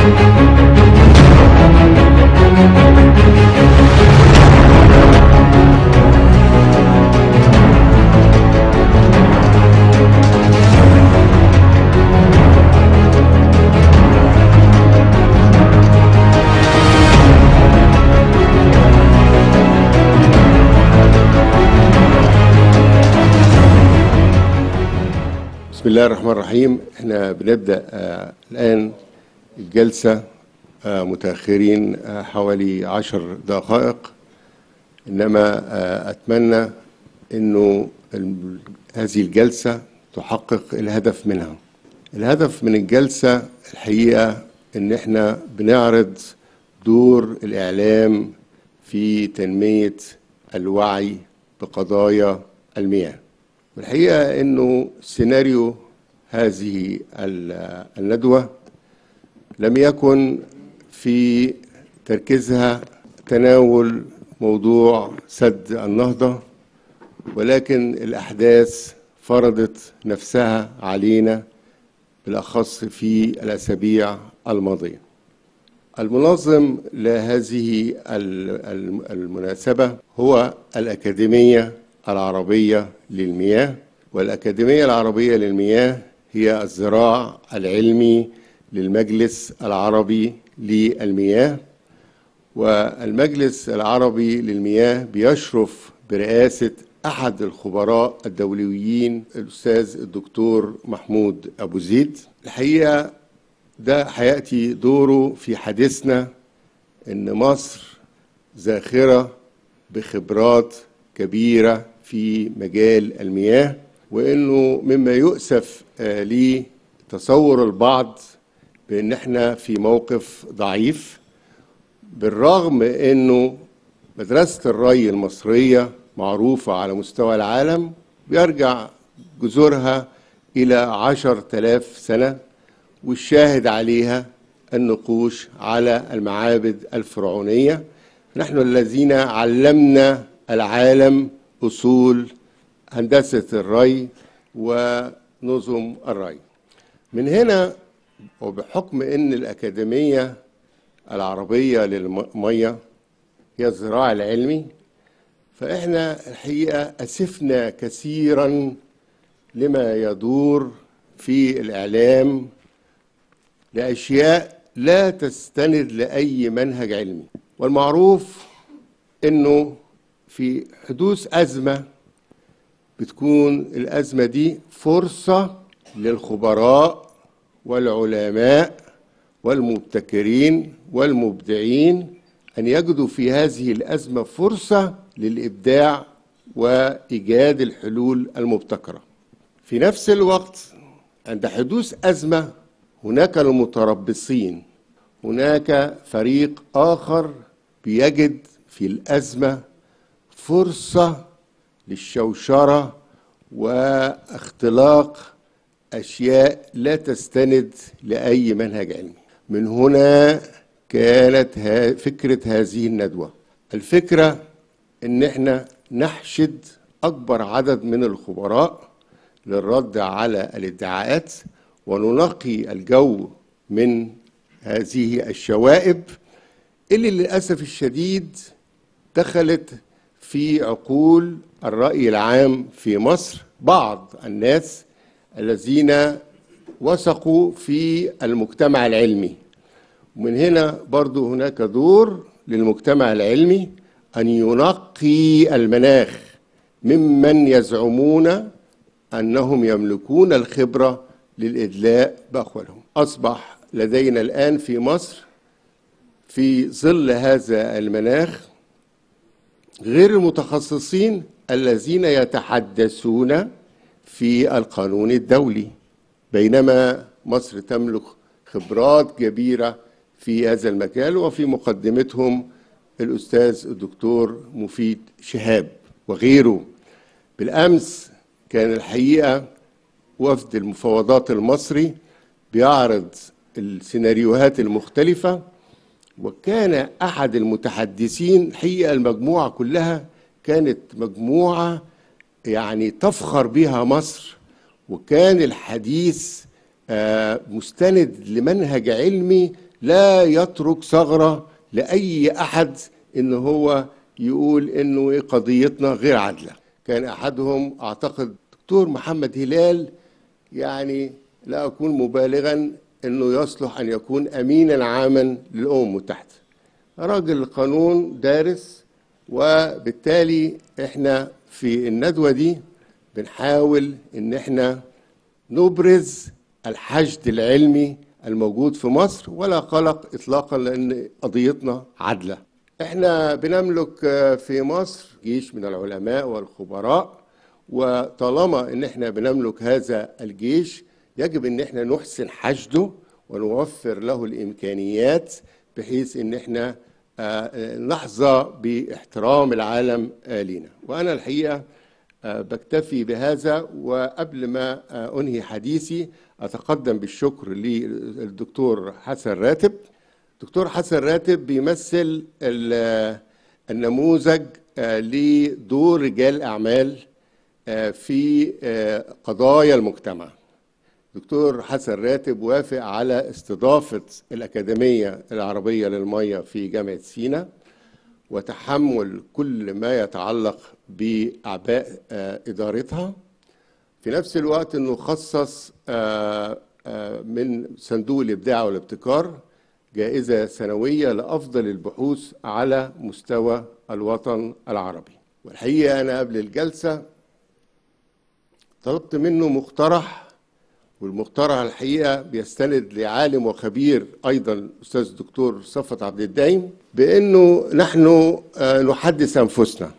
بسم الله الرحمن الرحيم احنا بنبدأ آه الآن الجلسة آه متأخرين آه حوالي عشر دقائق إنما آه أتمنى إنه ال- هذه الجلسة تحقق الهدف منها الهدف من الجلسة الحقيقة إن احنا بنعرض دور الإعلام في تنمية الوعي بقضايا المياه والحقيقة أنه سيناريو هذه ال- الندوة لم يكن في تركيزها تناول موضوع سد النهضة ولكن الأحداث فرضت نفسها علينا بالأخص في الأسابيع الماضية المنظم لهذه ال- ال- المناسبة هو الأكاديمية العربية للمياه والأكاديمية العربية للمياه هي الذراع العلمي للمجلس العربي للمياه والمجلس العربي للمياه بيشرف برئاسة أحد الخبراء الدوليين الأستاذ الدكتور محمود أبو زيد الحقيقة ده هيأتي دوره في حديثنا إن مصر زاخرة بخبرات كبيرة في مجال المياه وإنه مما يؤسف آه، ليه تصور البعض بإن إحنا في موقف ضعيف بالرغم إنه مدرسة الري المصرية معروفة على مستوى العالم بيرجع جذورها إلى عشر تلاف سنة والشاهد عليها النقوش على المعابد الفرعونية نحن الذين علمنا العالم أصول هندسة الري ونظم الري من هنا وبحكم أن الأكاديمية العربية للمية هي الزراعة العلمي فإحنا الحقيقة أسفنا كثيرا لما يدور في الإعلام لأشياء لا تستند لأي منهج علمي والمعروف أنه في حدوث أزمة بتكون الأزمة دي فرصة للخبراء والعلماء والمبتكرين والمبدعين أن يجدوا في هذه الأزمة فرصة للإبداع وإيجاد الحلول المبتكرة في نفس الوقت عند حدوث أزمة هناك المتربصين هناك فريق آخر بيجد في الأزمة فرصة للشوشرة واختلاق أشياء لا تستند لأي منهج علمي من هنا كانت ها- فكرة هذه الندوة الفكرة إن إحنا نحشد أكبر عدد من الخبراء للرد على الادعاءات وننقي الجو من هذه الشوائب اللي للأسف الشديد دخلت في عقول الرأي العام في مصر بعض الناس الذين وثقوا في المجتمع العلمي ومن هنا برضو هناك دور للمجتمع العلمي أن ينقي المناخ ممن يزعمون أنهم يملكون الخبرة للإدلاء بأقوالهم أصبح لدينا الآن في مصر في ظل هذا المناخ غير المتخصصين الذين يتحدثون في القانون الدولي بينما مصر تملك خبرات كبيرة في هذا المجال وفي مقدمتهم الأستاذ الدكتور مفيد شهاب وغيره بالأمس كان الحقيقة وفد المفاوضات المصري بيعرض السيناريوهات المختلفة وكان أحد المتحدثين حقيقة المجموعة كلها كانت مجموعة يعني تفخر بها مصر وكان الحديث آه، مستند لمنهج علمي لا يترك ثغرة لأي أحد إن هو يقول إنه إيه قضيتنا غير عادلة كان أحدهم أعتقد دكتور محمد هلال يعني لا أكون مبالغا إنه يصلح أن يكون أمينا عاما للأمم المتحدة راجل قانون دارس وبالتالي إحنا في الندوة دي بنحاول إن إحنا نبرز الحشد العلمي الموجود في مصر ولا قلق اطلاقا لان قضيتنا عادله. احنا بنملك في مصر جيش من العلماء والخبراء وطالما ان احنا بنملك هذا الجيش يجب ان احنا نحسن حشده ونوفر له الامكانيات بحيث ان احنا نحظى باحترام العالم لينا. وانا الحقيقه بكتفي بهذا وقبل ما انهي حديثي اتقدم بالشكر للدكتور حسن راتب دكتور حسن راتب بيمثل النموذج لدور رجال الاعمال في قضايا المجتمع دكتور حسن راتب وافق على استضافه الاكاديميه العربيه للميه في جامعه سينا وتحمل كل ما يتعلق باعباء ادارتها في نفس الوقت انه خصص من صندوق الابداع والابتكار جائزه سنويه لافضل البحوث على مستوى الوطن العربي والحقيقه انا قبل الجلسه طلبت منه مقترح والمقترح الحقيقه بيستند لعالم وخبير ايضا الاستاذ الدكتور صفت عبد الدايم بانه نحن نحدث انفسنا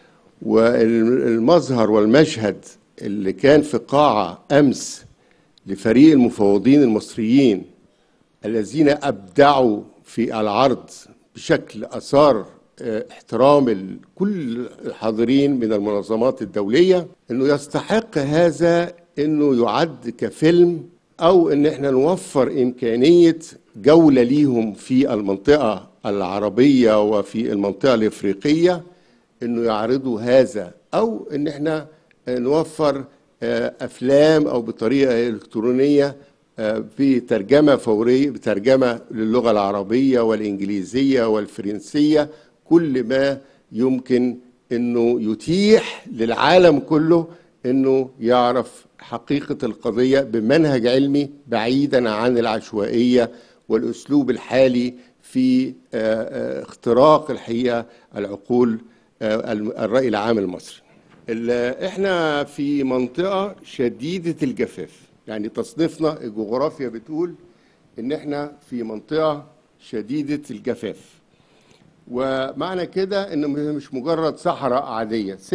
والمظهر والمشهد اللي كان في قاعه امس لفريق المفوضين المصريين الذين ابدعوا في العرض بشكل اثار احترام كل الحاضرين من المنظمات الدوليه انه يستحق هذا انه يعد كفيلم او ان احنا نوفر امكانيه جوله ليهم في المنطقه العربيه وفي المنطقه الافريقيه انه يعرضوا هذا او ان احنا نوفر افلام او بطريقه الكترونيه بترجمه فوريه بترجمه للغه العربيه والانجليزيه والفرنسيه كل ما يمكن انه يتيح للعالم كله انه يعرف حقيقه القضيه بمنهج علمي بعيدا عن العشوائيه والاسلوب الحالي في اختراق الحقيقه العقول الراي العام المصري. احنا في منطقه شديده الجفاف، يعني تصنيفنا الجغرافيا بتقول ان احنا في منطقه شديده الجفاف. ومعنى كده انه مش مجرد صحراء عاديه 86%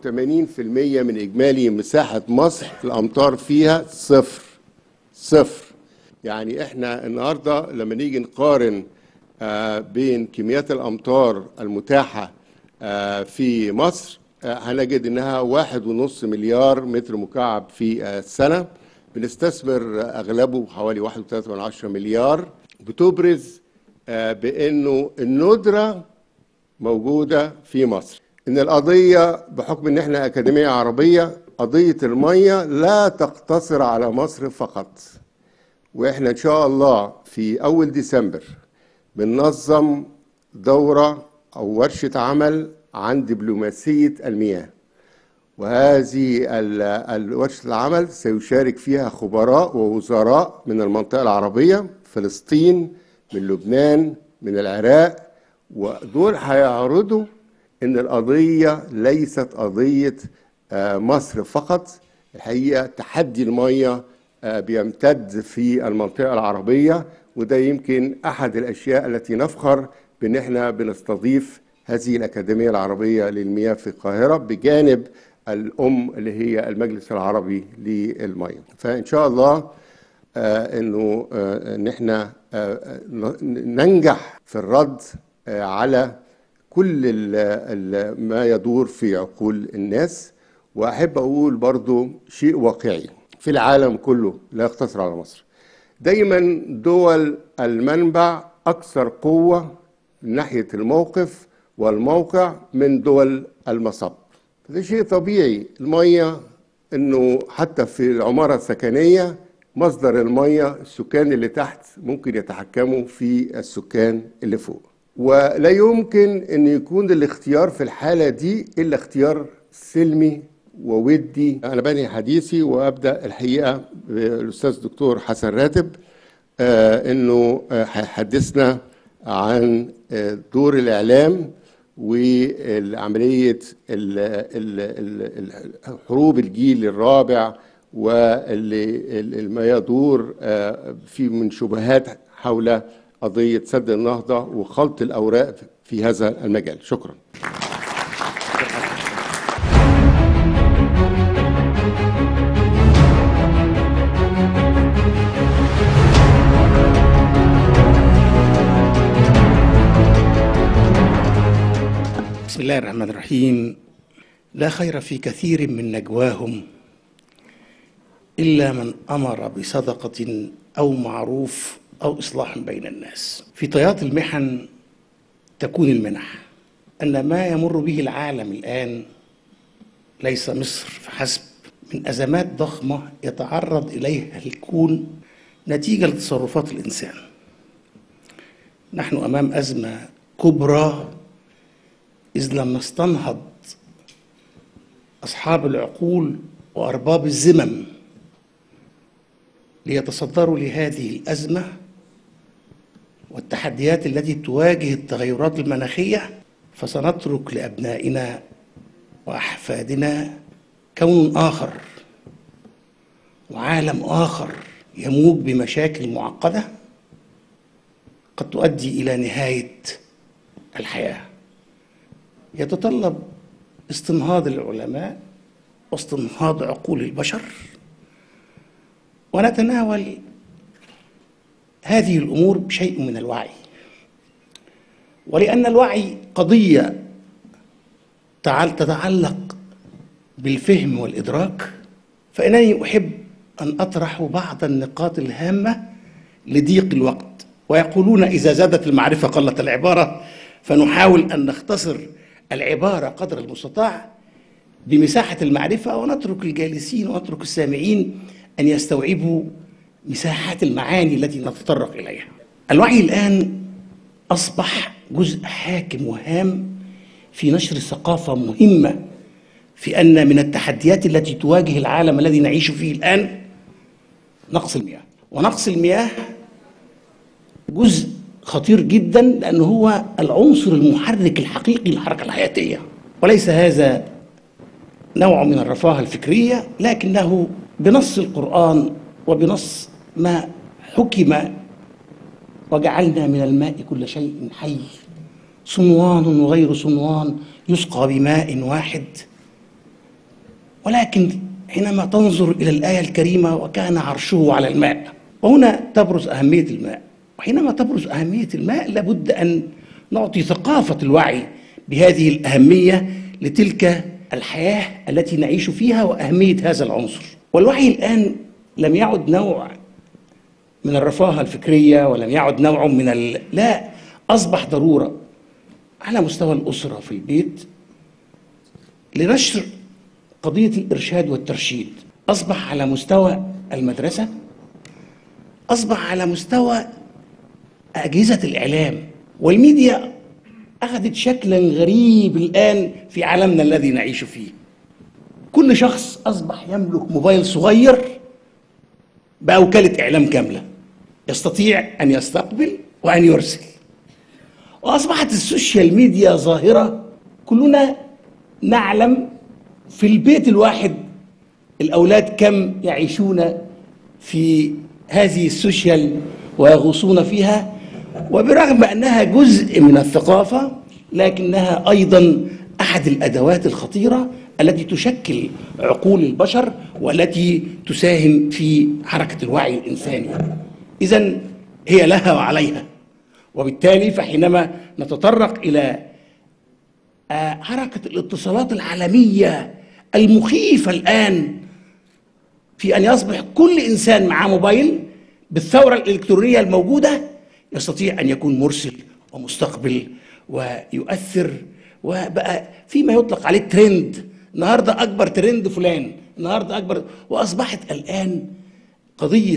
من اجمالي مساحه مصر الامطار فيها صفر صفر يعني احنا النهارده لما نيجي نقارن بين كميات الامطار المتاحه في مصر هنجد انها واحد ونص مليار متر مكعب في السنه بنستثمر اغلبه حوالي واحد وثلاثة من عشرة مليار بتبرز بانه الندره موجوده في مصر ان القضيه بحكم ان احنا اكاديميه عربيه قضيه الميه لا تقتصر على مصر فقط واحنا ان شاء الله في اول ديسمبر بننظم دوره او ورشه عمل عن دبلوماسيه المياه وهذه ورشه العمل سيشارك فيها خبراء ووزراء من المنطقه العربيه فلسطين من لبنان من العراق ودول هيعرضوا ان القضيه ليست قضيه مصر فقط الحقيقه تحدي الميه بيمتد في المنطقه العربيه وده يمكن احد الاشياء التي نفخر بان احنا بنستضيف هذه الاكاديميه العربيه للمياه في القاهره بجانب الام اللي هي المجلس العربي للميه فان شاء الله آه انه آه ان احنا آه ننجح في الرد على كل ال ال ما يدور في عقول الناس واحب اقول برضو شيء واقعي في العالم كله لا يقتصر على مصر دايما دول المنبع اكثر قوه من ناحيه الموقف والموقع من دول المصب ده شيء طبيعي الميه انه حتى في العماره السكنيه مصدر المية السكان اللي تحت ممكن يتحكموا في السكان اللي فوق ولا يمكن أن يكون الاختيار في الحالة دي إلا اختيار سلمي وودي أنا بني حديثي وأبدأ الحقيقة بالأستاذ دكتور حسن راتب آه أنه آه هيحدثنا عن آه دور الإعلام وعملية حروب الجيل الرابع واللي ما يدور في من شبهات حول قضية سد النهضة وخلط الأوراق في هذا المجال شكرا بسم الله الرحمن الرحيم لا خير في كثير من نجواهم الا من امر بصدقه او معروف او اصلاح بين الناس في طيات المحن تكون المنح ان ما يمر به العالم الان ليس مصر فحسب من ازمات ضخمه يتعرض اليها الكون نتيجه لتصرفات الانسان نحن امام ازمه كبرى إذ لم نستنهض أصحاب العقول وأرباب الذمم ليتصدروا لهذه الأزمة والتحديات التي تواجه التغيرات المناخية فسنترك لأبنائنا وأحفادنا كون آخر وعالم آخر يموج بمشاكل معقدة قد تؤدي إلى نهاية الحياه يتطلب استنهاض العلماء واستنهاض عقول البشر ونتناول هذه الامور بشيء من الوعي ولان الوعي قضيه تتعلق بالفهم والادراك فانني احب ان اطرح بعض النقاط الهامه لضيق الوقت ويقولون اذا زادت المعرفه قلت العباره فنحاول ان نختصر العبارة قدر المستطاع بمساحة المعرفة ونترك الجالسين ونترك السامعين أن يستوعبوا مساحات المعاني التي نتطرق إليها الوعي الآن أصبح جزء حاكم وهام في نشر ثقافة مهمة في أن من التحديات التي تواجه العالم الذي نعيش فيه الآن نقص المياه ونقص المياه جزء خطير جدا لأنه هو العنصر المحرك الحقيقي للحركة الحياتية وليس هذا نوع من الرفاهة الفكرية لكنه بنص القرآن وبنص ما حكم وجعلنا من الماء كل شيء حي صنوان وغير صنوان يسقى بماء واحد ولكن حينما تنظر إلى الآية الكريمة وكان عرشه على الماء وهنا تبرز أهمية الماء وحينما تبرز أهمية الماء لابد أن نعطي ثقافة الوعي بهذه الأهمية لتلك الحياة التي نعيش فيها وأهمية هذا العنصر والوعي الآن لم يعد نوع من الرفاهة الفكرية ولم يعد نوع من ال... لا أصبح ضرورة على مستوى الأسرة في البيت لنشر قضية الإرشاد والترشيد أصبح على مستوى المدرسة أصبح على مستوى أجهزة الإعلام والميديا أخذت شكلا غريب الآن في عالمنا الذي نعيش فيه كل شخص أصبح يملك موبايل صغير بوكالة إعلام كاملة يستطيع أن يستقبل وأن يرسل وأصبحت السوشيال ميديا ظاهرة كلنا نعلم في البيت الواحد الأولاد كم يعيشون في هذه السوشيال ويغوصون فيها وبرغم أنها جزء من الثقافة لكنها أيضا أحد الأدوات الخطيرة التي تشكل عقول البشر والتي تساهم في حركة الوعي الإنساني إذا هي لها وعليها وبالتالي فحينما نتطرق إلى حركة الاتصالات العالمية المخيفة الآن في أن يصبح كل إنسان معاه موبايل بالثورة الإلكترونية الموجودة يستطيع أن يكون مرسل ومستقبل ويؤثر وبقى فيما يطلق عليه ترند النهارده أكبر ترند فلان النهارده أكبر وأصبحت الآن قضية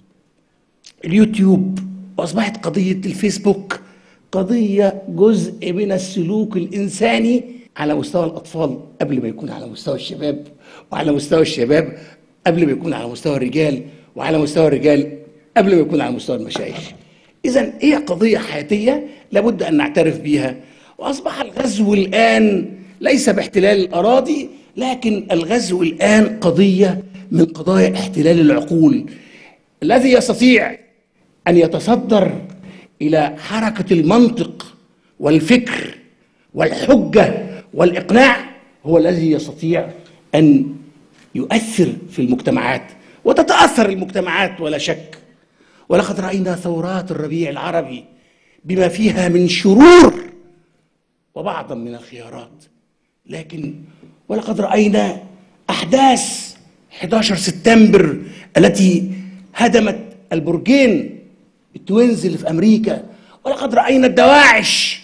اليوتيوب وأصبحت قضية الفيسبوك قضية جزء من السلوك الإنساني على مستوى الأطفال قبل ما يكون على مستوى الشباب وعلى مستوى الشباب قبل ما يكون على مستوى الرجال وعلى مستوى الرجال قبل ما يكون على مستوى المشايخ إذا هي قضية حياتية لابد أن نعترف بها وأصبح الغزو الآن ليس باحتلال الأراضي لكن الغزو الآن قضية من قضايا احتلال العقول الذي يستطيع أن يتصدر إلى حركة المنطق والفكر والحجة والإقناع هو الذي يستطيع أن يؤثر في المجتمعات وتتأثر المجتمعات ولا شك ولقد رأينا ثورات الربيع العربي بما فيها من شرور وبعضا من الخيارات لكن ولقد رأينا أحداث 11 سبتمبر التي هدمت البرجين التوينز اللي في أمريكا ولقد رأينا الدواعش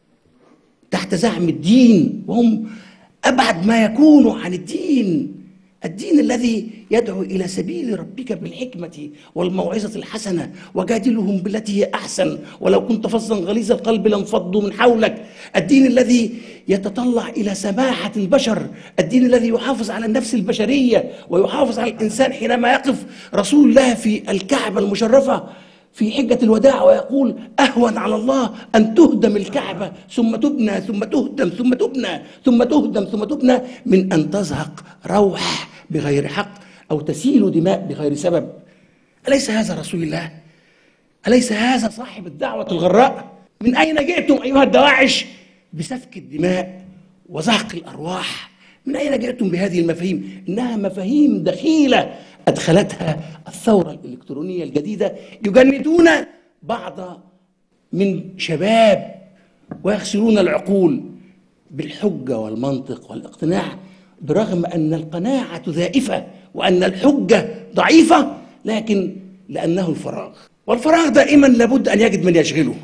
تحت زعم الدين وهم أبعد ما يكونوا عن الدين الدين الذي يدعو إلى سبيل ربك بالحكمة والموعظة الحسنة وجادلهم بالتي هي أحسن ولو كنت فظا غليظ القلب لانفضوا من حولك الدين الذي يتطلع إلى سماحة البشر الدين الذي يحافظ على النفس البشرية ويحافظ على الإنسان حينما يقف رسول الله في الكعبة المشرفة في حجة الوداع ويقول أهون على الله أن تهدم الكعبة ثم تبنى ثم تهدم ثم تبنى ثم تهدم ثم تبنى من أن تزهق روح بغير حق أو تسيل دماء بغير سبب أليس هذا رسول الله؟ أليس هذا صاحب الدعوة الغراء؟ من أين جئتم أيها الدواعش بسفك الدماء وزهق الأرواح؟ من أين جئتم بهذه المفاهيم؟ إنها مفاهيم دخيلة أدخلتها الثورة الإلكترونية الجديدة يجندون بعض من شباب ويغسلون العقول بالحجة والمنطق والاقتناع برغم أن القناعة ذائفة وأن الحجة ضعيفة لكن لأنه الفراغ والفراغ دائما لابد أن يجد من يشغله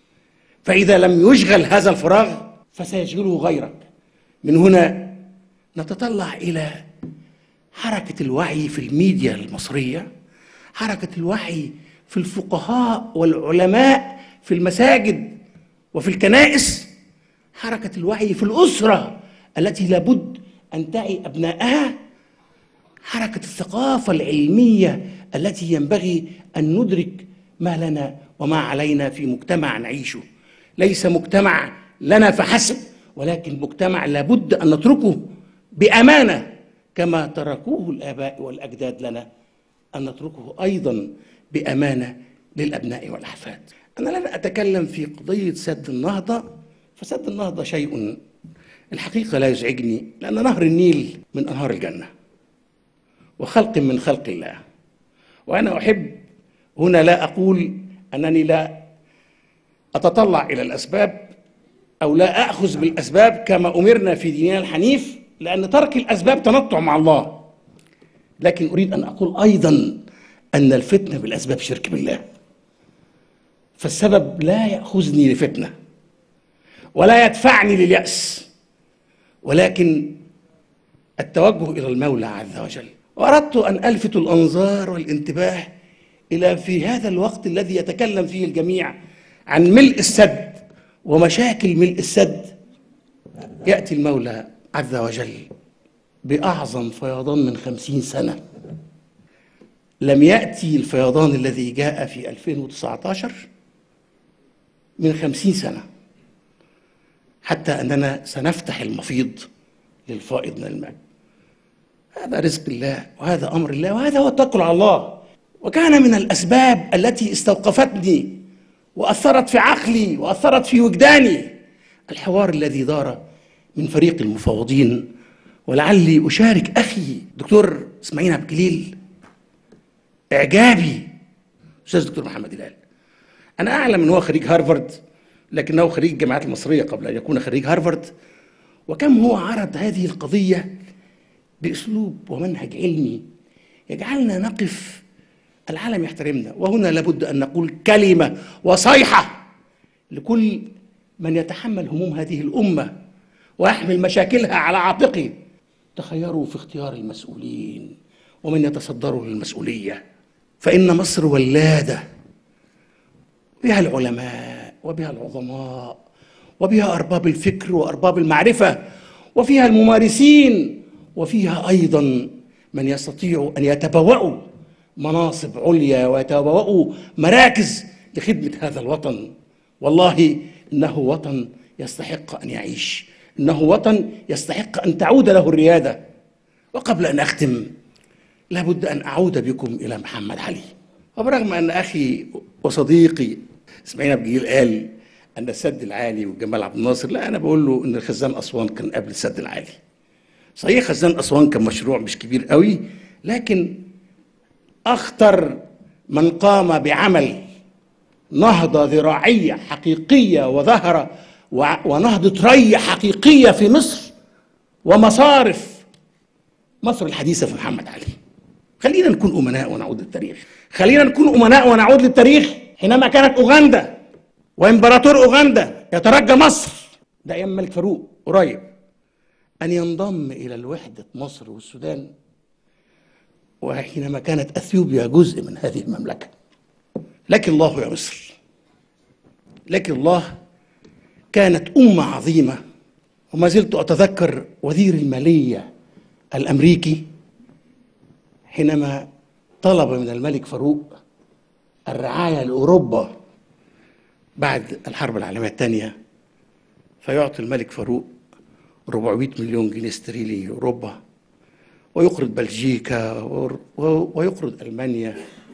فإذا لم يشغل هذا الفراغ فسيشغله غيرك من هنا نتطلع إلى حركة الوعي في الميديا المصرية حركة الوعي في الفقهاء والعلماء في المساجد وفي الكنائس حركة الوعي في الأسرة التي لابد أن تعي أبنائها حركة الثقافة العلمية التي ينبغي أن ندرك ما لنا وما علينا في مجتمع نعيشه ليس مجتمع لنا فحسب ولكن مجتمع لابد أن نتركه بأمانة كما تركوه الآباء والأجداد لنا أن نتركه أيضا بأمانة للأبناء والأحفاد أنا لن أتكلم في قضية سد النهضة فسد النهضة شيء الحقيقة لا يزعجني لأن نهر النيل من أنهار الجنة وخلق من خلق الله وأنا أحب هنا لا أقول أنني لا أتطلع إلى الأسباب أو لا أخذ بالأسباب كما أمرنا في ديننا الحنيف لأن ترك الأسباب تنطع مع الله لكن أريد أن أقول أيضا أن الفتنة بالأسباب شرك بالله فالسبب لا يأخذني لفتنة ولا يدفعني لليأس ولكن التوجه إلى المولى عز وجل وأردت أن ألفت الأنظار والانتباه إلى في هذا الوقت الذي يتكلم فيه الجميع عن ملء السد ومشاكل ملء السد يأتي المولى عز وجل بأعظم فيضان من خمسين سنة لم يأتي الفيضان الذي جاء في 2019 من خمسين سنة حتى أننا سنفتح المفيض للفائض من الماء هذا رزق الله وهذا أمر الله وهذا هو التوكل على الله وكان من الأسباب التي استوقفتني وأثرت في عقلي وأثرت في وجداني الحوار الذي دار من فريق المفوضين ولعلي أشارك أخي دكتور إسماعيل عبد الجليل إعجابي أستاذ دكتور محمد هلال أنا أعلم أنه هو خريج هارفارد لكنه خريج الجامعات المصرية قبل أن يكون خريج هارفارد وكم هو عرض هذه القضية بأسلوب ومنهج علمي يجعلنا نقف العالم يحترمنا وهنا لابد أن نقول كلمة وصيحة لكل من يتحمل هموم هذه الأمة ويحمل مشاكلها على عاتقه تخيروا في اختيار المسؤولين ومن يتصدروا للمسؤولية فإن مصر ولادة بها العلماء وبها العظماء وبها أرباب الفكر وأرباب المعرفة وفيها الممارسين وفيها أيضا من يستطيع أن يتبوأوا مناصب عليا ويتبوأوا مراكز لخدمة هذا الوطن والله إنه وطن يستحق أن يعيش إنه وطن يستحق أن تعود له الريادة وقبل أن أختم لابد أن أعود بكم إلى محمد علي وبرغم أن أخي وصديقي اسماعيل عبد الجليل قال أن السد العالي وجمال عبد الناصر لا أنا بقول له أن خزان أسوان كان قبل السد العالي صحيح خزان أسوان كان مشروع مش كبير قوي لكن أخطر من قام بعمل نهضة ذراعية حقيقية وظهر ونهضة ري حقيقية في مصر ومصارف مصر الحديثة في محمد علي خلينا نكون أمناء ونعود للتاريخ خلينا نكون أمناء ونعود للتاريخ حينما كانت أوغندا وإمبراطور أوغندا يترجى مصر ده أيام الملك فاروق قريب أن ينضم إلى الوحدة مصر والسودان وحينما كانت أثيوبيا جزء من هذه المملكة لكن الله يا مصر لكن الله كانت أمة عظيمة وما زلت أتذكر وزير المالية الأمريكي حينما طلب من الملك فاروق الرعاية لأوروبا بعد الحرب العالمية الثانية فيعطي الملك فاروق 400 مليون جنيه استرليني لأوروبا ويقرض بلجيكا ويقرض ألمانيا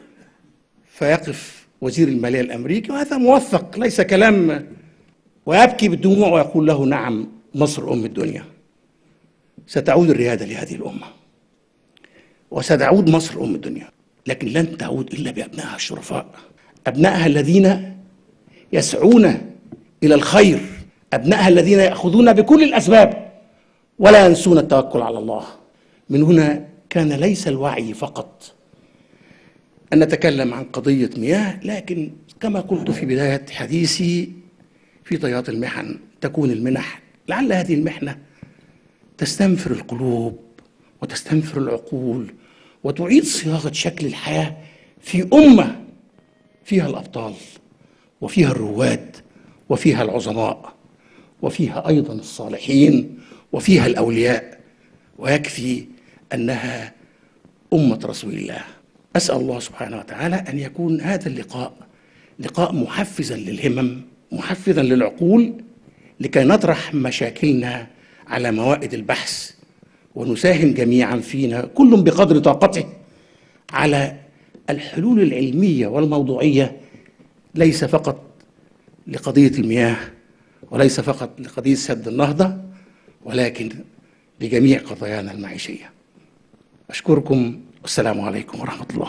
فيقف وزير المالية الأمريكي وهذا موثق ليس كلام ويبكي بالدموع ويقول له نعم مصر أم الدنيا ستعود الريادة لهذه الأمة وستعود مصر أم الدنيا لكن لن تعود إلا بأبنائها الشرفاء أبنائها الذين يسعون إلى الخير أبنائها الذين يأخذون بكل الأسباب ولا ينسون التوكل على الله من هنا كان ليس الوعي فقط أن نتكلم عن قضية مياه لكن كما قلت في بداية حديثي في طيات المحن تكون المنح لعل هذه المحنة تستنفر القلوب وتستنفر العقول وتعيد صياغة شكل الحياة في أمة فيها الأبطال وفيها الرواد وفيها العظماء وفيها أيضا الصالحين وفيها الأولياء ويكفي أنها أمة رسول الله أسأل الله سبحانه وتعالى أن يكون هذا اللقاء لقاء محفزا للهمم محفزا للعقول لكي نطرح مشاكلنا على موائد البحث ونساهم جميعا فينا كل بقدر طاقته على الحلول العلميه والموضوعيه ليس فقط لقضيه المياه وليس فقط لقضيه سد النهضه ولكن لجميع قضايانا المعيشيه اشكركم والسلام عليكم ورحمه الله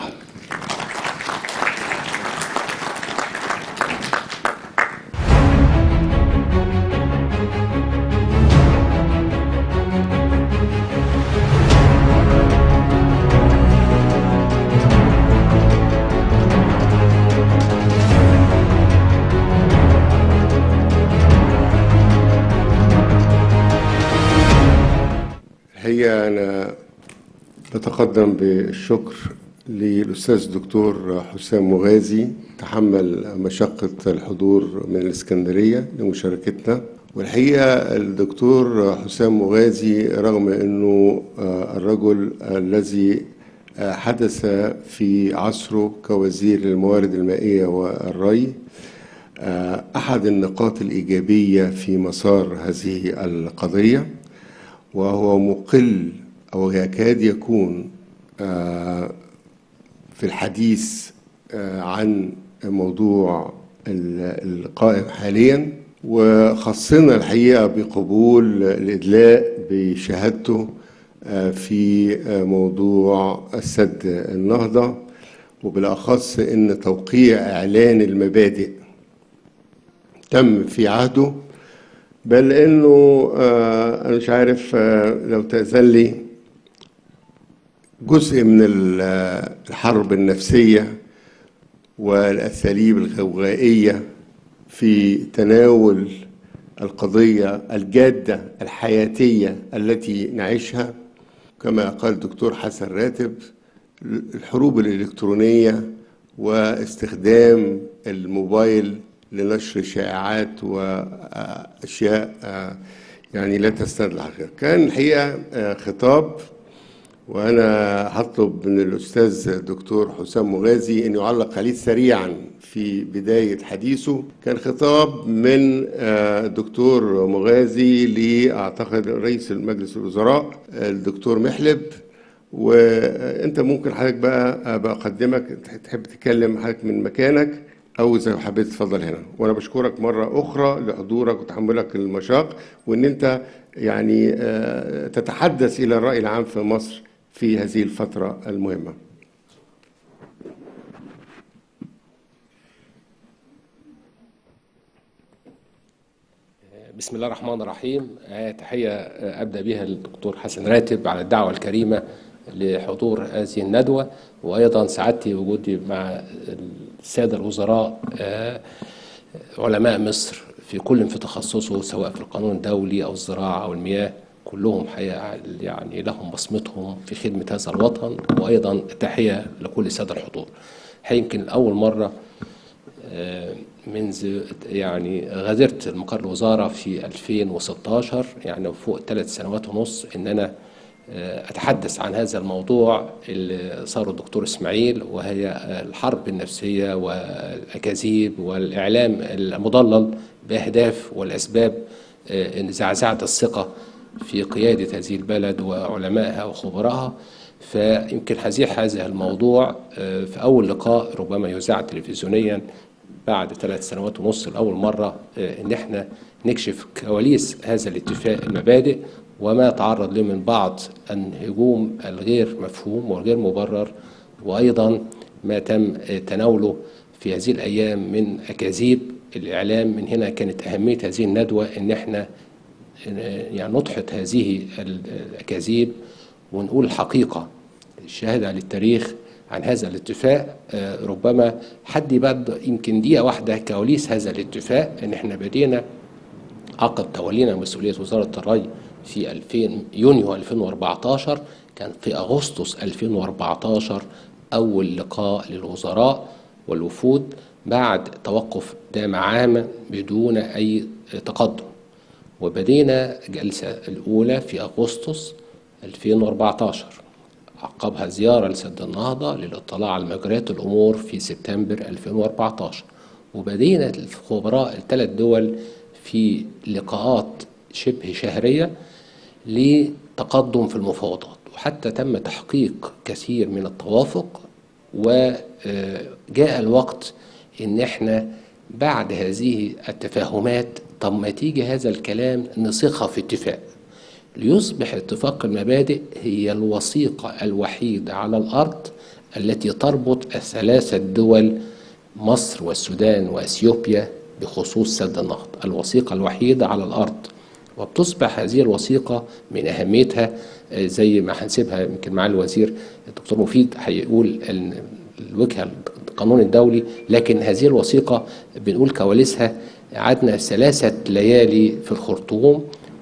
الحقيقة أنا بتقدم بالشكر للأستاذ الدكتور حسام مغازي تحمل مشقة الحضور من الإسكندرية لمشاركتنا والحقيقة الدكتور حسام مغازي رغم أنه الرجل الذي حدث في عصره كوزير للموارد المائية والري أحد النقاط الإيجابية في مسار هذه القضية وهو مقل أو يكاد يكون في الحديث عن موضوع القائم حاليا وخصنا الحقيقة بقبول الإدلاء بشهادته في موضوع السد النهضة وبالأخص إن توقيع إعلان المبادئ تم في عهده بل انه آه انا مش عارف آه لو تأذن لي جزء من الحرب النفسية والأساليب الغوغائية في تناول القضية الجادة الحياتية التي نعيشها كما قال الدكتور حسن راتب الحروب الإلكترونية واستخدام الموبايل لنشر شائعات وأشياء يعني لا تستند الحقيقة كان الحقيقة خطاب وأنا هطلب من الأستاذ الدكتور حسام مغازي أن يعلق عليه سريعا في بداية حديثه كان خطاب من الدكتور مغازي لأعتقد رئيس المجلس الوزراء الدكتور محلب وانت ممكن حضرتك بقى بقدمك تحب تتكلم حضرتك من مكانك او اذا حبيت تفضل هنا وانا بشكرك مره اخرى لحضورك وتحملك المشاق وان انت يعني تتحدث الى الراي العام في مصر في هذه الفتره المهمه بسم الله الرحمن الرحيم تحية أبدأ بها للدكتور حسن راتب على الدعوة الكريمة لحضور هذه الندوة وأيضا سعادتي وجودي مع السادة الوزراء علماء مصر في كل في تخصصه سواء في القانون الدولي أو الزراعة أو المياه كلهم حقيقة يعني لهم بصمتهم في خدمة هذا الوطن وأيضا تحية لكل السادة الحضور يمكن أول مرة منذ يعني غادرت مقر الوزارة في 2016 يعني فوق ثلاث سنوات ونص إن أنا أتحدث عن هذا الموضوع اللي صاره الدكتور إسماعيل وهي الحرب النفسية والأكاذيب والإعلام المضلل بأهداف والأسباب إن زعزعت الثقة في قيادة هذه البلد وعلمائها وخبرائها فيمكن هزيح هذا الموضوع في أول لقاء ربما يذاع تلفزيونيا بعد ثلاث سنوات ونص لأول مرة إن إحنا نكشف كواليس هذا الاتفاق المبادئ وما تعرض له من بعض الهجوم الغير مفهوم والغير مبرر وأيضا ما تم تناوله في هذه الأيام من أكاذيب الإعلام من هنا كانت أهمية هذه الندوة إن إحنا يعني نضحط هذه الأكاذيب ونقول الحقيقة الشهادة للتاريخ عن هذا الاتفاق ربما حد يبدأ يمكن دقيقة واحدة كواليس هذا الاتفاق إن إحنا بدينا عقب تولينا مسؤولية وزارة الري في 2000 يونيو 2014 كان في أغسطس 2014 أول لقاء للوزراء والوفود بعد توقف دام عاما بدون أي تقدم وبدينا الجلسة الأولى في أغسطس 2014 عقبها زيارة لسد النهضة للاطلاع على مجريات الأمور في سبتمبر 2014 وبدينا الخبراء الثلاث دول في لقاءات شبه شهرية لتقدم في المفاوضات وحتى تم تحقيق كثير من التوافق وجاء الوقت ان احنا بعد هذه التفاهمات طب ما تيجي هذا الكلام نصيغها في اتفاق ليصبح اتفاق المبادئ هي الوثيقة الوحيدة على الأرض التي تربط الثلاثة دول مصر والسودان وأثيوبيا بخصوص سد النهضة الوثيقة الوحيدة على الأرض وبتصبح هذه الوثيقة من أهميتها زي ما هنسيبها يمكن مع الوزير الدكتور مفيد هيقول الوجهة القانون الدولي لكن هذه الوثيقة بنقول كواليسها قعدنا ثلاثة ليالي في الخرطوم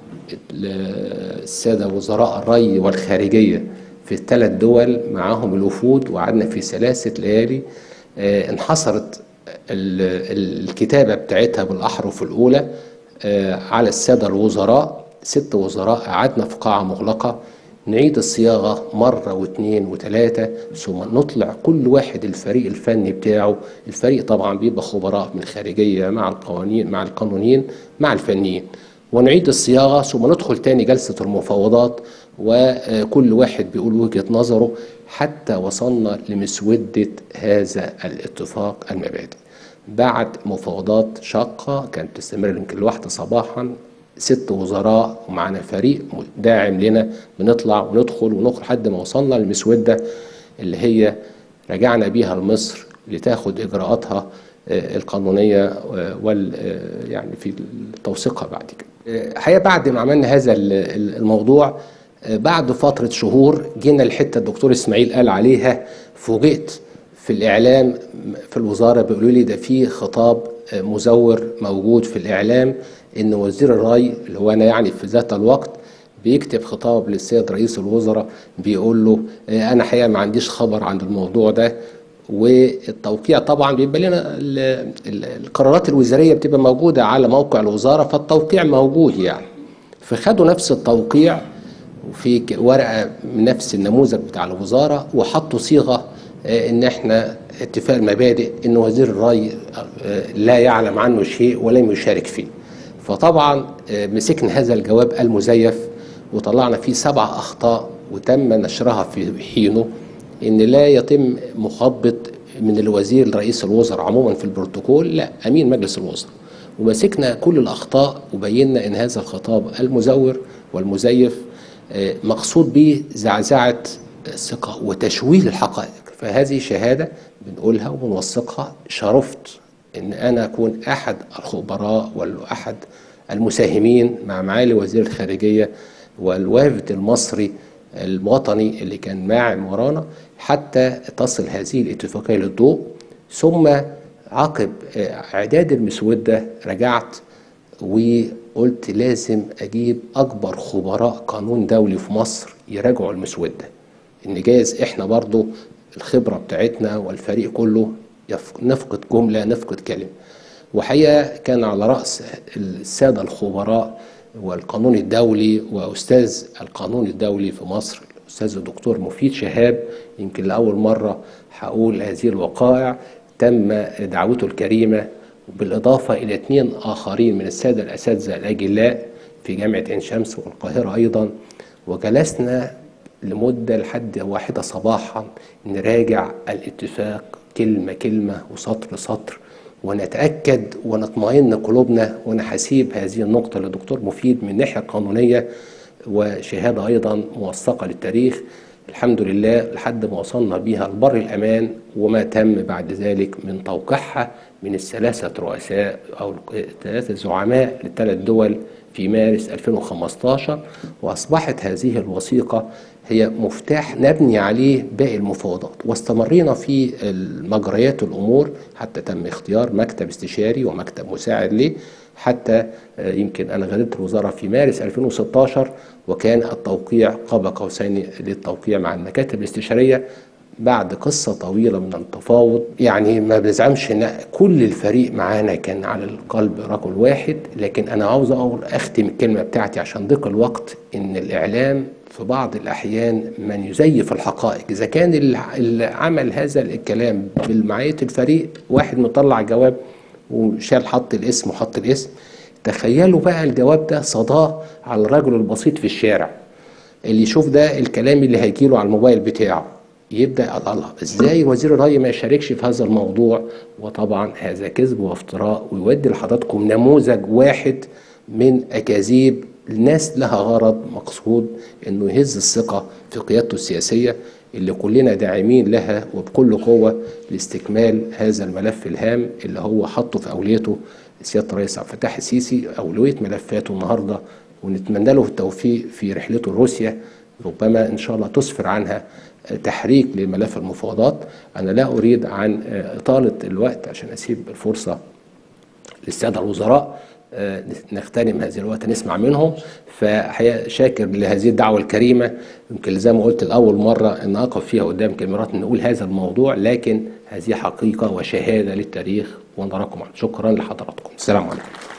السادة وزراء الري والخارجية في الثلاث دول معاهم الوفود وقعدنا في ثلاثة ليالي انحصرت الكتابة بتاعتها بالأحرف الأولى على السادة الوزراء ست وزراء قعدنا في قاعة مغلقة نعيد الصياغة مرة واثنين وثلاثة ثم نطلع كل واحد الفريق الفني بتاعه الفريق طبعا بيبقى خبراء من الخارجية مع القوانين مع القانونيين مع الفنيين ونعيد الصياغة ثم ندخل تاني جلسة المفاوضات وكل واحد بيقول وجهة نظره حتى وصلنا لمسودة هذا الاتفاق المبادئ بعد مفاوضات شاقة كانت تستمر يمكن الواحدة صباحا ست وزراء ومعنا فريق داعم لنا بنطلع وندخل ونخرج لحد ما وصلنا للمسودة اللي هي رجعنا بيها لمصر لتاخد إجراءاتها القانونية وال يعني في توثيقها بعد كده. الحقيقة بعد ما عملنا هذا الموضوع بعد فترة شهور جينا الحتة الدكتور إسماعيل قال عليها فوجئت في الإعلام في الوزارة بيقولوا لي ده في خطاب مزور موجود في الإعلام إن وزير الري اللي هو أنا يعني في ذات الوقت بيكتب خطاب للسيد رئيس الوزراء بيقول له آه، انا حقيقه ما عنديش خبر عن الموضوع ده والتوقيع طبعا بيبقى لنا ال- ال- القرارات الوزاريه بتبقى موجوده على موقع الوزاره فالتوقيع موجود يعني فخدوا نفس التوقيع وفي ك- ورقه من نفس النموذج بتاع الوزاره وحطوا صيغه آه، ان احنا اتفاق المبادئ ان وزير الري آه، لا يعلم عنه شيء ولم يشارك فيه فطبعا آه، مسكنا هذا الجواب المزيف وطلعنا فيه سبع اخطاء وتم نشرها في حينه ان لا يتم مخاطبه من الوزير لرئيس الوزراء عموما في البروتوكول لا امين مجلس الوزراء ومسكنا كل الاخطاء وبينا ان هذا الخطاب المزور والمزيف آه، مقصود به زعزعه الثقه وتشويه الحقائق فهذه شهاده بنقولها وبنوثقها شرفت ان انا اكون احد الخبراء واحد المساهمين مع معالي وزير الخارجيه والوافد المصري الوطني اللي كان ماعم ورانا حتى تصل هذه الاتفاقيه للضوء ثم عقب آه، اعداد المسوده رجعت وقلت لازم اجيب اكبر خبراء قانون دولي في مصر يراجعوا المسوده ان جايز احنا برضو الخبره بتاعتنا والفريق كله يف- نفقد جمله نفقد كلمه وحقيقه كان على راس الساده الخبراء والقانون الدولي واستاذ القانون الدولي في مصر الاستاذ الدكتور مفيد شهاب يمكن لاول مره هقول هذه الوقائع تم دعوته الكريمه بالاضافه الى اثنين اخرين من الساده الاساتذه الاجلاء في جامعه عين شمس والقاهره ايضا وجلسنا لمدة لحد واحدة صباحا نراجع الاتفاق كلمة كلمة وسطر سطر ونتأكد ونطمئن قلوبنا وأنا هسيب هذه النقطة للدكتور مفيد من الناحية القانونية وشهادة أيضا موثقة للتاريخ الحمد لله لحد ما وصلنا بيها لبر الأمان وما تم بعد ذلك من توقيعها من الثلاثة رؤساء أو الثلاثة زعماء للثلاث دول في مارس 2015 وأصبحت هذه الوثيقة هي مفتاح نبني عليه باقي المفاوضات واستمرينا في المجريات الأمور حتى تم اختيار مكتب استشاري ومكتب مساعد ليه حتى آه، يمكن أنا غادرت الوزارة في مارس 2016 وكان التوقيع قاب قوسين للتوقيع مع المكاتب الاستشارية بعد قصة طويلة من التفاوض يعني ما بنزعمش ان كل الفريق معانا كان على القلب رجل واحد لكن انا عاوز اقول اختم الكلمة بتاعتي عشان ضيق الوقت ان الاعلام في بعض الاحيان من يزيف الحقائق اذا كان اللي اللي عمل هذا الكلام بالمعية الفريق واحد مطلع جواب وشال حط الاسم وحط الاسم تخيلوا بقى الجواب ده صداه على الرجل البسيط في الشارع اللي يشوف ده الكلام اللي هيجيله على الموبايل بتاعه يبدا الله ازاي وزير الري ما يشاركش في هذا الموضوع وطبعا هذا كذب وافتراء ويودي لحضراتكم نموذج واحد من اكاذيب الناس لها غرض مقصود انه يهز الثقه في قيادته السياسيه اللي كلنا داعمين لها وبكل قوه لاستكمال هذا الملف الهام اللي هو حطه في اوليته سياده الرئيس عبد الفتاح السيسي اولويه ملفاته النهارده ونتمنى له التوفيق في رحلته لروسيا ربما ان شاء الله تسفر عنها تحريك لملف المفاوضات انا لا اريد عن اطاله الوقت عشان اسيب الفرصه للساده الوزراء آه، نغتنم هذه الوقت نسمع منهم فحقيقة شاكر لهذه الدعوة الكريمة يمكن زي ما قلت لأول مرة أن أقف فيها قدام كاميرات نقول هذا الموضوع لكن هذه حقيقة وشهادة للتاريخ ونراكم عنه شكرا لحضراتكم السلام عليكم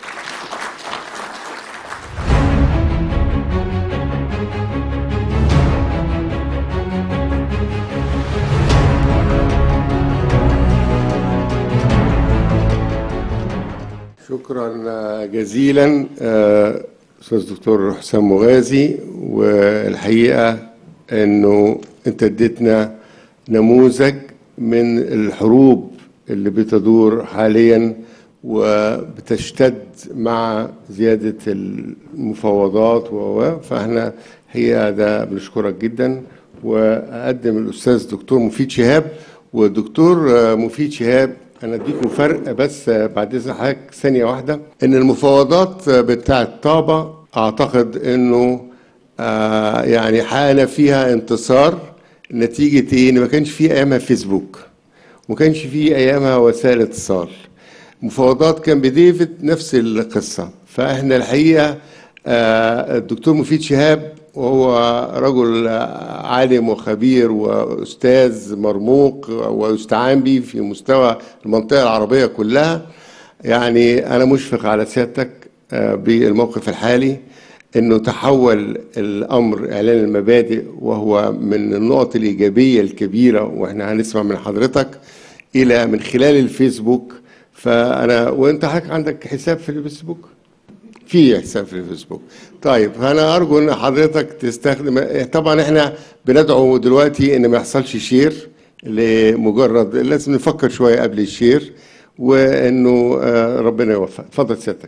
شكرا جزيلا آه، استاذ دكتور حسام مغازي والحقيقه انه انت اديتنا نموذج من الحروب اللي بتدور حاليا وبتشتد مع زياده المفاوضات و فاحنا هي ده بنشكرك جدا واقدم الاستاذ دكتور مفيد شهاب والدكتور آه، مفيد شهاب انا اديكم فرق بس بعد اذن حضرتك ثانيه واحده ان المفاوضات بتاعه طابه اعتقد انه آه يعني حققنا فيها انتصار نتيجه ايه؟ ان ما كانش في ايامها فيسبوك وما كانش في ايامها وسائل اتصال مفاوضات كان بديفيد نفس القصه فاحنا الحقيقه آه الدكتور مفيد شهاب وهو رجل عالم وخبير واستاذ مرموق ويستعان به في مستوى المنطقه العربيه كلها يعني انا مشفق على سيادتك آه، بالموقف الحالي انه تحول الامر اعلان المبادئ وهو من النقط الايجابيه الكبيره واحنا هنسمع من حضرتك الى من خلال الفيسبوك فانا وانت حضرتك عندك حساب في الفيسبوك؟ في حساب في الفيسبوك طيب فانا ارجو ان حضرتك تستخدم طبعا احنا بندعو دلوقتي ان ما يحصلش شير لمجرد لازم نفكر شويه قبل الشير وانه آه، ربنا يوفق اتفضل سيادتك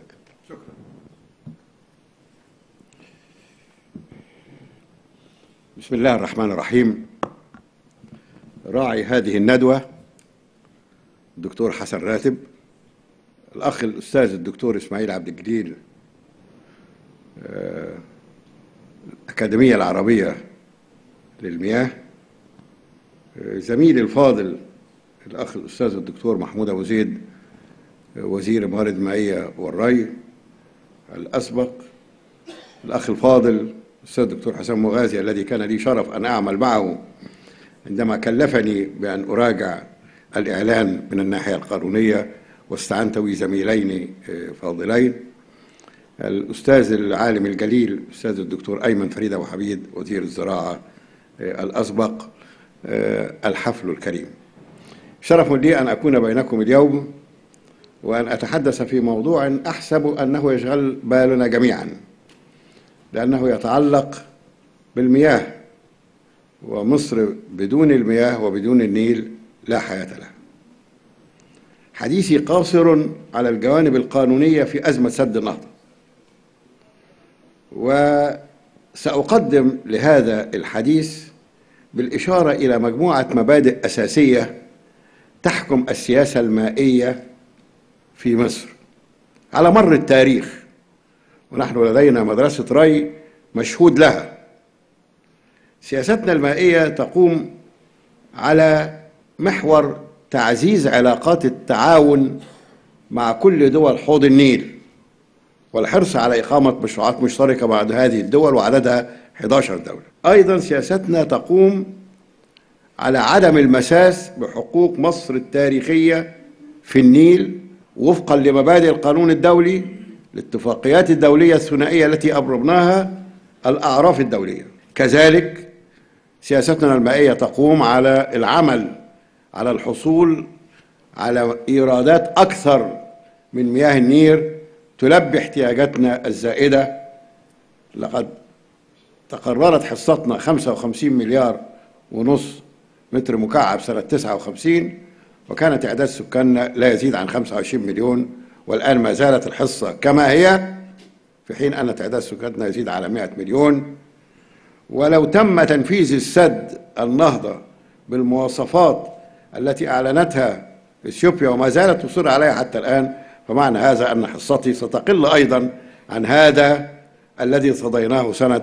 بسم الله الرحمن الرحيم راعي هذه الندوة الدكتور حسن راتب الأخ الأستاذ الدكتور إسماعيل عبد الجليل آه، الأكاديمية العربية للمياه آه، زميلي الفاضل الأخ الأستاذ الدكتور محمود أبو زيد آه، وزير الموارد المائية والري الأسبق الأخ الفاضل الأستاذ الدكتور حسن مغازي الذي كان لي شرف أن أعمل معه عندما كلفني بأن أراجع الإعلان من الناحية القانونية واستعنت بزميلين آه، فاضلين الأستاذ العالم الجليل الأستاذ الدكتور أيمن فريد أبو حميد وزير الزراعة آه، الأسبق آه، الحفل الكريم شرف لي أن أكون بينكم اليوم وأن أتحدث في موضوع أحسب أنه يشغل بالنا جميعاً لأنه يتعلق بالمياه ومصر بدون المياه وبدون النيل لا حياة لها حديثي قاصر على الجوانب القانونية في أزمة سد النهضة وسأقدم لهذا الحديث بالإشارة إلى مجموعة مبادئ أساسية تحكم السياسة المائية في مصر على مر التاريخ ونحن لدينا مدرسة ري مشهود لها سياستنا المائية تقوم على محور تعزيز علاقات التعاون مع كل دول حوض النيل والحرص على إقامة مشروعات مشتركة مع هذه الدول وعددها 11 دولة أيضا سياستنا تقوم على عدم المساس بحقوق مصر التاريخية في النيل وفقا لمبادئ القانون الدولي الاتفاقيات الدولية الثنائية التي أبرمناها الأعراف الدولية كذلك سياستنا المائية تقوم على العمل على الحصول على إيرادات أكثر من مياه النيل تلبي احتياجاتنا الزائدة لقد تقررت حصتنا 55 مليار ونص متر مكعب سنة 59 وكان تعداد سكاننا لا يزيد عن 25 مليون والآن ما زالت الحصة كما هي في حين أن تعداد سكاننا يزيد على 100 مليون ولو تم تنفيذ السد النهضة بالمواصفات التي أعلنتها إثيوبيا وما زالت تصر عليها حتى الآن فمعنى هذا أن حصتي ستقل أيضا عن هذا الذي صديناه سنة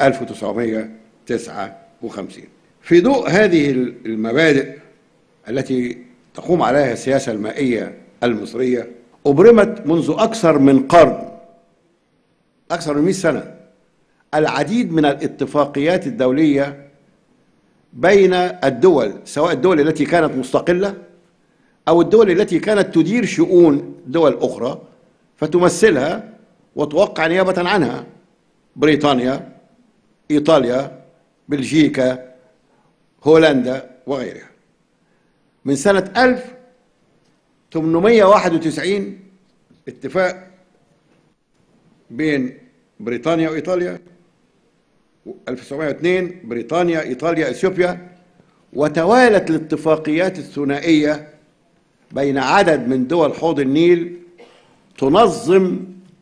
1959 في ضوء هذه المبادئ التي تقوم عليها السياسة المائية المصرية أبرمت منذ أكثر من قرن أكثر من 100 سنة العديد من الاتفاقيات الدولية بين الدول سواء الدول التي كانت مستقلة أو الدول التي كانت تدير شؤون دول أخرى فتمثلها وتوقع نيابة عنها بريطانيا إيطاليا بلجيكا هولندا وغيرها من سنة 1891 اتفاق بين بريطانيا وإيطاليا 1902 بريطانيا إيطاليا إثيوبيا وتوالت الاتفاقيات الثنائية بين عدد من دول حوض النيل تنظم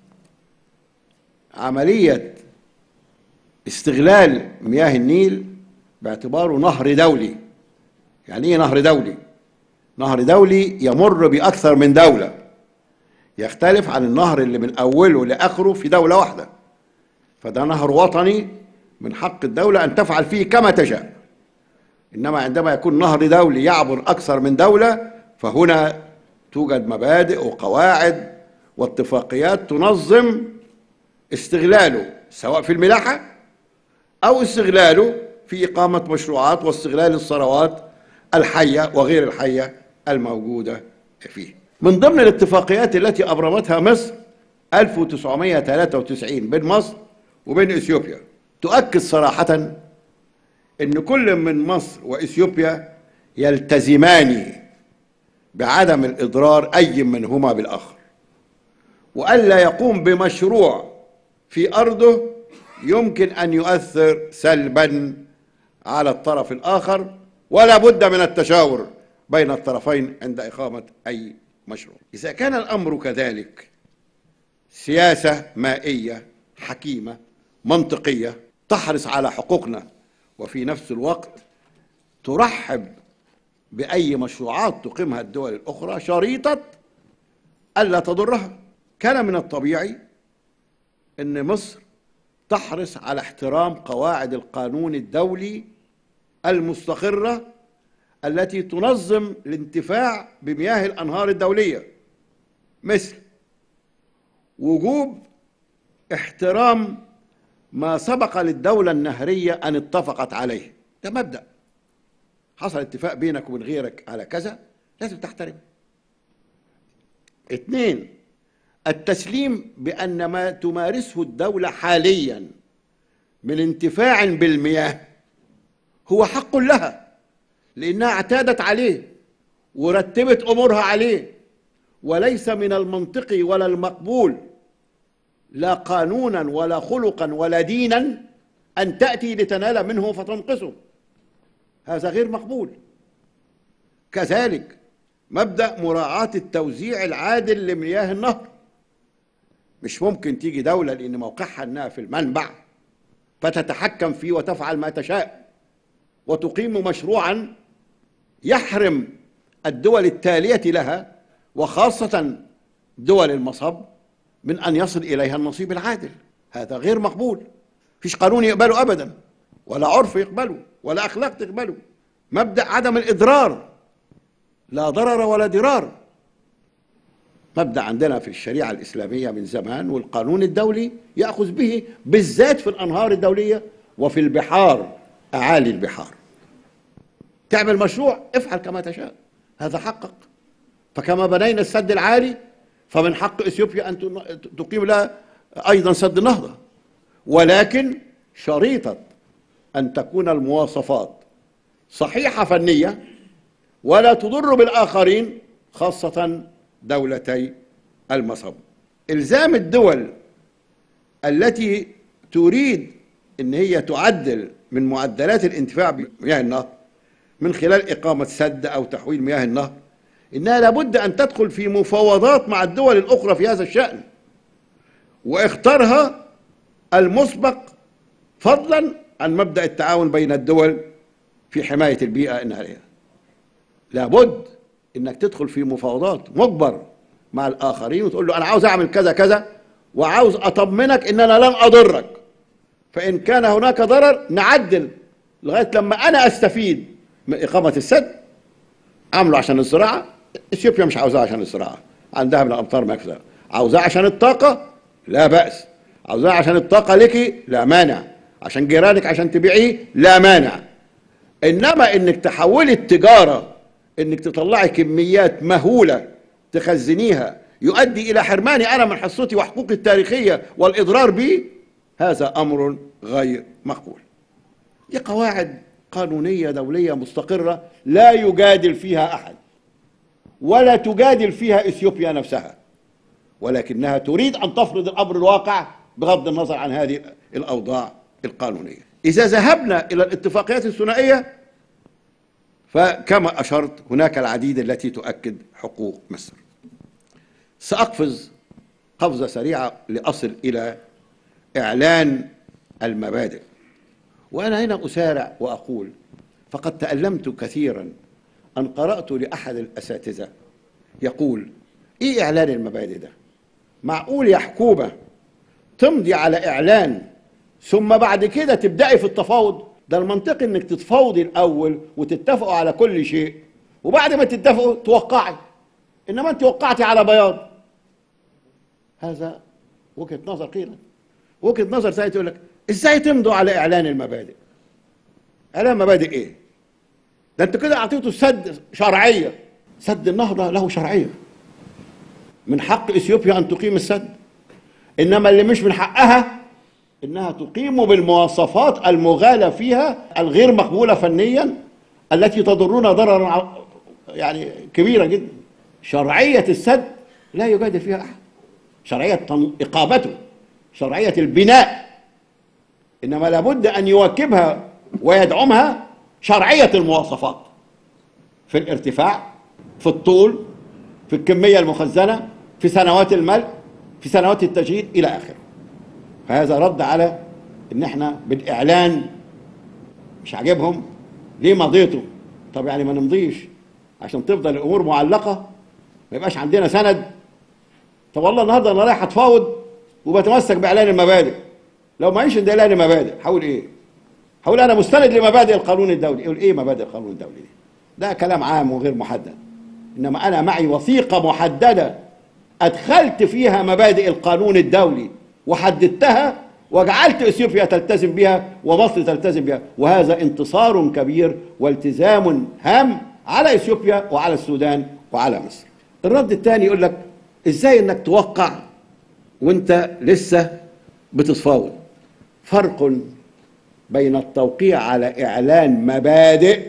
عملية استغلال مياه النيل باعتباره نهر دولي يعني ايه نهر دولي نهر دولي يمر بأكثر من دولة يختلف عن النهر اللي من أوله لآخره في دولة واحدة فده نهر وطني من حق الدولة أن تفعل فيه كما تشاء إنما عندما يكون نهر دولي يعبر أكثر من دولة فهنا توجد مبادئ وقواعد واتفاقيات تنظم استغلاله سواء في الملاحة أو استغلاله في إقامة مشروعات واستغلال الثروات الحية وغير الحية الموجودة فيه من ضمن الاتفاقيات التي أبرمتها مصر 1993 بين مصر وبين إثيوبيا تؤكد صراحة أن كل من مصر وإثيوبيا يلتزمان بعدم الإضرار أي منهما بالآخر وألا يقوم بمشروع في أرضه يمكن أن يؤثر سلبا على الطرف الآخر ولا بد من التشاور بين الطرفين عند إقامة أي مشروع إذا كان الأمر كذلك سياسة مائية حكيمة منطقية تحرص على حقوقنا وفي نفس الوقت ترحب بأي مشروعات تقيمها الدول الأخرى شريطة ألا تضرها كان من الطبيعي أن مصر تحرص على احترام قواعد القانون الدولي المستقرة التي تنظم الانتفاع بمياه الأنهار الدولية مثل وجوب احترام ما سبق للدولة النهرية أن اتفقت عليه ده مبدأ حصل اتفاق بينك وبين غيرك على كذا لازم تحترم اثنين التسليم بأن ما تمارسه الدولة حاليا من انتفاع بالمياه هو حق لها لأنها اعتادت عليه ورتبت أمورها عليه وليس من المنطقي ولا المقبول لا قانونا ولا خلقا ولا دينا أن تأتي لتنال منه فتنقصه هذا غير مقبول كذلك مبدأ مراعاة التوزيع العادل لمياه النهر مش ممكن تيجي دولة لأن موقعها أنها في المنبع فتتحكم فيه وتفعل ما تشاء وتقيم مشروعا يحرم الدول التالية لها وخاصة دول المصب من أن يصل إليها النصيب العادل هذا غير مقبول فيش قانون يقبله أبدا ولا عرف يقبله ولا أخلاق تقبله مبدأ عدم الإضرار لا ضرر ولا ضرار مبدأ عندنا في الشريعة الإسلامية من زمان والقانون الدولي يأخذ به بالذات في الأنهار الدولية وفي البحار أعالي البحار تعمل مشروع افعل كما تشاء هذا حقك فكما بنينا السد العالي فمن حق اثيوبيا ان تقيم لها ايضا سد النهضه ولكن شريطه ان تكون المواصفات صحيحه فنيه ولا تضر بالاخرين خاصه دولتي المصب الزام الدول التي تريد ان هي تعدل من معدلات الانتفاع بمياه النهر من خلال اقامه سد او تحويل مياه النهر انها لابد ان تدخل في مفاوضات مع الدول الاخرى في هذا الشان واختارها المسبق فضلا عن مبدا التعاون بين الدول في حمايه البيئه النهريه لابد انك تدخل في مفاوضات مجبر مع الاخرين وتقول له انا عاوز اعمل كذا كذا وعاوز اطمنك ان انا لن اضرك فان كان هناك ضرر نعدل لغايه لما انا استفيد من اقامه السد عملوا عشان الزراعه اثيوبيا مش عاوزاها عشان الزراعه عندها من الامطار ما يكفي عاوزاها عشان الطاقه لا باس عاوزاها عشان الطاقه لك لا مانع عشان جيرانك عشان تبيعيه لا مانع انما انك تحولي التجاره انك تطلعي كميات مهوله تخزنيها يؤدي الى حرماني انا من حصتي وحقوقي التاريخيه والاضرار بي هذا امر غير مقبول دي قواعد قانونيه دوليه مستقره لا يجادل فيها احد ولا تجادل فيها اثيوبيا نفسها ولكنها تريد ان تفرض الامر الواقع بغض النظر عن هذه الاوضاع القانونيه اذا ذهبنا الى الاتفاقيات الثنائيه فكما اشرت هناك العديد التي تؤكد حقوق مصر ساقفز قفزه سريعه لاصل الى اعلان المبادئ وانا هنا اسارع واقول فقد تالمت كثيرا ان قرات لاحد الاساتذه يقول ايه اعلان المبادئ ده معقول يا حكومه تمضي على اعلان ثم بعد كده تبداي في التفاوض ده المنطقي انك تتفاوضي الاول وتتفقوا على كل شيء وبعد ما تتفقوا توقعي انما انت وقعتي على بياض هذا وجهه نظر قيل وجهه نظر ثانيه تقول لك ازاي تمضوا على اعلان المبادئ اعلان مبادئ ايه ده انت كده اعطيته السد شرعيه سد النهضه له شرعيه من حق اثيوبيا ان تقيم السد انما اللي مش من حقها انها تقيم بالمواصفات المغالى فيها الغير مقبوله فنيا التي تضرنا ضررا ع- يعني كبيره جدا شرعيه السد لا يجادل فيها احد شرعيه تن- اقامته شرعيه البناء انما لابد ان يواكبها ويدعمها شرعيه المواصفات في الارتفاع في الطول في الكميه المخزنه في سنوات الملء في سنوات التجهيز الى اخره فهذا رد على ان احنا بالاعلان مش عاجبهم ليه مضيتوا طب يعني ما نمضيش عشان تفضل الامور معلقه ما يبقاش عندنا سند طب والله النهارده انا رايح اتفاوض وبتمسك باعلان المبادئ لو معيش ده اعلان المبادئ هقول ايه هقول انا مستند لمبادئ القانون الدولي يقول ايه مبادئ القانون الدولي دي ده كلام عام وغير محدد انما انا معي وثيقه محدده ادخلت فيها مبادئ القانون الدولي وحددتها وجعلت اثيوبيا تلتزم بها ومصر تلتزم بها وهذا انتصار كبير والتزام هام على اثيوبيا وعلى السودان وعلى مصر الرد الثاني يقول لك ازاي انك توقع وانت لسه بتتفاوض فرق بين التوقيع على اعلان مبادئ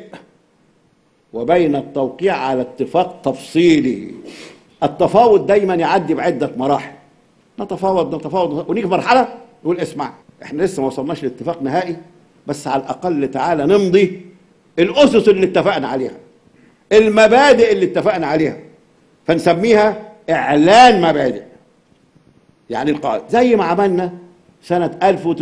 وبين التوقيع على اتفاق تفصيلي التفاوض دايما يعدي بعده مراحل نتفاوض نتفاوض ونيجي في مرحله نقول اسمع احنا لسه ما وصلناش لاتفاق نهائي بس على الاقل تعالى نمضي الاسس اللي اتفقنا عليها المبادئ اللي اتفقنا عليها فنسميها اعلان مبادئ يعني القائد زي ما عملنا سنة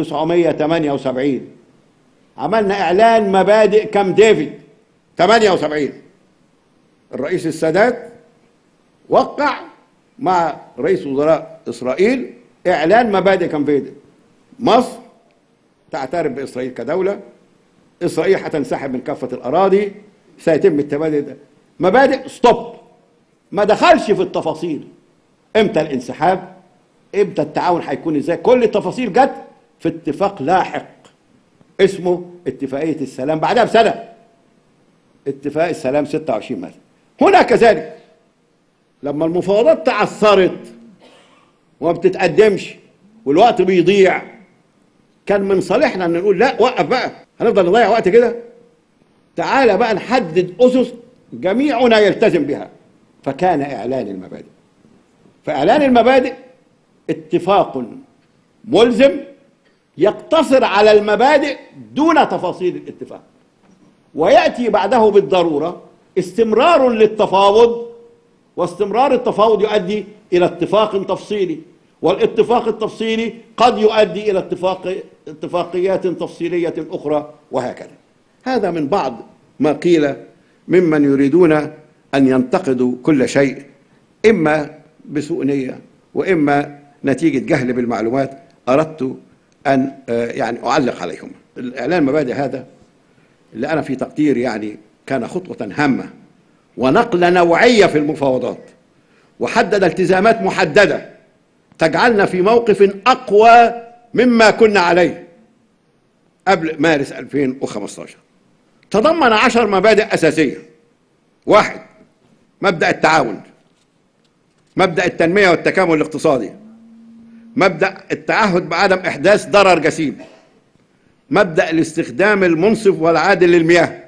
1978 عملنا إعلان مبادئ كام ديفيد 78 الرئيس السادات وقع مع رئيس وزراء إسرائيل إعلان مبادئ كام ديفيد مصر تعترف بإسرائيل كدولة إسرائيل هتنسحب من كافة الأراضي سيتم التبادل ده مبادئ ستوب ما دخلش في التفاصيل امتى الانسحاب امتى التعاون هيكون ازاي كل التفاصيل جت في اتفاق لاحق اسمه اتفاقية السلام بعدها بسنة اتفاق السلام 26 مارس هنا كذلك لما المفاوضات تعثرت وما بتتقدمش والوقت بيضيع كان من صالحنا ان نقول لا وقف بقى هنفضل نضيع وقت كده تعالى بقى نحدد اسس جميعنا يلتزم بها فكان اعلان المبادئ فاعلان المبادئ اتفاق ملزم يقتصر على المبادئ دون تفاصيل الاتفاق وياتي بعده بالضروره استمرار للتفاوض واستمرار التفاوض يؤدي الى اتفاق تفصيلي والاتفاق التفصيلي قد يؤدي الى اتفاق اتفاقيات تفصيليه اخرى وهكذا هذا من بعض ما قيل ممن يريدون ان ينتقدوا كل شيء اما بسوء نيه واما نتيجه جهل بالمعلومات اردت ان آه، يعني اعلق عليهم الاعلان مبادئ هذا اللي انا في تقديري يعني كان خطوه هامه ونقله نوعيه في المفاوضات وحدد التزامات محدده تجعلنا في موقف اقوى مما كنا عليه قبل مارس 2015 تضمن عشر مبادئ اساسيه واحد مبدا التعاون مبدا التنميه والتكامل الاقتصادي مبدا التعهد بعدم احداث ضرر جسيم مبدا الاستخدام المنصف والعادل للمياه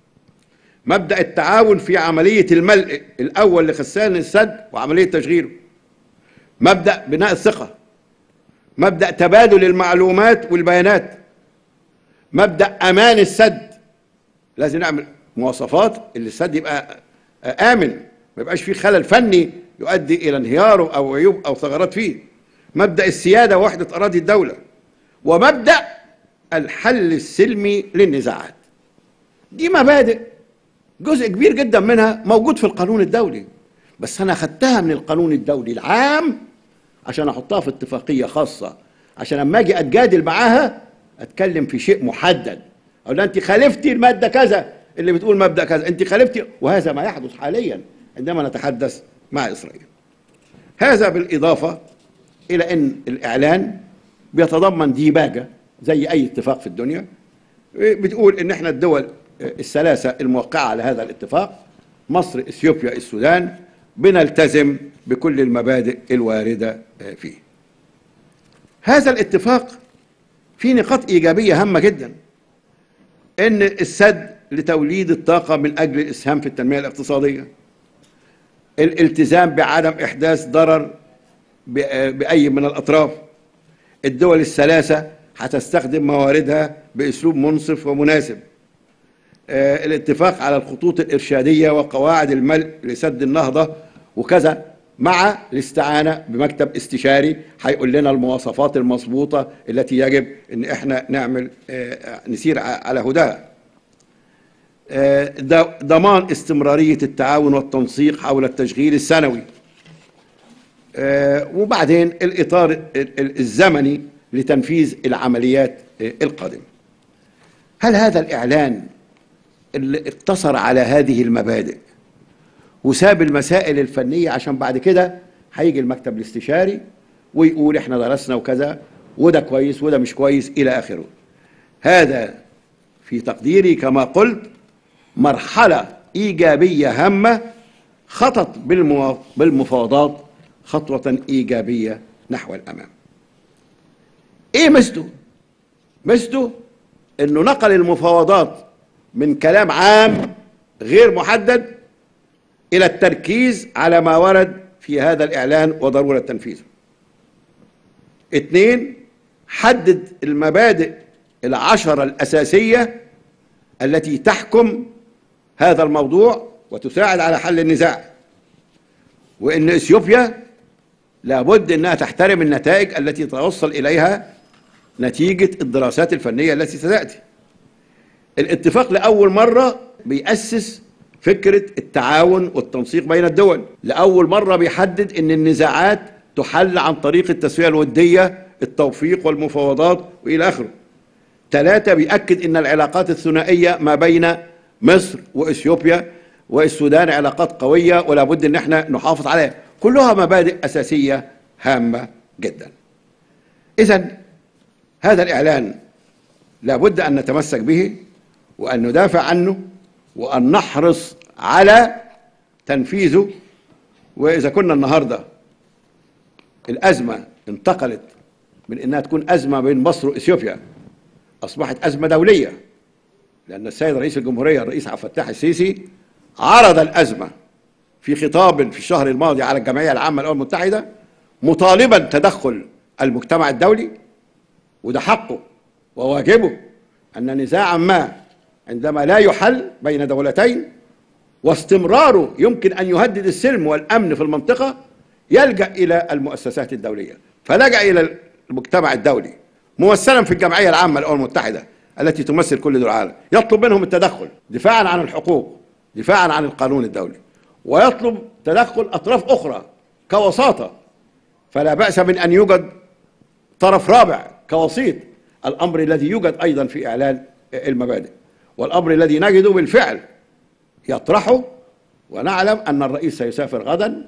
مبدا التعاون في عمليه الملء الاول لخزان السد وعمليه تشغيله مبدا بناء الثقه مبدا تبادل المعلومات والبيانات مبدا امان السد لازم نعمل مواصفات اللي السد يبقى امن ما يبقاش فيه خلل فني يؤدي الى انهياره او عيوب او ثغرات فيه مبدا السياده ووحده اراضي الدوله ومبدا الحل السلمي للنزاعات دي مبادئ جزء كبير جدا منها موجود في القانون الدولي بس انا خدتها من القانون الدولي العام عشان احطها في اتفاقيه خاصه عشان لما اجي اتجادل معاها اتكلم في شيء محدد اقول لها انت خالفتي الماده كذا اللي بتقول مبدا كذا انت خالفتي وهذا ما يحدث حاليا عندما نتحدث مع اسرائيل هذا بالاضافه الى ان الاعلان بيتضمن ديباجه زي اي اتفاق في الدنيا بتقول ان احنا الدول الثلاثه الموقعه على هذا الاتفاق مصر اثيوبيا السودان بنلتزم بكل المبادئ الوارده فيه هذا الاتفاق فيه نقاط ايجابيه هامه جدا ان السد لتوليد الطاقه من اجل الاسهام في التنميه الاقتصاديه الالتزام بعدم احداث ضرر ب- باي من الاطراف الدول الثلاثه هتستخدم مواردها باسلوب منصف ومناسب آه، الاتفاق على الخطوط الارشاديه وقواعد الملء لسد النهضه وكذا مع الاستعانه بمكتب استشاري هيقول لنا المواصفات المظبوطه التي يجب ان احنا نعمل آه، نسير ع- على هداها آه، د- ضمان استمراريه التعاون والتنسيق حول التشغيل السنوي آه، وبعدين الاطار ال- ال- الزمني لتنفيذ العمليات آه، القادمه هل هذا الاعلان اللي اقتصر على هذه المبادئ وساب المسائل الفنيه عشان بعد كده هيجي المكتب الاستشاري ويقول احنا درسنا وكذا وده كويس وده مش كويس الى اخره هذا في تقديري كما قلت مرحله ايجابيه هامه خطت بالموا- بالمفاوضات خطوه ايجابيه نحو الامام ايه ميزته ميزته انه نقل المفاوضات من كلام عام غير محدد الى التركيز على ما ورد في هذا الاعلان وضروره تنفيذه اثنين حدد المبادئ العشرة الأساسية التي تحكم هذا الموضوع وتساعد على حل النزاع وإن إثيوبيا لابد أنها تحترم النتائج التي توصل إليها نتيجة الدراسات الفنية التي ستأتي الاتفاق لأول مرة بيأسس فكرة التعاون والتنسيق بين الدول لأول مرة بيحدد أن النزاعات تحل عن طريق التسوية الودية التوفيق والمفاوضات وإلى آخره ثلاثة بيأكد أن العلاقات الثنائية ما بين مصر وإثيوبيا والسودان علاقات قوية ولا بد أن احنا نحافظ عليها كلها مبادئ أساسية هامة جدا إذا هذا الإعلان لا بد أن نتمسك به وأن ندافع عنه وأن نحرص على تنفيذه وإذا كنا النهاردة الأزمة انتقلت من أنها تكون أزمة بين مصر وإثيوبيا أصبحت أزمة دولية لأن السيد رئيس الجمهورية الرئيس عبد الفتاح السيسي عرض الأزمة في خطاب في الشهر الماضي على الجمعية العامة للأمم المتحدة مطالبا تدخل المجتمع الدولي وده حقه وواجبه أن نزاعا ما عندما لا يحل بين دولتين واستمراره يمكن أن يهدد السلم والأمن في المنطقة يلجأ إلى المؤسسات الدولية فلجأ إلى المجتمع الدولي ممثلا في الجمعية العامة للأمم المتحدة التي تمثل كل دول العالم يطلب منهم التدخل دفاعا عن الحقوق دفاعا عن القانون الدولي ويطلب تدخل أطراف أخرى كوساطة فلا بأس من أن يوجد طرف رابع كوسيط الأمر الذي يوجد أيضا في إعلان المبادئ والأمر الذي نجده بالفعل يطرحه ونعلم أن الرئيس سيسافر غدا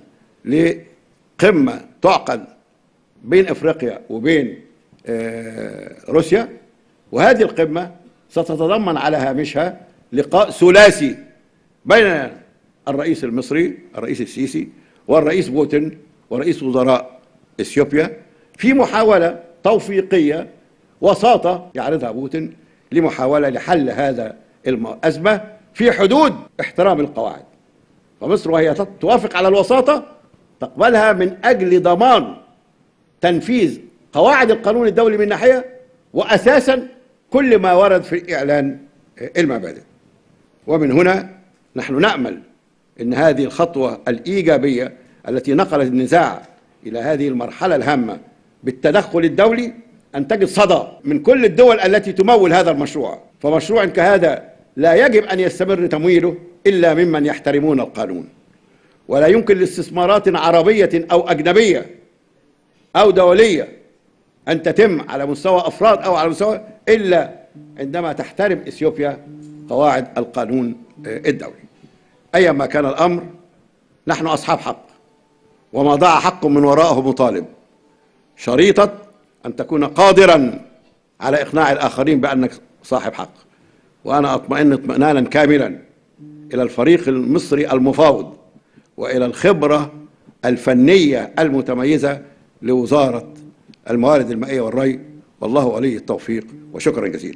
لقمة تعقد بين افريقيا وبين آه، روسيا وهذه القمه ستتضمن على هامشها لقاء ثلاثي بين الرئيس المصري الرئيس السيسي والرئيس بوتين ورئيس وزراء اثيوبيا في محاوله توفيقيه وساطه يعرضها بوتين لمحاوله لحل هذا الازمه في حدود احترام القواعد فمصر وهي توافق على الوساطه تقبلها من اجل ضمان تنفيذ قواعد القانون الدولي من ناحيه واساسا كل ما ورد في اعلان المبادئ ومن هنا نحن نامل ان هذه الخطوه الايجابيه التي نقلت النزاع الى هذه المرحله الهامه بالتدخل الدولي ان تجد صدى من كل الدول التي تمول هذا المشروع فمشروع كهذا لا يجب ان يستمر تمويله الا ممن يحترمون القانون ولا يمكن لاستثمارات عربيه او اجنبيه أو دولية أن تتم على مستوى أفراد أو على مستوى إلا عندما تحترم إثيوبيا قواعد القانون الدولي أيما كان الأمر نحن أصحاب حق وما ضاع حق من وراءه مطالب شريطة أن تكون قادرا على إقناع الآخرين بأنك صاحب حق وأنا أطمئن اطمئنانا كاملا إلى الفريق المصري المفاوض وإلى الخبرة الفنية المتميزة لوزارة الموارد المائية والري والله ولي التوفيق وشكرا جزيلا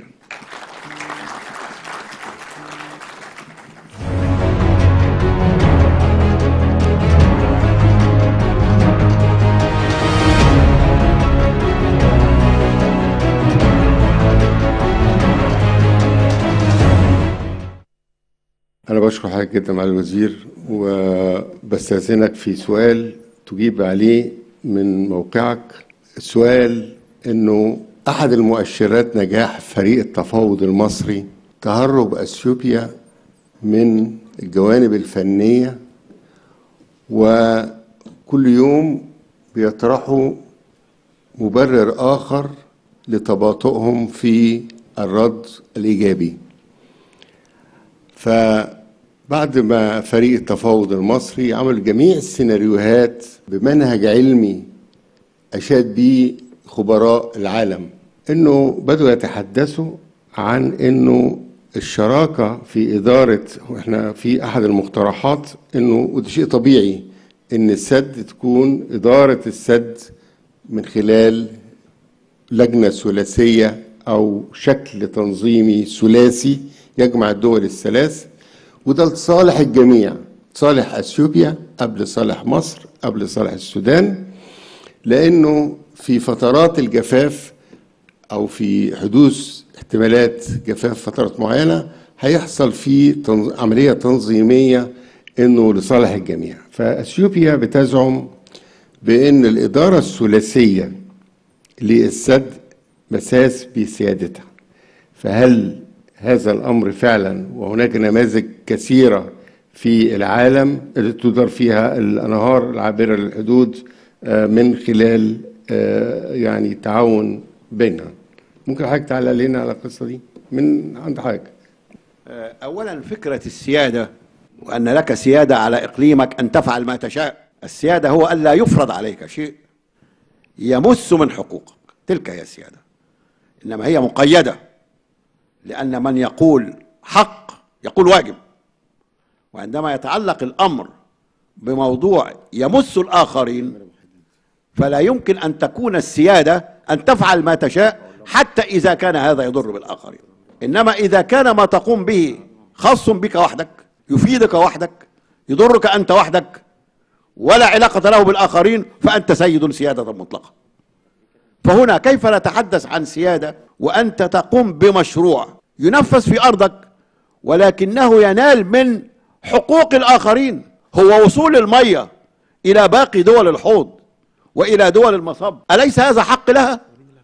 أنا بشكر حضرتك جدا معالي الوزير وبستأذنك في سؤال تجيب عليه من موقعك السؤال إنه أحد المؤشرات نجاح فريق التفاوض المصري تهرب أثيوبيا من الجوانب الفنية وكل يوم بيطرحوا مبرر آخر لتباطؤهم في الرد الإيجابي فبعد ما فريق التفاوض المصري عمل جميع السيناريوهات بمنهج علمي أشاد به خبراء العالم إنه بدأوا يتحدثوا عن إنه الشراكة في إدارة وإحنا في أحد المقترحات إنه وده شيء طبيعي إن السد تكون إدارة السد من خلال لجنة ثلاثية أو شكل تنظيمي ثلاثي يجمع الدول الثلاث وده لصالح الجميع صالح اثيوبيا قبل صالح مصر قبل صالح السودان لانه في فترات الجفاف او في حدوث احتمالات جفاف فترات معينه هيحصل في تنظ... عمليه تنظيميه انه لصالح الجميع فاثيوبيا بتزعم بان الاداره الثلاثيه للسد مساس بسيادتها فهل هذا الامر فعلا وهناك نماذج كثيره في العالم اللي تدار فيها الانهار العابره للحدود من خلال يعني تعاون بينها ممكن حضرتك تعلق لنا على القصه دي من عند حضرتك أولا فكرة السيادة وأن لك سيادة على إقليمك أن تفعل ما تشاء السيادة هو ألا يفرض عليك شيء يمس من حقوقك تلك هي السيادة إنما هي مقيدة لأن من يقول حق يقول واجب وعندما يتعلق الأمر بموضوع يمس الآخرين فلا يمكن أن تكون السيادة أن تفعل ما تشاء حتى إذا كان هذا يضر بالآخرين إنما إذا كان ما تقوم به خاص بك وحدك يفيدك وحدك يضرك أنت وحدك ولا علاقة له بالآخرين فأنت سيد سيادة مطلقة فهنا كيف نتحدث عن سيادة وأنت تقوم بمشروع ينفذ في أرضك ولكنه ينال من حقوق الآخرين هو وصول المية إلى باقي دول الحوض وإلى دول المصب أليس هذا حق لها؟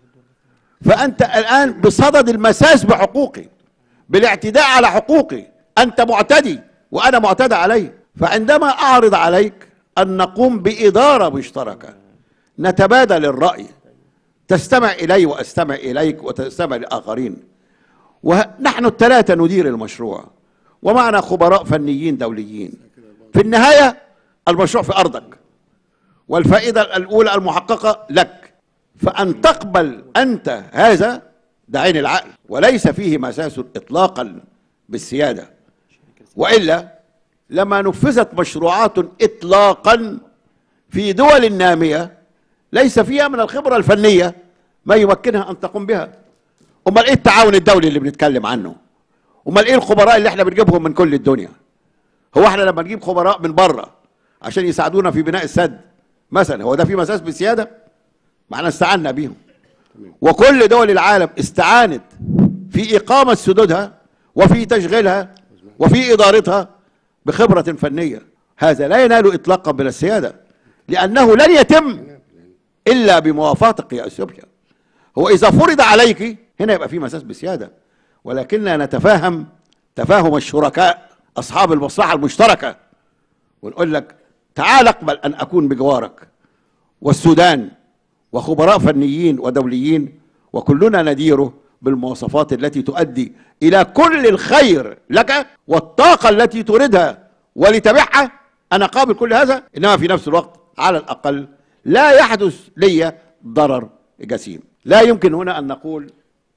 فأنت الآن بصدد المساس بحقوقي بالاعتداء على حقوقي أنت معتدي وأنا معتدى عليه فعندما أعرض عليك أن نقوم بإدارة مشتركة نتبادل الرأي تستمع إلي وأستمع إليك وتستمع لآخرين ونحن الثلاثة ندير المشروع ومعنا خبراء فنيين دوليين في النهاية المشروع في أرضك والفائدة الأولى المحققة لك فأن تقبل أنت هذا ده عين العقل وليس فيه مساس إطلاقا بالسيادة وإلا لما نفذت مشروعات إطلاقا في دول نامية ليس فيها من الخبرة الفنية ما يمكنها أن تقوم بها أمال إيه التعاون الدولي اللي بنتكلم عنه أمال إيه الخبراء اللي إحنا بنجيبهم من كل الدنيا هو إحنا لما نجيب خبراء من بره عشان يساعدونا في بناء السد مثلا هو ده في مساس بالسيادة ما احنا استعنا بيهم وكل دول العالم استعانت في إقامة سدودها وفي تشغيلها وفي إدارتها بخبرة فنية هذا لا ينال إطلاقا من السيادة لأنه لن يتم إلا بموافقتك يا أثيوبيا هو إذا فرض عليك هنا يبقى في مساس بسيادة ولكننا نتفاهم تفاهم الشركاء أصحاب المصلحة المشتركة ونقول لك تعال اقبل أن أكون بجوارك والسودان وخبراء فنيين ودوليين وكلنا نديره بالمواصفات التي تؤدي إلى كل الخير لك والطاقة التي تريدها ولتبعها أنا قابل كل هذا إنما في نفس الوقت على الأقل لا يحدث لي ضرر جسيم لا يمكن هنا أن نقول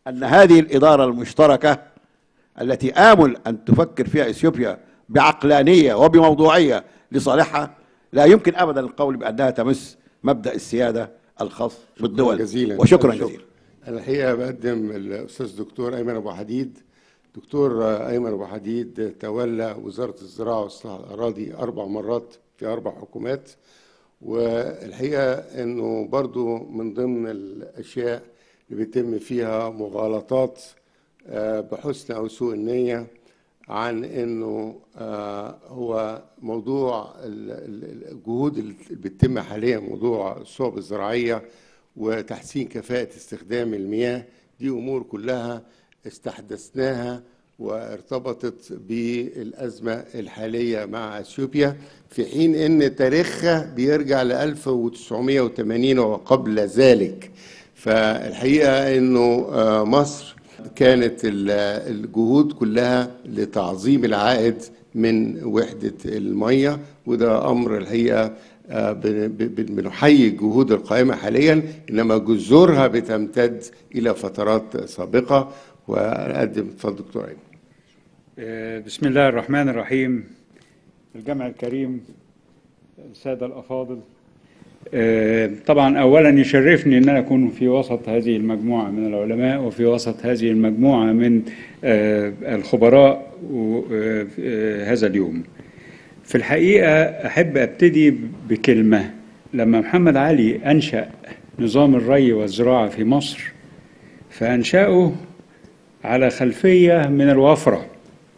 أن هذه الإدارة المشتركة التي آمل أن تفكر فيها إثيوبيا بعقلانية وبموضوعية لصالحها لا يمكن أبدا القول بأنها تمس مبدأ السيادة الخاص بالدول جزيلا وشكرا شكرا. جزيلا أنا الحقيقة بقدم الأستاذ دكتور أيمن أبو حديد دكتور أيمن أبو حديد تولى وزارة الزراعة وإصلاح الأراضي أربع مرات في أربع حكومات والحقيقة أنه برضو من ضمن الأشياء اللي بيتم فيها مغالطات آه، بحسن أو سوء النية عن أنه آه، هو موضوع ال- ال- الجهود اللي بتتم حاليا موضوع الصوب الزراعية وتحسين كفاءة استخدام المياه دي أمور كلها استحدثناها وارتبطت بالأزمة الحالية مع أثيوبيا في حين أن تاريخها بيرجع ل 1980 وقبل ذلك فالحقيقة أنه آه، مصر كانت ال- الجهود كلها لتعظيم العائد من وحدة المية وده أمر الحقيقة آه، بن- بن- بنحيي الجهود القائمة حاليا إنما جذورها بتمتد إلى فترات سابقة وأقدم اتفضل دكتور أيمن آه، بسم الله الرحمن الرحيم الجمع الكريم السادة الأفاضل آه، طبعا أولا يشرفني أن أنا أكون في وسط هذه المجموعة من العلماء وفي وسط هذه المجموعة من آه، الخبراء و- آه، آه، هذا اليوم في الحقيقة أحب أبتدي بكلمة لما محمد علي أنشأ نظام الري والزراعة في مصر فأنشأه على خلفية من الوفرة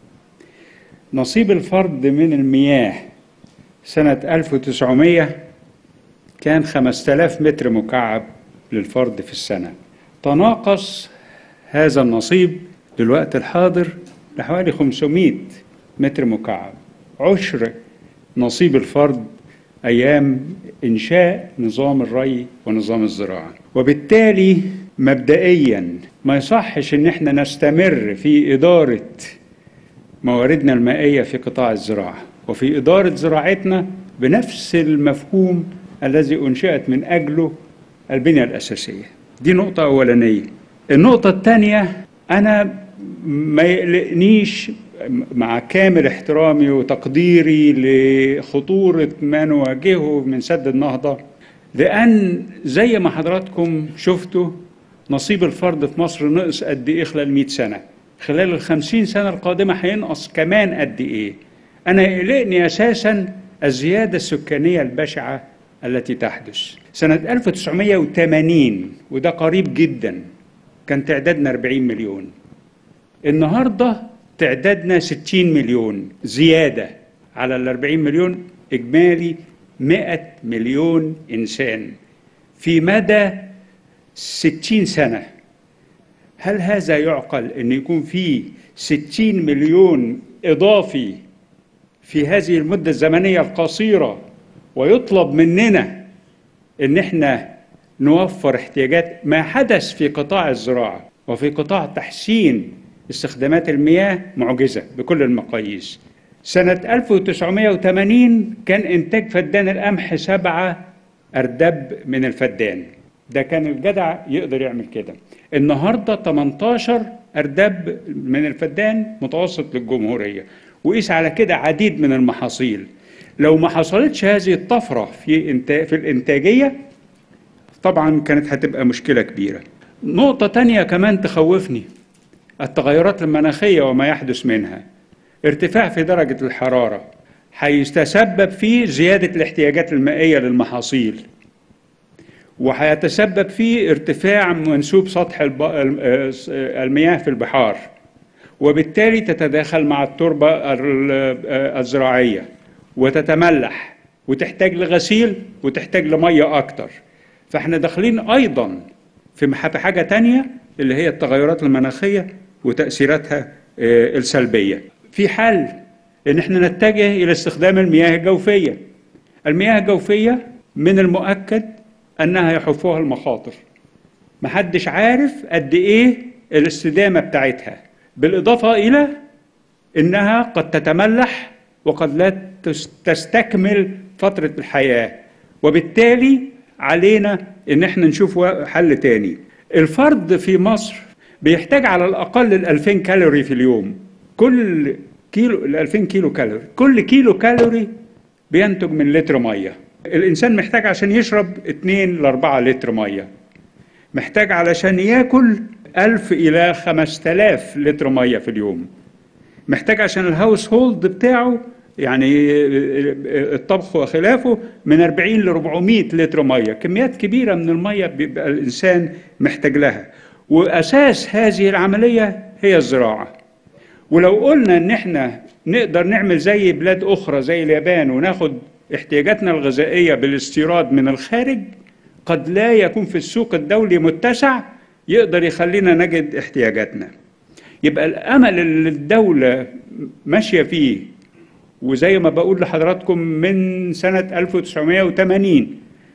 نصيب الفرد من المياه سنة 1900 كان 5000 متر مكعب للفرد في السنة تناقص هذا النصيب للوقت الحاضر لحوالي 500 متر مكعب عشر نصيب الفرد أيام إنشاء نظام الري ونظام الزراعة وبالتالي مبدئيا ما يصحش إن احنا نستمر في إدارة مواردنا المائية في قطاع الزراعة وفي إدارة زراعتنا بنفس المفهوم الذي أنشأت من أجله البنية الأساسية دي نقطة أولانية النقطة الثانية أنا ما يقلقنيش مع كامل احترامي وتقديري لخطورة ما نواجهه من سد النهضة لأن زي ما حضراتكم شفتوا نصيب الفرد في مصر نقص قد إيه خلال 100 سنة خلال الخمسين سنة القادمة هينقص كمان قد إيه أنا يقلقني أساسا الزيادة السكانية البشعة التي تحدث سنة 1980 وده قريب جدا كان تعدادنا 40 مليون النهاردة تعدادنا 60 مليون زيادة على ال 40 مليون إجمالي 100 مليون إنسان في مدى 60 سنة هل هذا يعقل أن يكون في 60 مليون إضافي في هذه المدة الزمنية القصيرة ويطلب مننا أن احنا نوفر احتياجات ما حدث في قطاع الزراعة وفي قطاع تحسين استخدامات المياه معجزة بكل المقاييس سنة 1980 كان إنتاج فدان القمح سبعة أردب من الفدان ده كان الجدع يقدر يعمل كده النهارده 18 ارداب من الفدان متوسط للجمهوريه وقيس على كده عديد من المحاصيل لو ما حصلتش هذه الطفره في انتاج في الانتاجيه طبعا كانت هتبقى مشكله كبيره نقطه تانية كمان تخوفني التغيرات المناخيه وما يحدث منها ارتفاع في درجه الحراره هيتسبب في زياده الاحتياجات المائيه للمحاصيل وهيتسبب في ارتفاع منسوب سطح الب... المياه في البحار وبالتالي تتداخل مع التربة الزراعية وتتملح وتحتاج لغسيل وتحتاج لمية أكتر فاحنا داخلين أيضا في حاجة تانية اللي هي التغيرات المناخية وتأثيراتها السلبية في حل ان احنا نتجه الى استخدام المياه الجوفية المياه الجوفية من المؤكد انها يحفها المخاطر محدش عارف قد ايه الاستدامه بتاعتها بالاضافه الى انها قد تتملح وقد لا تستكمل فتره الحياه وبالتالي علينا ان احنا نشوف حل تاني الفرد في مصر بيحتاج على الاقل ال 2000 كالوري في اليوم كل كيلو ال 2000 كيلو كالوري كل كيلو كالوري بينتج من لتر ميه الانسان محتاج عشان يشرب 2 ل 4 لتر ميه محتاج علشان ياكل 1000 الى 5000 لتر ميه في اليوم محتاج عشان الهاوس هولد بتاعه يعني الطبخ وخلافه من 40 ل 400 لتر ميه كميات كبيره من الميه بيبقى الانسان محتاج لها واساس هذه العمليه هي الزراعه ولو قلنا ان احنا نقدر نعمل زي بلاد اخرى زي اليابان وناخد احتياجاتنا الغذائيه بالاستيراد من الخارج قد لا يكون في السوق الدولي متسع يقدر يخلينا نجد احتياجاتنا يبقى الامل اللي الدوله ماشيه فيه وزي ما بقول لحضراتكم من سنه 1980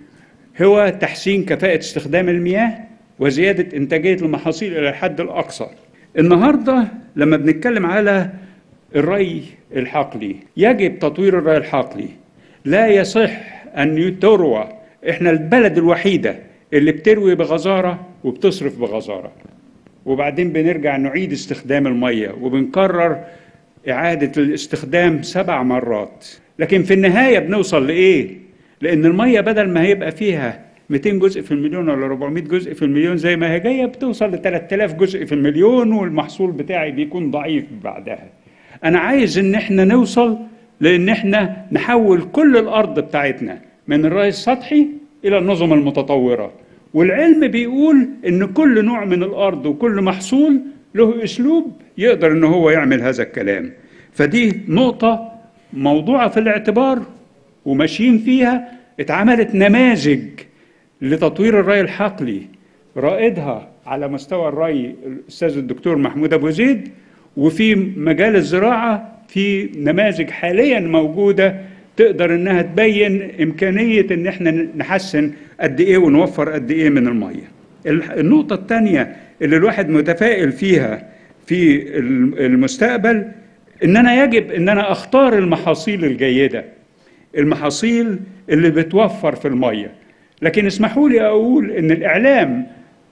هو تحسين كفاءه استخدام المياه وزياده انتاجيه المحاصيل الى الحد الاقصى النهارده لما بنتكلم على الري الحقلي يجب تطوير الري الحقلي لا يصح ان تروى احنا البلد الوحيده اللي بتروي بغزاره وبتصرف بغزاره وبعدين بنرجع نعيد استخدام الميه وبنكرر اعاده الاستخدام سبع مرات لكن في النهايه بنوصل لايه لان الميه بدل ما هيبقى فيها 200 جزء في المليون ولا 400 جزء في المليون زي ما هي جايه بتوصل ل 3000 جزء في المليون والمحصول بتاعي بيكون ضعيف بعدها انا عايز ان احنا نوصل لان احنا نحول كل الارض بتاعتنا من الري السطحي الى النظم المتطوره والعلم بيقول ان كل نوع من الارض وكل محصول له اسلوب يقدر ان هو يعمل هذا الكلام فدي نقطه موضوعه في الاعتبار وماشيين فيها اتعملت نماذج لتطوير الري الحقلي رائدها على مستوى الري الاستاذ الدكتور محمود ابو زيد وفي مجال الزراعه في نماذج حاليا موجوده تقدر انها تبين امكانيه ان احنا نحسن قد ايه ونوفر قد ايه من الميه. النقطه الثانيه اللي الواحد متفائل فيها في المستقبل ان انا يجب ان انا اختار المحاصيل الجيده. المحاصيل اللي بتوفر في الميه. لكن اسمحوا لي اقول ان الاعلام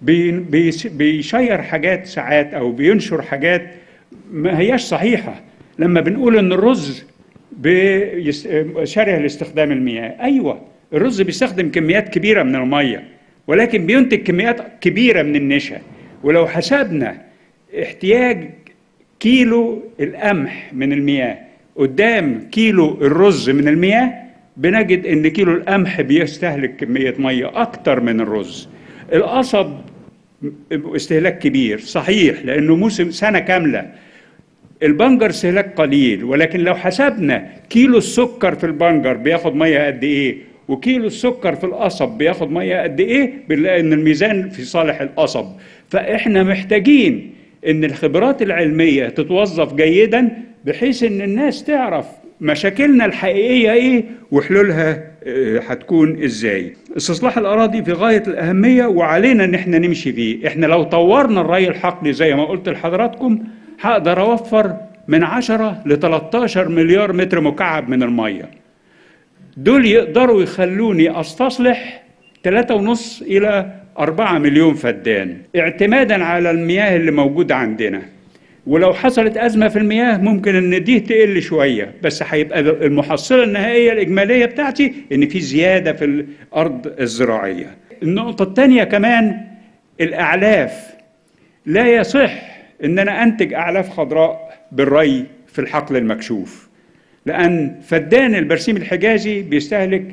بيشير حاجات ساعات او بينشر حاجات ما هياش صحيحه لما بنقول ان الرز شره لاستخدام المياه ايوه الرز بيستخدم كميات كبيره من الميه ولكن بينتج كميات كبيره من النشا ولو حسبنا احتياج كيلو القمح من المياه قدام كيلو الرز من المياه بنجد ان كيلو القمح بيستهلك كميه ميه اكتر من الرز القصب استهلاك كبير صحيح لانه موسم سنه كامله البنجر استهلاك قليل ولكن لو حسبنا كيلو السكر في البنجر بياخد ميه قد ايه وكيلو السكر في القصب بياخد ميه قد ايه بنلاقي ان الميزان في صالح القصب فاحنا محتاجين ان الخبرات العلميه تتوظف جيدا بحيث ان الناس تعرف مشاكلنا الحقيقيه ايه وحلولها هتكون ازاي استصلاح الاراضي في غايه الاهميه وعلينا ان احنا نمشي فيه احنا لو طورنا الري الحقلي زي ما قلت لحضراتكم هقدر اوفر من 10 ل 13 مليار متر مكعب من الميه دول يقدروا يخلوني استصلح 3.5 الى 4 مليون فدان اعتمادا على المياه اللي موجوده عندنا ولو حصلت أزمة في المياه ممكن إن دي تقل شوية بس هيبقى المحصلة النهائية الإجمالية بتاعتي إن في زيادة في الأرض الزراعية. النقطة الثانية كمان الأعلاف لا يصح إن أنا أنتج أعلاف خضراء بالري في الحقل المكشوف لأن فدان البرسيم الحجازي بيستهلك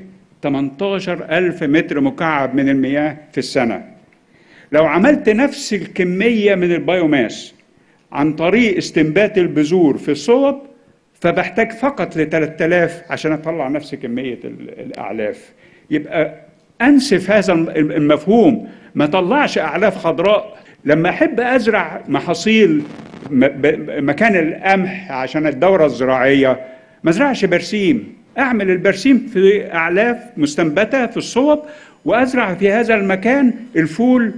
18 ألف متر مكعب من المياه في السنة لو عملت نفس الكمية من البيوماس عن طريق استنبات البذور في الصوب فبحتاج فقط ل 3000 عشان اطلع نفس كميه الاعلاف يبقى انسف هذا المفهوم ما طلعش اعلاف خضراء لما احب ازرع محاصيل مكان القمح عشان الدوره الزراعيه ما ازرعش برسيم اعمل البرسيم في اعلاف مستنبته في الصوب وازرع في هذا المكان الفول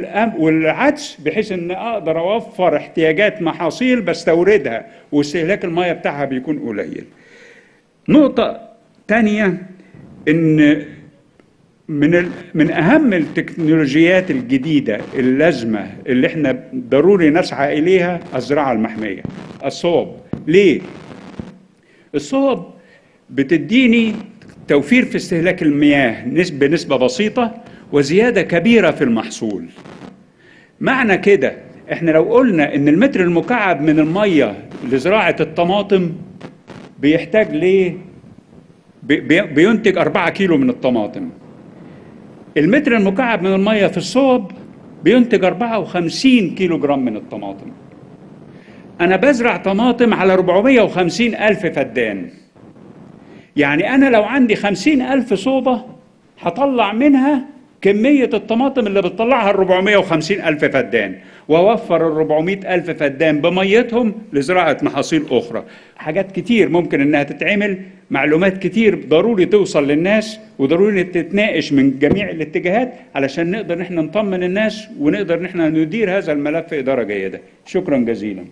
والعدس بحيث ان اقدر اوفر احتياجات محاصيل بستوردها واستهلاك الميه بتاعها بيكون قليل. نقطة تانية ان من ال... من اهم التكنولوجيات الجديده اللازمه اللي احنا ضروري نسعى اليها الزراعه المحميه الصوب ليه الصوب بتديني توفير في استهلاك المياه نسبه نسبه بسيطه وزياده كبيره في المحصول معنى كده احنا لو قلنا ان المتر المكعب من الميه لزراعه الطماطم بيحتاج ليه بي- بي- بينتج 4 كيلو من الطماطم المتر المكعب من الميه في الصوب بينتج 54 كيلو جرام من الطماطم انا بزرع طماطم على 450 الف فدان يعني انا لو عندي 50 الف صوبه هطلع منها كمية الطماطم اللي بتطلعها ال 450 ألف فدان وأوفر ال 400 ألف فدان بميتهم لزراعة محاصيل أخرى حاجات كتير ممكن إنها تتعمل معلومات كتير ضروري توصل للناس وضروري تتناقش من جميع الاتجاهات علشان نقدر نحن نطمن الناس ونقدر نحن ندير هذا الملف إدارة جيدة شكرا جزيلا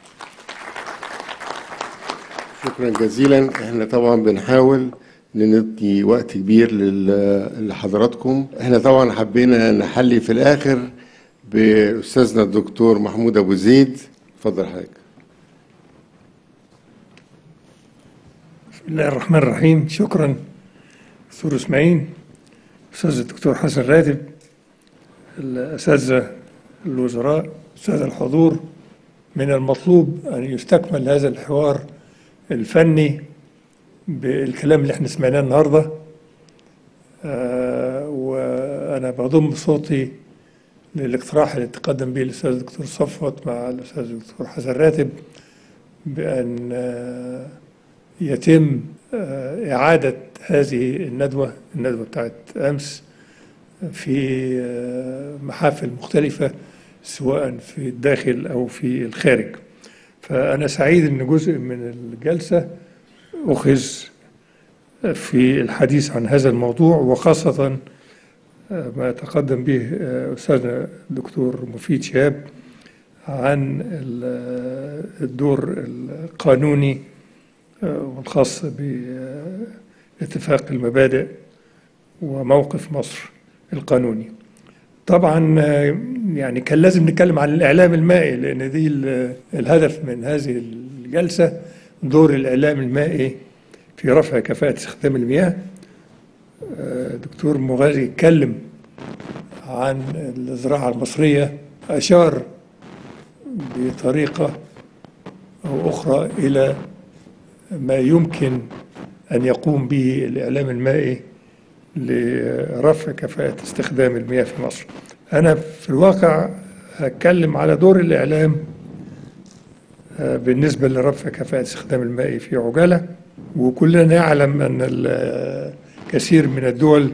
شكرا جزيلا احنا طبعا بنحاول ندي وقت كبير لل- لحضراتكم احنا طبعا حبينا نحلي في الاخر باستاذنا الدكتور محمود ابو زيد اتفضل حضرتك بسم الله الرحمن الرحيم شكرا دكتور اسماعيل استاذ الدكتور حسن راتب الاساتذه الوزراء استاذ الحضور من المطلوب ان يستكمل هذا الحوار الفني بالكلام اللي احنا سمعناه النهارده آه وانا بضم صوتي للاقتراح اللي تقدم به الاستاذ الدكتور صفوت مع الاستاذ الدكتور حسن راتب بان آه يتم آه، إعادة هذه الندوة الندوة بتاعت أمس في آه، محافل مختلفة سواء في الداخل أو في الخارج فأنا سعيد أن جزء من الجلسة أخذ في الحديث عن هذا الموضوع وخاصة آه، ما تقدم به آه، أستاذنا الدكتور مفيد شهاب عن ال- الدور القانوني والخاص باتفاق المبادئ وموقف مصر القانوني طبعا آه، يعني كان لازم نتكلم عن الإعلام المائي لأن دي ال- الهدف من هذه الجلسة دور الإعلام المائي في رفع كفاءة استخدام المياه آه، دكتور مغازي اتكلم عن الزراعة المصرية أشار بطريقة أو أخرى إلى ما يمكن أن يقوم به الإعلام المائي لرفع كفاءة استخدام المياه في مصر أنا في الواقع هتكلم على دور الإعلام آه، بالنسبة لرفع كفاءة استخدام الماء في عجالة وكلنا نعلم أن ال- كثير من الدول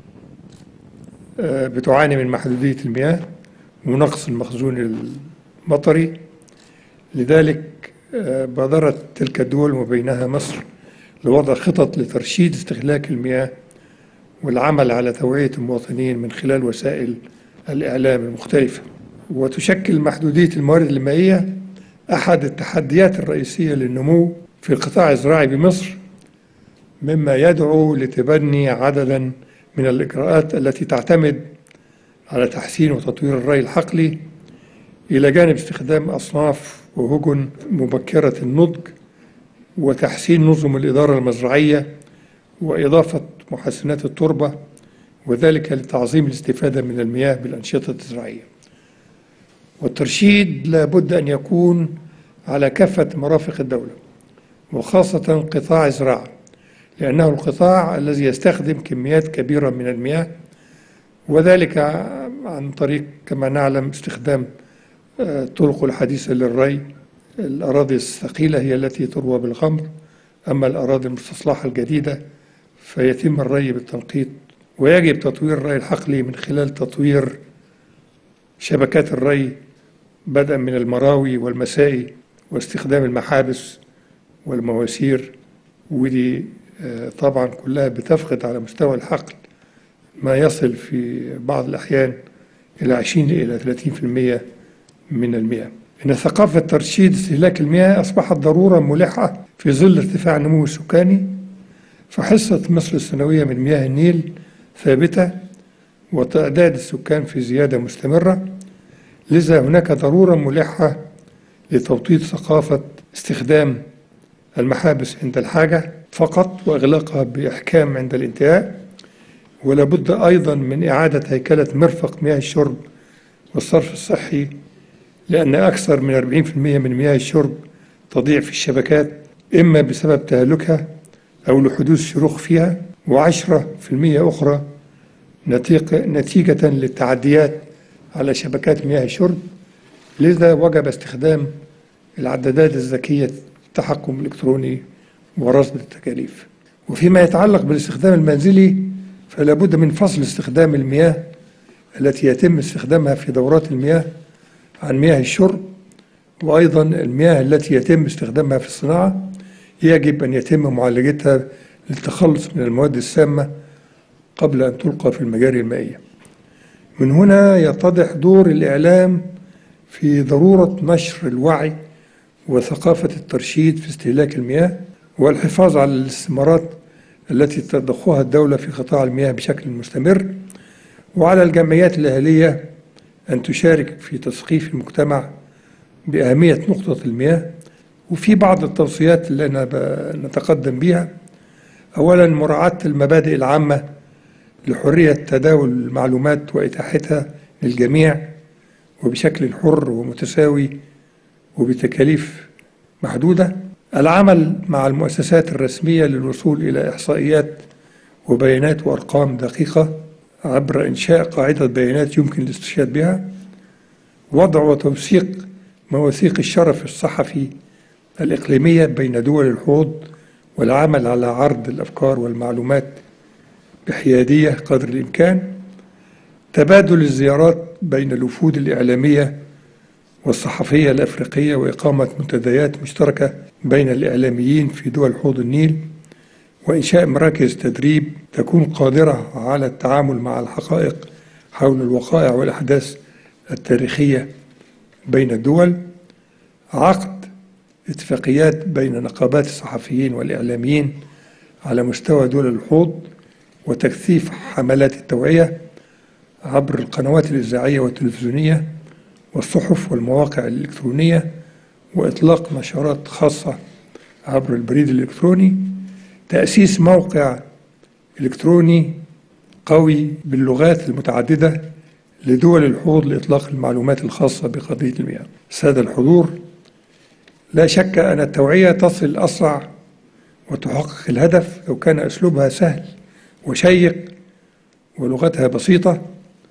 آه، بتعاني من محدودية المياه ونقص المخزون المطري لذلك آه، بادرت تلك الدول وبينها مصر لوضع خطط لترشيد استهلاك المياه والعمل على توعية المواطنين من خلال وسائل الإعلام المختلفة وتشكل محدودية الموارد المائية أحد التحديات الرئيسية للنمو في القطاع الزراعي بمصر مما يدعو لتبني عددا من الإجراءات التي تعتمد على تحسين وتطوير الري الحقلي إلى جانب استخدام أصناف وهجن مبكرة النضج وتحسين نظم الإدارة المزرعية وإضافة محسنات التربة وذلك لتعظيم الاستفادة من المياه بالأنشطة الزراعية والترشيد لابد أن يكون على كافة مرافق الدولة وخاصة قطاع الزراعة لأنه القطاع الذي يستخدم كميات كبيرة من المياه وذلك عن طريق كما نعلم استخدام آه، الطرق الحديثة للري الأراضي الثقيلة هي التي تروى بالغمر أما الأراضي المستصلحة الجديدة فيتم الري بالتنقيط ويجب تطوير الري الحقلي من خلال تطوير شبكات الري بدءا من المراوي والمسائي واستخدام المحابس والمواسير ودي آه، طبعا كلها بتفقد على مستوى الحقل ما يصل في بعض الأحيان إلى 20 إلى 30% من المياه إن ثقافة ترشيد استهلاك المياه أصبحت ضرورة ملحة في ظل ارتفاع النمو السكاني فحصة مصر السنوية من مياه النيل ثابتة وتعداد السكان في زيادة مستمرة لذا هناك ضرورة ملحة لتوطيد ثقافة استخدام المحابس عند الحاجة فقط وإغلاقها بإحكام عند الانتهاء ولا بد أيضا من إعادة هيكلة مرفق مياه الشرب والصرف الصحي لأن أكثر من 40% من مياه الشرب تضيع في الشبكات إما بسبب تهلكها أو لحدوث شروخ فيها وعشرة في المية أخرى نتيجة, نتيجة للتعديات على شبكات مياه الشرب لذا وجب استخدام العدادات الذكية التحكم الإلكتروني ورصد التكاليف وفيما يتعلق بالاستخدام المنزلي فلا بد من فصل استخدام المياه التي يتم استخدامها في دورات المياه عن مياه الشرب وأيضا المياه التي يتم استخدامها في الصناعة يجب أن يتم معالجتها للتخلص من المواد السامة قبل أن تلقى في المجاري المائية من هنا يتضح دور الإعلام في ضرورة نشر الوعي وثقافة الترشيد في استهلاك المياه والحفاظ على الاستثمارات التي تضخها الدولة في قطاع المياه بشكل مستمر وعلى الجمعيات الأهلية أن تشارك في تثقيف المجتمع بأهمية نقطة المياه وفي بعض التوصيات اللي أنا نتقدم بها أولا مراعاة المبادئ العامة لحرية تداول المعلومات وإتاحتها للجميع وبشكل حر ومتساوي وبتكاليف محدودة العمل مع المؤسسات الرسمية للوصول إلى إحصائيات وبيانات وأرقام دقيقة عبر إنشاء قاعدة بيانات يمكن الاستشهاد بها وضع وتوثيق مواثيق الشرف الصحفي الإقليمية بين دول الحوض والعمل على عرض الأفكار والمعلومات بحيادية قدر الإمكان تبادل الزيارات بين الوفود الإعلامية والصحفية الأفريقية وإقامة منتديات مشتركة بين الإعلاميين في دول حوض النيل وإنشاء مراكز تدريب تكون قادرة على التعامل مع الحقائق حول الوقائع والأحداث التاريخية بين الدول عقد اتفاقيات بين نقابات الصحفيين والإعلاميين على مستوى دول الحوض وتكثيف حملات التوعية عبر القنوات الإذاعية والتلفزيونية والصحف والمواقع الإلكترونية وإطلاق نشرات خاصة عبر البريد الإلكتروني تأسيس موقع إلكتروني قوي باللغات المتعددة لدول الحوض لإطلاق المعلومات الخاصة بقضية المياه السادة الحضور لا شك أن التوعية تصل أسرع وتحقق الهدف لو كان أسلوبها سهل وشيق ولغتها بسيطة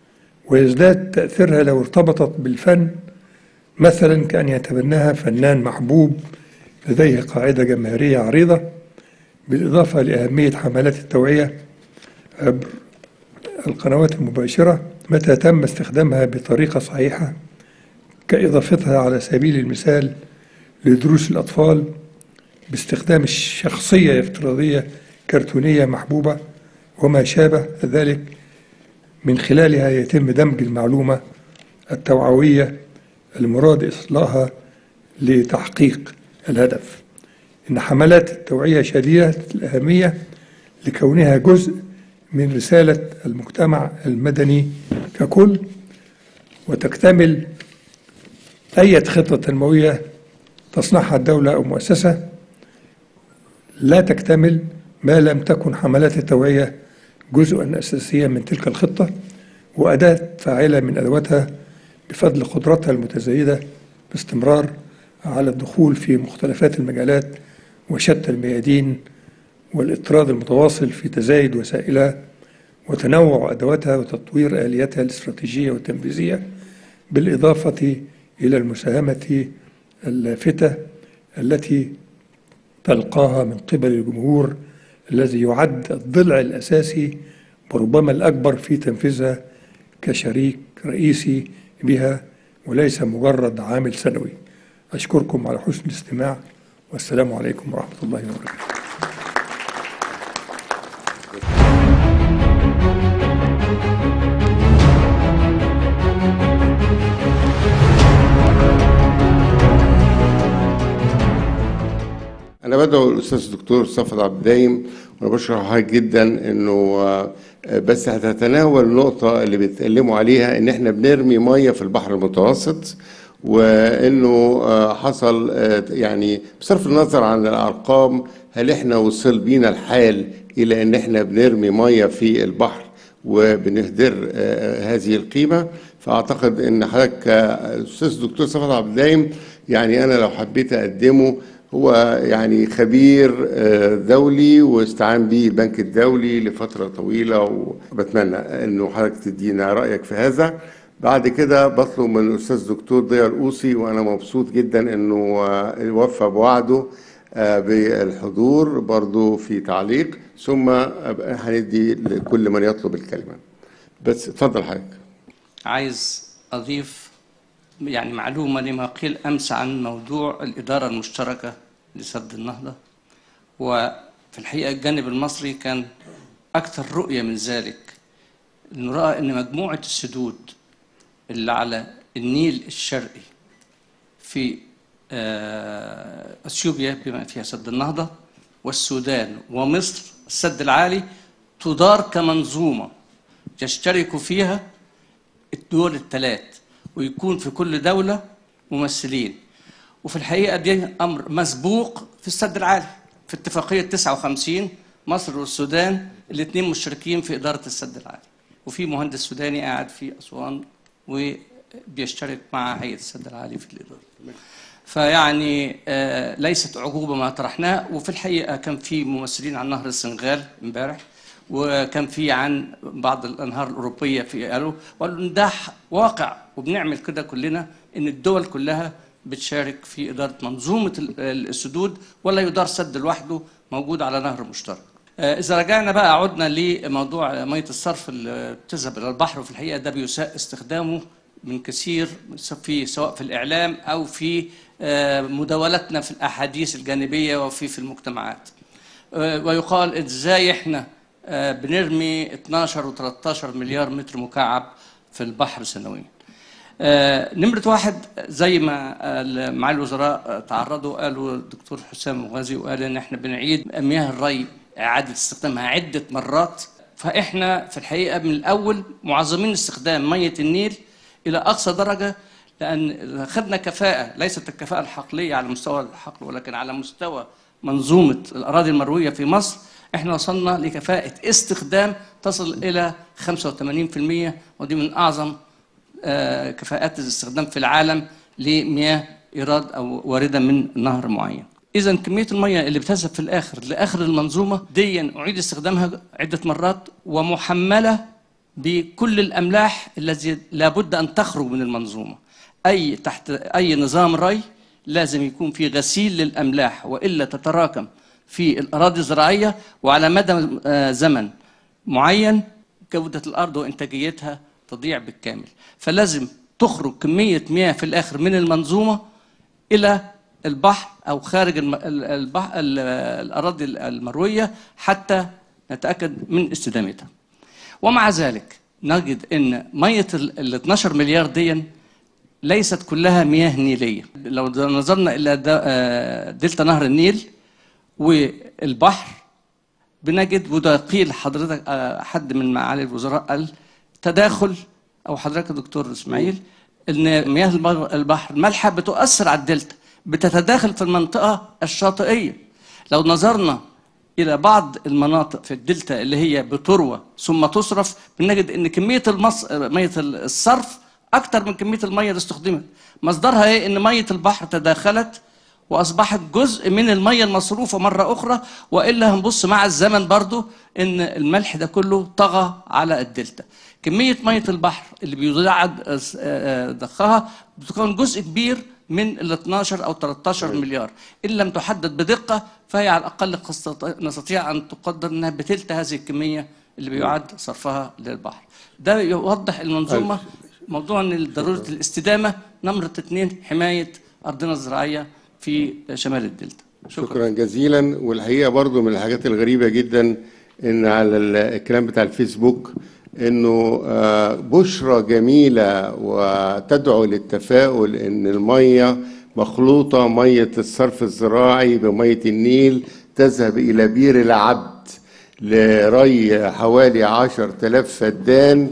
ويزداد تأثيرها لو ارتبطت بالفن مثلا كأن يتبناها فنان محبوب لديه قاعدة جماهيرية عريضة بالإضافة لأهمية حملات التوعية عبر القنوات المباشرة متى تم استخدامها بطريقة صحيحة كإضافتها على سبيل المثال لدروس الأطفال باستخدام الشخصية افتراضية كرتونية محبوبة وما شابه ذلك من خلالها يتم دمج المعلومة التوعوية المراد إصلاحها لتحقيق الهدف إن حملات التوعية شديدة الأهمية لكونها جزء من رسالة المجتمع المدني ككل وتكتمل أي خطة تنموية تصنعها الدولة أو مؤسسة لا تكتمل ما لم تكن حملات التوعية جزءا أساسيا من تلك الخطة وأداة فاعلة من أدواتها بفضل قدرتها المتزايدة باستمرار على الدخول في مختلفات المجالات وشتى الميادين والاضطراد المتواصل في تزايد وسائلها وتنوع أدواتها وتطوير آلياتها الاستراتيجية والتنفيذية بالإضافة إلى المساهمة اللافتة التي تلقاها من قبل الجمهور الذي يعد الضلع الأساسي وربما الأكبر في تنفيذها كشريك رئيسي بها وليس مجرد عامل سنوي أشكركم على حسن الاستماع والسلام عليكم ورحمة الله وبركاته أنا بدعو الأستاذ الدكتور صفد عبد الدايم وأنا بشكر حضرتك جدا إنه آه، بس هتتناول النقطة اللي بيتكلموا عليها إن إحنا بنرمي مية في البحر المتوسط وإنه آه، حصل آه، يعني بصرف النظر عن الأرقام هل إحنا وصل بينا الحال إلى إن إحنا بنرمي مية في البحر وبنهدر آه، هذه القيمة فأعتقد إن حضرتك الأستاذ الدكتور صفوت عبد الدايم يعني أنا لو حبيت أقدمه هو يعني خبير آه، دولي واستعان به البنك الدولي لفترة طويلة وبتمنى انه حضرتك تدينا رأيك في هذا بعد كده بطلب من الاستاذ دكتور ضياء القوسي وانا مبسوط جدا انه آه، وفى بوعده آه، بالحضور برضو في تعليق ثم أبقى هندي لكل من يطلب الكلمة بس اتفضل حضرتك عايز أضيف يعني معلومة لما قيل أمس عن موضوع الإدارة المشتركة لسد النهضة وفي الحقيقة الجانب المصري كان أكثر رؤية من ذلك إنه رأى إن مجموعة السدود اللي على النيل الشرقي في آه، أثيوبيا بما فيها سد النهضة والسودان ومصر السد العالي تدار كمنظومة يشترك فيها الدول الثلاث ويكون في كل دولة ممثلين وفي الحقيقة دي أمر مسبوق في السد العالي في اتفاقية 59 مصر والسودان الاثنين مشتركين في إدارة السد العالي وفي مهندس سوداني قاعد في أسوان وبيشترك مع هيئة السد العالي في الإدارة فيعني آه، ليست عجوبة ما طرحناه وفي الحقيقة كان في ممثلين عن نهر السنغال امبارح وكان في عن بعض الانهار الاوروبيه في قالوا وقالوا ان ده واقع وبنعمل كده كلنا ان الدول كلها بتشارك في اداره منظومه ال- السدود ولا يدار سد لوحده موجود على نهر مشترك. آه، اذا رجعنا بقى عدنا لموضوع ميه الصرف اللي بتذهب الى البحر وفي الحقيقه ده بيساء استخدامه من كثير في سواء في الاعلام او في آه، مداولتنا في الاحاديث الجانبيه وفي في المجتمعات. آه، ويقال ازاي احنا آه، بنرمي 12 و13 مليار متر مكعب في البحر سنويا. آه، نمرة واحد زي ما آه، معالي الوزراء آه، تعرضوا قالوا الدكتور حسام الغازي وقال ان احنا بنعيد مياه الري اعادة استخدامها عدة مرات فاحنا في الحقيقة من الاول معظمين استخدام مية النيل الى اقصى درجة لان خدنا كفاءة ليست الكفاءة الحقلية على مستوى الحقل ولكن على مستوى منظومة الاراضي المروية في مصر احنا وصلنا لكفاءة استخدام تصل الى 85% ودي من اعظم آه، كفاءات الاستخدام في العالم لمياه ايراد او وارده من نهر معين. اذا كميه المياه اللي بتذهب في الاخر لاخر المنظومه دي اعيد استخدامها عده مرات ومحمله بكل الاملاح التي لابد ان تخرج من المنظومه. اي تحت اي نظام ري لازم يكون في غسيل للاملاح والا تتراكم في الاراضي الزراعيه وعلى مدى آه، زمن معين جودة الأرض وإنتاجيتها تضيع بالكامل فلازم تخرج كمية مياه في الآخر من المنظومة إلى البحر أو خارج الم- ال- البحر ال- الأراضي المروية حتى نتأكد من استدامتها ومع ذلك نجد أن مية ال ال 12 مليار دي ليست كلها مياه نيلية لو نظرنا إلى دا- آه، دلتا نهر النيل والبحر بنجد وده قيل حضرتك آه، حد من معالي الوزراء قال تداخل او حضرتك يا دكتور اسماعيل ان مياه البر- البحر المالحه بتؤثر على الدلتا بتتداخل في المنطقه الشاطئيه لو نظرنا الى بعض المناطق في الدلتا اللي هي بتروى ثم تصرف بنجد ان كميه المص... ميه الصرف اكتر من كميه الميه اللي استخدمت مصدرها ايه ان ميه البحر تداخلت واصبحت جزء من الميه المصروفه مره اخرى والا هنبص مع الزمن برضو ان الملح ده كله طغى على الدلتا كميه ميه البحر اللي بيزعد آه، آه، ضخها بتكون جزء كبير من ال 12 او 13 مليار ان لم تحدد بدقه فهي على الاقل قد نستطيع ان تقدر انها بتلت هذه الكميه اللي بيعد صرفها للبحر ده يوضح المنظومه موضوع ان ضروره الاستدامه نمره اثنين حمايه ارضنا الزراعيه في شمال الدلتا شكرا, شكرا جزيلا والحقيقه برضو من الحاجات الغريبه جدا ان على ال- الكلام بتاع الفيسبوك انه آه، بشرى جميله وتدعو للتفاؤل ان الميه مخلوطه ميه الصرف الزراعي بميه النيل تذهب الى بير العبد لري حوالي عشر تلاف فدان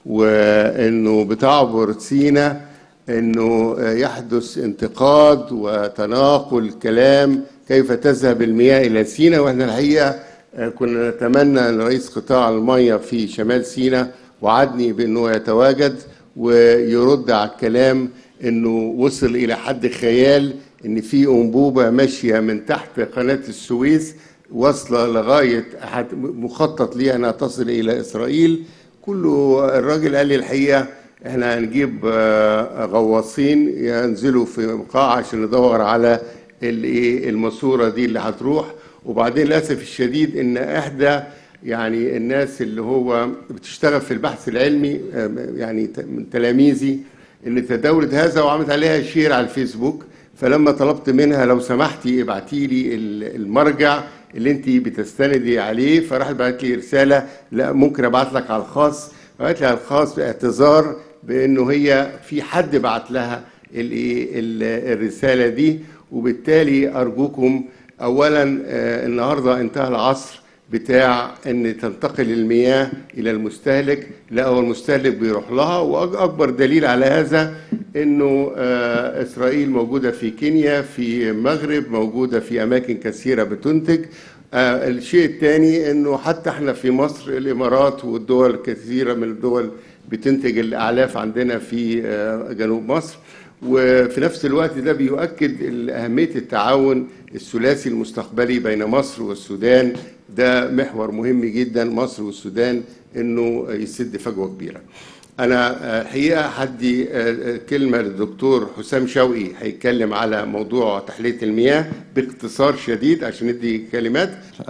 وانه بتعبر سينا انه يحدث انتقاد وتناقل كلام كيف تذهب المياه الى سينا واحنا الحقيقه كنا نتمنى ان رئيس قطاع الميه في شمال سينا وعدني بانه يتواجد ويرد على الكلام انه وصل الى حد خيال ان في انبوبه ماشيه من تحت قناه السويس واصله لغايه حت- مخطط ليها انها تصل الى اسرائيل كله الراجل قال لي الحقيقه احنا هنجيب آه، غواصين ينزلوا في قاعه عشان ندور على الايه الماسوره دي اللي هتروح وبعدين للاسف الشديد ان احدى يعني الناس اللي هو بتشتغل في البحث العلمي آه، يعني ت- من تلاميذي ان تداولت هذا وعملت عليها شير على الفيسبوك فلما طلبت منها لو سمحتي ابعتي لي ال- المرجع اللي انت بتستندي عليه فراحت بعت لي رساله لا ممكن ابعت لك على الخاص بعت لي على الخاص باعتذار بانه هي في حد بعت لها الايه ال- الرساله دي وبالتالي ارجوكم اولا آه، النهارده انتهى العصر بتاع ان تنتقل المياه الى المستهلك لا هو المستهلك بيروح لها واكبر دليل على هذا انه آه، اسرائيل موجوده في كينيا في المغرب موجوده في اماكن كثيره بتنتج آه، الشيء الثاني انه حتى احنا في مصر الامارات والدول الكثيره من الدول بتنتج الاعلاف عندنا في آه، جنوب مصر وفي نفس الوقت ده بيؤكد أهمية التعاون الثلاثي المستقبلي بين مصر والسودان ده محور مهم جدا مصر والسودان انه يسد فجوه كبيره. انا آه، الحقيقه هدي آه، آه، كلمه للدكتور حسام شوقي هيتكلم على موضوع تحليه المياه باختصار شديد عشان ندي كلمات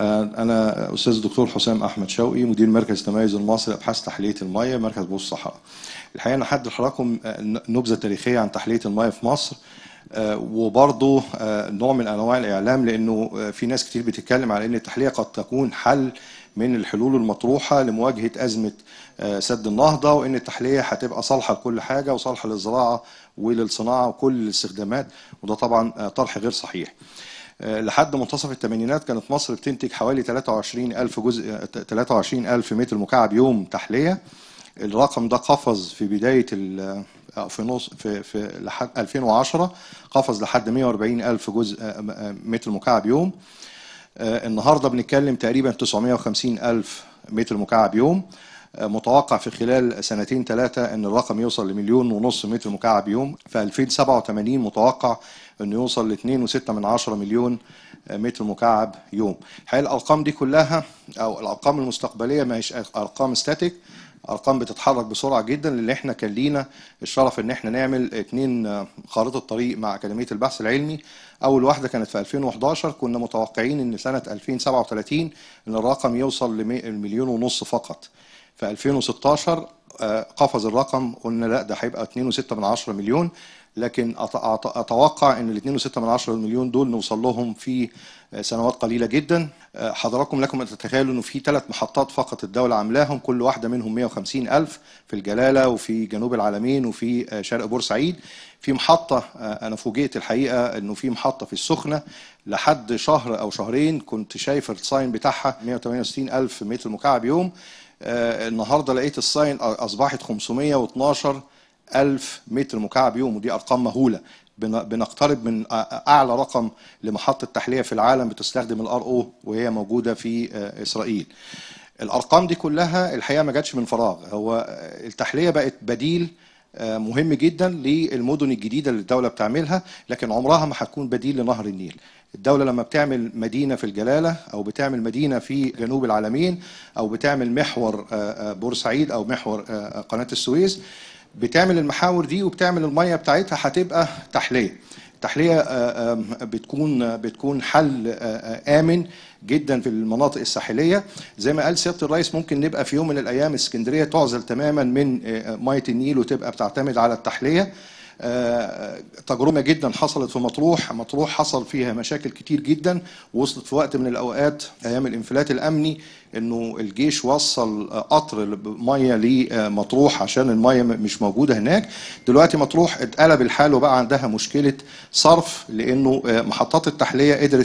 أنا أستاذ الدكتور حسام أحمد شوقي مدير مركز تميز المصري لأبحاث تحلية المياه مركز بوس الصحراء. الحقيقة أنا هدي لحضراتكم نبذة تاريخية عن تحلية المياه في مصر آه، وبرضه آه، نوع من أنواع الإعلام لأنه آه، في ناس كتير بتتكلم على أن التحلية قد تكون حل من الحلول المطروحة لمواجهة أزمة آه، سد النهضة وأن التحلية هتبقى صالحة لكل حاجة وصالحة للزراعة وللصناعة وكل الاستخدامات وده طبعا آه، طرح غير صحيح. آه، لحد منتصف الثمانينات كانت مصر بتنتج حوالي 23 ألف جزء آه، 23 ألف متر مكعب يوم تحلية الرقم ده قفز في بداية ال- آه، في نص في في لحد 2010 قفز لحد 140 ألف جزء آه، آه، متر مكعب يوم آه، النهارده بنتكلم تقريبا 950 ألف متر مكعب يوم آه، متوقع في خلال سنتين ثلاثة أن الرقم يوصل لمليون ونص متر مكعب يوم في 2087 متوقع أنه يوصل ل 2.6 من عشرة مليون آه، متر مكعب يوم الحقيقة الأرقام دي كلها أو الأرقام المستقبلية ما هيش أرقام ستاتيك ارقام بتتحرك بسرعه جدا لان احنا كان لينا الشرف ان احنا نعمل اتنين آه، خارطه طريق مع اكاديميه البحث العلمي اول واحده كانت في 2011 كنا متوقعين ان سنه 2037 ان الرقم يوصل لمليون ونص فقط في 2016 آه، قفز الرقم قلنا لا ده هيبقى 2.6 من عشرة مليون لكن أت- أت- اتوقع ان ال 2.6 من عشرة مليون دول نوصل لهم في آه، سنوات قليله جدا آه، حضراتكم لكم ان تتخيلوا انه في ثلاث محطات فقط الدوله عاملاهم كل واحده منهم 150 الف في الجلاله وفي جنوب العالمين وفي آه، شرق بورسعيد في محطه آه، انا فوجئت الحقيقه انه في محطه في السخنه لحد شهر او شهرين كنت شايف الساين بتاعها 168 الف متر مكعب يوم آه، النهارده لقيت الساين اصبحت 512 ألف متر مكعب يوم ودي أرقام مهولة بن- بنقترب من أ- أعلى رقم لمحطة تحلية في العالم بتستخدم الار او وهي موجودة في آه، إسرائيل الأرقام دي كلها الحقيقة ما جاتش من فراغ هو آه، التحلية بقت بديل آه، مهم جدا للمدن الجديدة اللي الدولة بتعملها لكن عمرها ما هتكون بديل لنهر النيل الدولة لما بتعمل مدينة في الجلالة أو بتعمل مدينة في جنوب العالمين أو بتعمل محور آه، آه، بورسعيد أو محور آه، قناة السويس بتعمل المحاور دي وبتعمل الميه بتاعتها هتبقى تحليه التحليه آه، آم، بتكون بتكون حل آه، آه، امن جدا في المناطق الساحليه زي ما قال سياده الرئيس ممكن نبقى في يوم من الايام اسكندريه تعزل تماما من آه، ميه النيل وتبقى بتعتمد على التحليه آه، تجربه جدا حصلت في مطروح مطروح حصل فيها مشاكل كتير جدا وصلت في وقت من الاوقات ايام الانفلات الامني انه الجيش وصل آه، قطر ميه لمطروح عشان الميه م- مش موجوده هناك دلوقتي مطروح اتقلب الحال وبقى عندها مشكله صرف لانه آه، محطات التحليه قدرت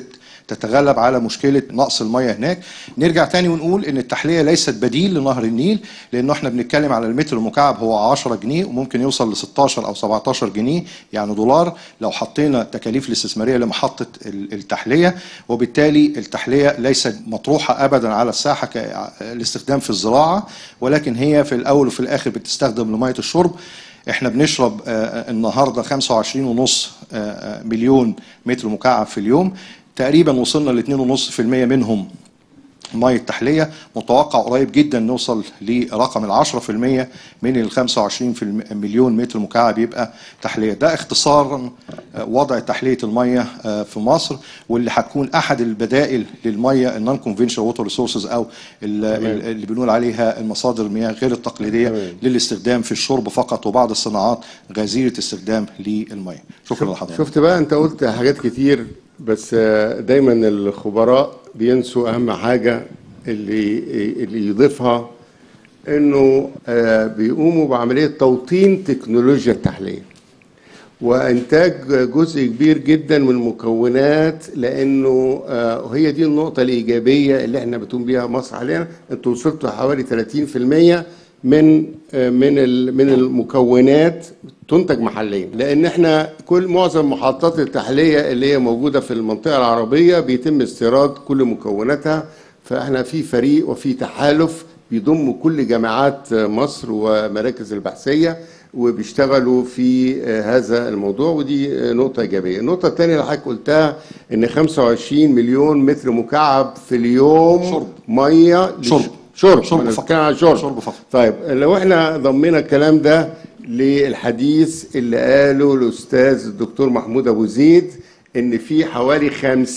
تتغلب على مشكله نقص الميه هناك نرجع تاني ونقول ان التحليه ليست بديل لنهر النيل لانه احنا بنتكلم على المتر المكعب هو 10 جنيه وممكن يوصل ل 16 او 17 جنيه يعني دولار لو حطينا التكاليف الاستثماريه لمحطه ال- التحليه وبالتالي التحليه ليست مطروحه ابدا على الساحه كالاستخدام في الزراعه ولكن هي في الاول وفي الاخر بتستخدم لميه الشرب احنا بنشرب آه، النهارده 25 ونص آه، مليون متر مكعب في اليوم تقريبا وصلنا ل 2.5% منهم ميه تحليه متوقع قريب جدا نوصل لرقم ال 10% من ال 25 في الم- مليون متر مكعب يبقى تحليه ده اختصارا آه، وضع تحليه الميه آه، في مصر واللي هتكون احد البدائل للميه النون كونفنشنال ووتر ريسورسز او ال- ال- اللي بنقول عليها المصادر المياه غير التقليديه تمام. للاستخدام في الشرب فقط وبعض الصناعات غزيره استخدام للميه شكرا لحضرتك شفت بقى انت قلت حاجات كتير بس آه، دايما الخبراء بينسوا اهم حاجه اللي اللي يضيفها انه آه، بيقوموا بعمليه توطين تكنولوجيا التحليه وانتاج جزء كبير جدا من المكونات لانه آه، هي دي النقطه الايجابيه اللي احنا بتقوم بيها مصر حاليا انتوا وصلتوا حوالي 30% من آه، من ال- من المكونات تنتج محليا لان احنا كل معظم محطات التحليه اللي هي موجوده في المنطقه العربيه بيتم استيراد كل مكوناتها فاحنا في فريق وفي تحالف بيضم كل جامعات مصر ومراكز البحثيه وبيشتغلوا في آه، هذا الموضوع ودي آه، نقطة إيجابية. النقطة الثانية اللي حضرتك قلتها إن 25 مليون متر مكعب في اليوم شرب. مية لش- شرب. شرب شرب أنا فقط. بتكلم عن شرب شرب فقط. طيب لو احنا ضمينا الكلام ده للحديث اللي قاله الأستاذ الدكتور محمود أبو زيد إن في حوالي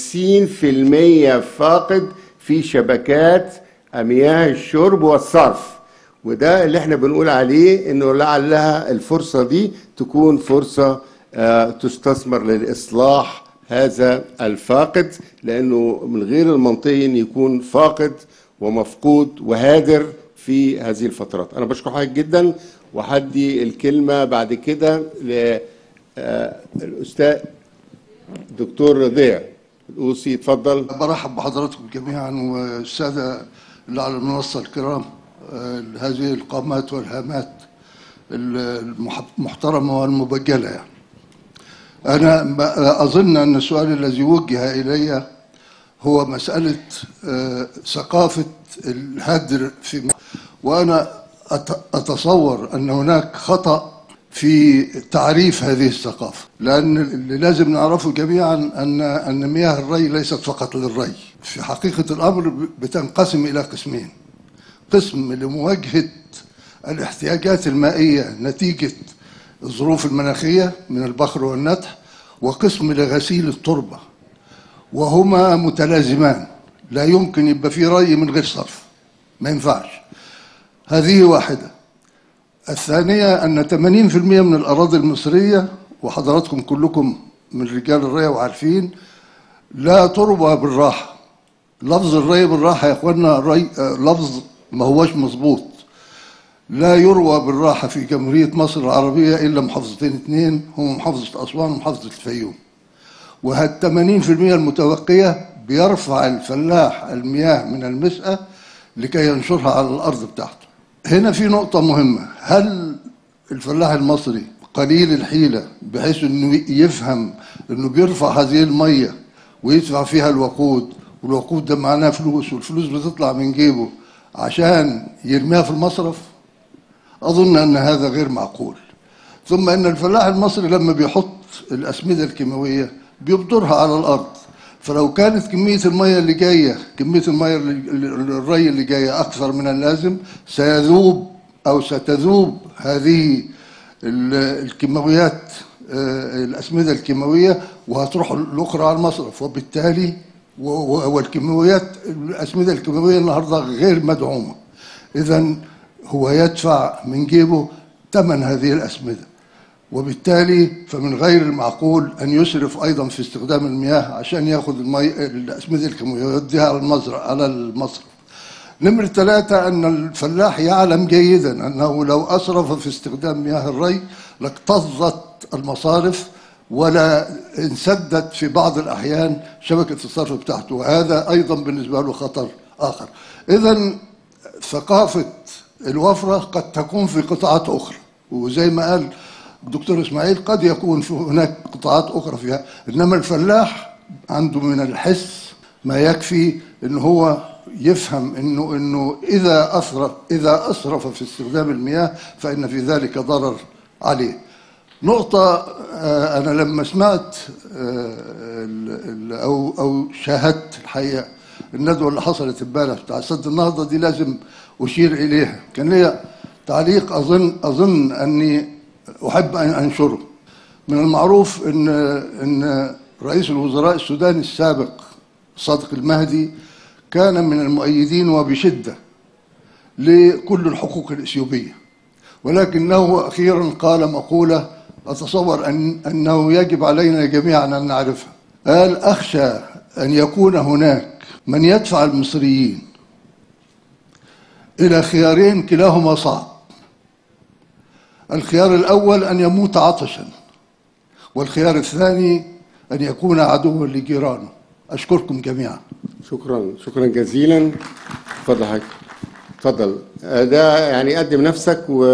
50% فاقد في شبكات مياه الشرب والصرف وده اللي احنا بنقول عليه انه لعلها الفرصه دي تكون فرصه آه، تستثمر للاصلاح هذا الفاقد لانه من غير المنطقي ان يكون فاقد ومفقود وهادر في هذه الفترات انا بشكر حضرتك جدا وهدي الكلمه بعد كده للاستاذ دكتور ضياء الاوصي اتفضل برحب بحضراتكم جميعا والسادة اللي على المنصة الكرام آه، هذه القامات والهامات المح- المحترمة والمبجلة يعني. أنا ما- أظن أن السؤال الذي وجه إلي هو مسألة آه، ثقافة الهدر في م- وأنا أت- أتصور أن هناك خطأ في تعريف هذه الثقافة لأن اللي لازم نعرفه جميعا أن أن مياه الري ليست فقط للري في حقيقة الأمر بتنقسم إلى قسمين قسم لمواجهة الاحتياجات المائية نتيجة الظروف المناخية من البخر والنتح وقسم لغسيل التربة وهما متلازمان لا يمكن يبقى في ري من غير صرف ما ينفعش هذه واحدة الثانية أن 80% من الأراضي المصرية وحضراتكم كلكم من رجال الري وعارفين لا تربى بالراحة لفظ الري بالراحة يا إخوانا ري آه، لفظ ما هوش مظبوط لا يروى بالراحة في جمهورية مصر العربية إلا محافظتين اثنين هم محافظة أسوان ومحافظة الفيوم وهال 80% المتبقية بيرفع الفلاح المياه من المسقى لكي ينشرها على الأرض بتاعته هنا في نقطة مهمة هل الفلاح المصري قليل الحيلة بحيث انه يفهم انه بيرفع هذه المية ويدفع فيها الوقود والوقود ده معناه فلوس والفلوس بتطلع من جيبه عشان يرميها في المصرف أظن أن هذا غير معقول ثم أن الفلاح المصري لما بيحط الأسمدة الكيماوية بيبدرها على الأرض فلو كانت كمية المية اللي جاية كمية المية اللي- اللي- الري اللي جاية أكثر من اللازم سيذوب أو ستذوب هذه ال- الكيماويات آه، الأسمدة الكيماوية وهتروح الأخرى على المصرف وبالتالي و- و- والكيماويات الأسمدة الكيماوية النهاردة غير مدعومة إذا هو يدفع من جيبه ثمن هذه الأسمدة وبالتالي فمن غير المعقول أن يسرف أيضا في استخدام المياه عشان ياخذ المي... الأسمدة الكيماوية ويوديها على المزرعة على المصرف نمرة ثلاثة أن الفلاح يعلم جيدا أنه لو أسرف في استخدام مياه الري لاكتظت المصارف ولا انسدت في بعض الأحيان شبكة الصرف بتاعته وهذا أيضا بالنسبة له خطر آخر إذا ثقافة الوفرة قد تكون في قطاعات أخرى وزي ما قال الدكتور إسماعيل قد يكون في هناك قطاعات أخرى فيها إنما الفلاح عنده من الحس ما يكفي إن هو يفهم إنه إنه إذا أسرف إذا أسرف في استخدام المياه فإن في ذلك ضرر عليه. نقطة آه، أنا لما سمعت آه، ال- ال- أو أو شاهدت الحقيقة الندوة اللي حصلت امبارح بتاع سد النهضة دي لازم أشير إليها كان ليا تعليق أظن أظن أني أحب أن أنشره من المعروف أن أن رئيس الوزراء السوداني السابق صادق المهدي كان من المؤيدين وبشدة لكل الحقوق الإثيوبية ولكنه أخيرا قال مقولة أتصور أن أنه يجب علينا جميعا أن نعرفها قال أخشى أن يكون هناك من يدفع المصريين إلى خيارين كلاهما صعب الخيار الأول أن يموت عطشا والخيار الثاني أن يكون عدوا لجيرانه أشكركم جميعا شكرا شكرا جزيلا اتفضل حضرتك اتفضل آه، ده يعني قدم نفسك و...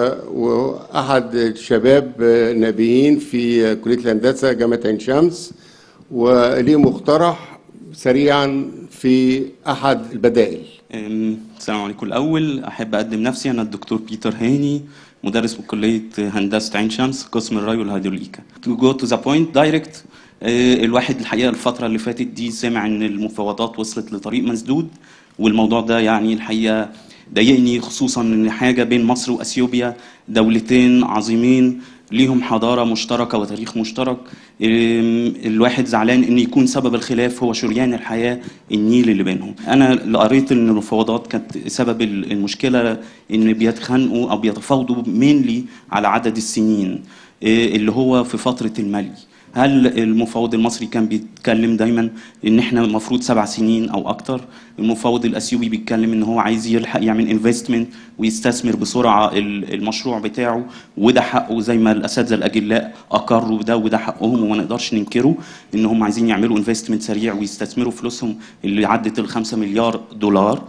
واحد الشباب النابهين في كليه الهندسه جامعه عين شمس وليه مقترح سريعا في احد البدائل أم، السلام عليكم الأول أحب أقدم نفسي أنا الدكتور بيتر هاني مدرس بكلية هندسة عين شمس قسم الري والهيدروليكا. To go to the point direct آه، الواحد الحقيقة الفترة اللي فاتت دي سمع إن المفاوضات وصلت لطريق مسدود والموضوع ده يعني الحقيقة ضايقني خصوصا إن حاجة بين مصر وأثيوبيا دولتين عظيمين ليهم حضارة مشتركة وتاريخ مشترك أم، الواحد زعلان ان يكون سبب الخلاف هو شريان الحياة النيل اللي بينهم انا اللي قريت ان المفاوضات كانت سبب ال- المشكلة ان بيتخانقوا او بيتفاوضوا مينلي على عدد السنين إيه، اللي هو في فترة الملي هل المفاوض المصري كان بيتكلم دايما ان احنا المفروض سبع سنين او اكتر المفاوض الاثيوبي بيتكلم ان هو عايز يلحق يعمل انفستمنت ويستثمر بسرعه ال- المشروع بتاعه وده حقه زي ما الاساتذه الاجلاء اقروا بده وده حقهم وما نقدرش ننكره ان هم عايزين يعملوا انفستمنت سريع ويستثمروا فلوسهم اللي عدت ال 5 مليار دولار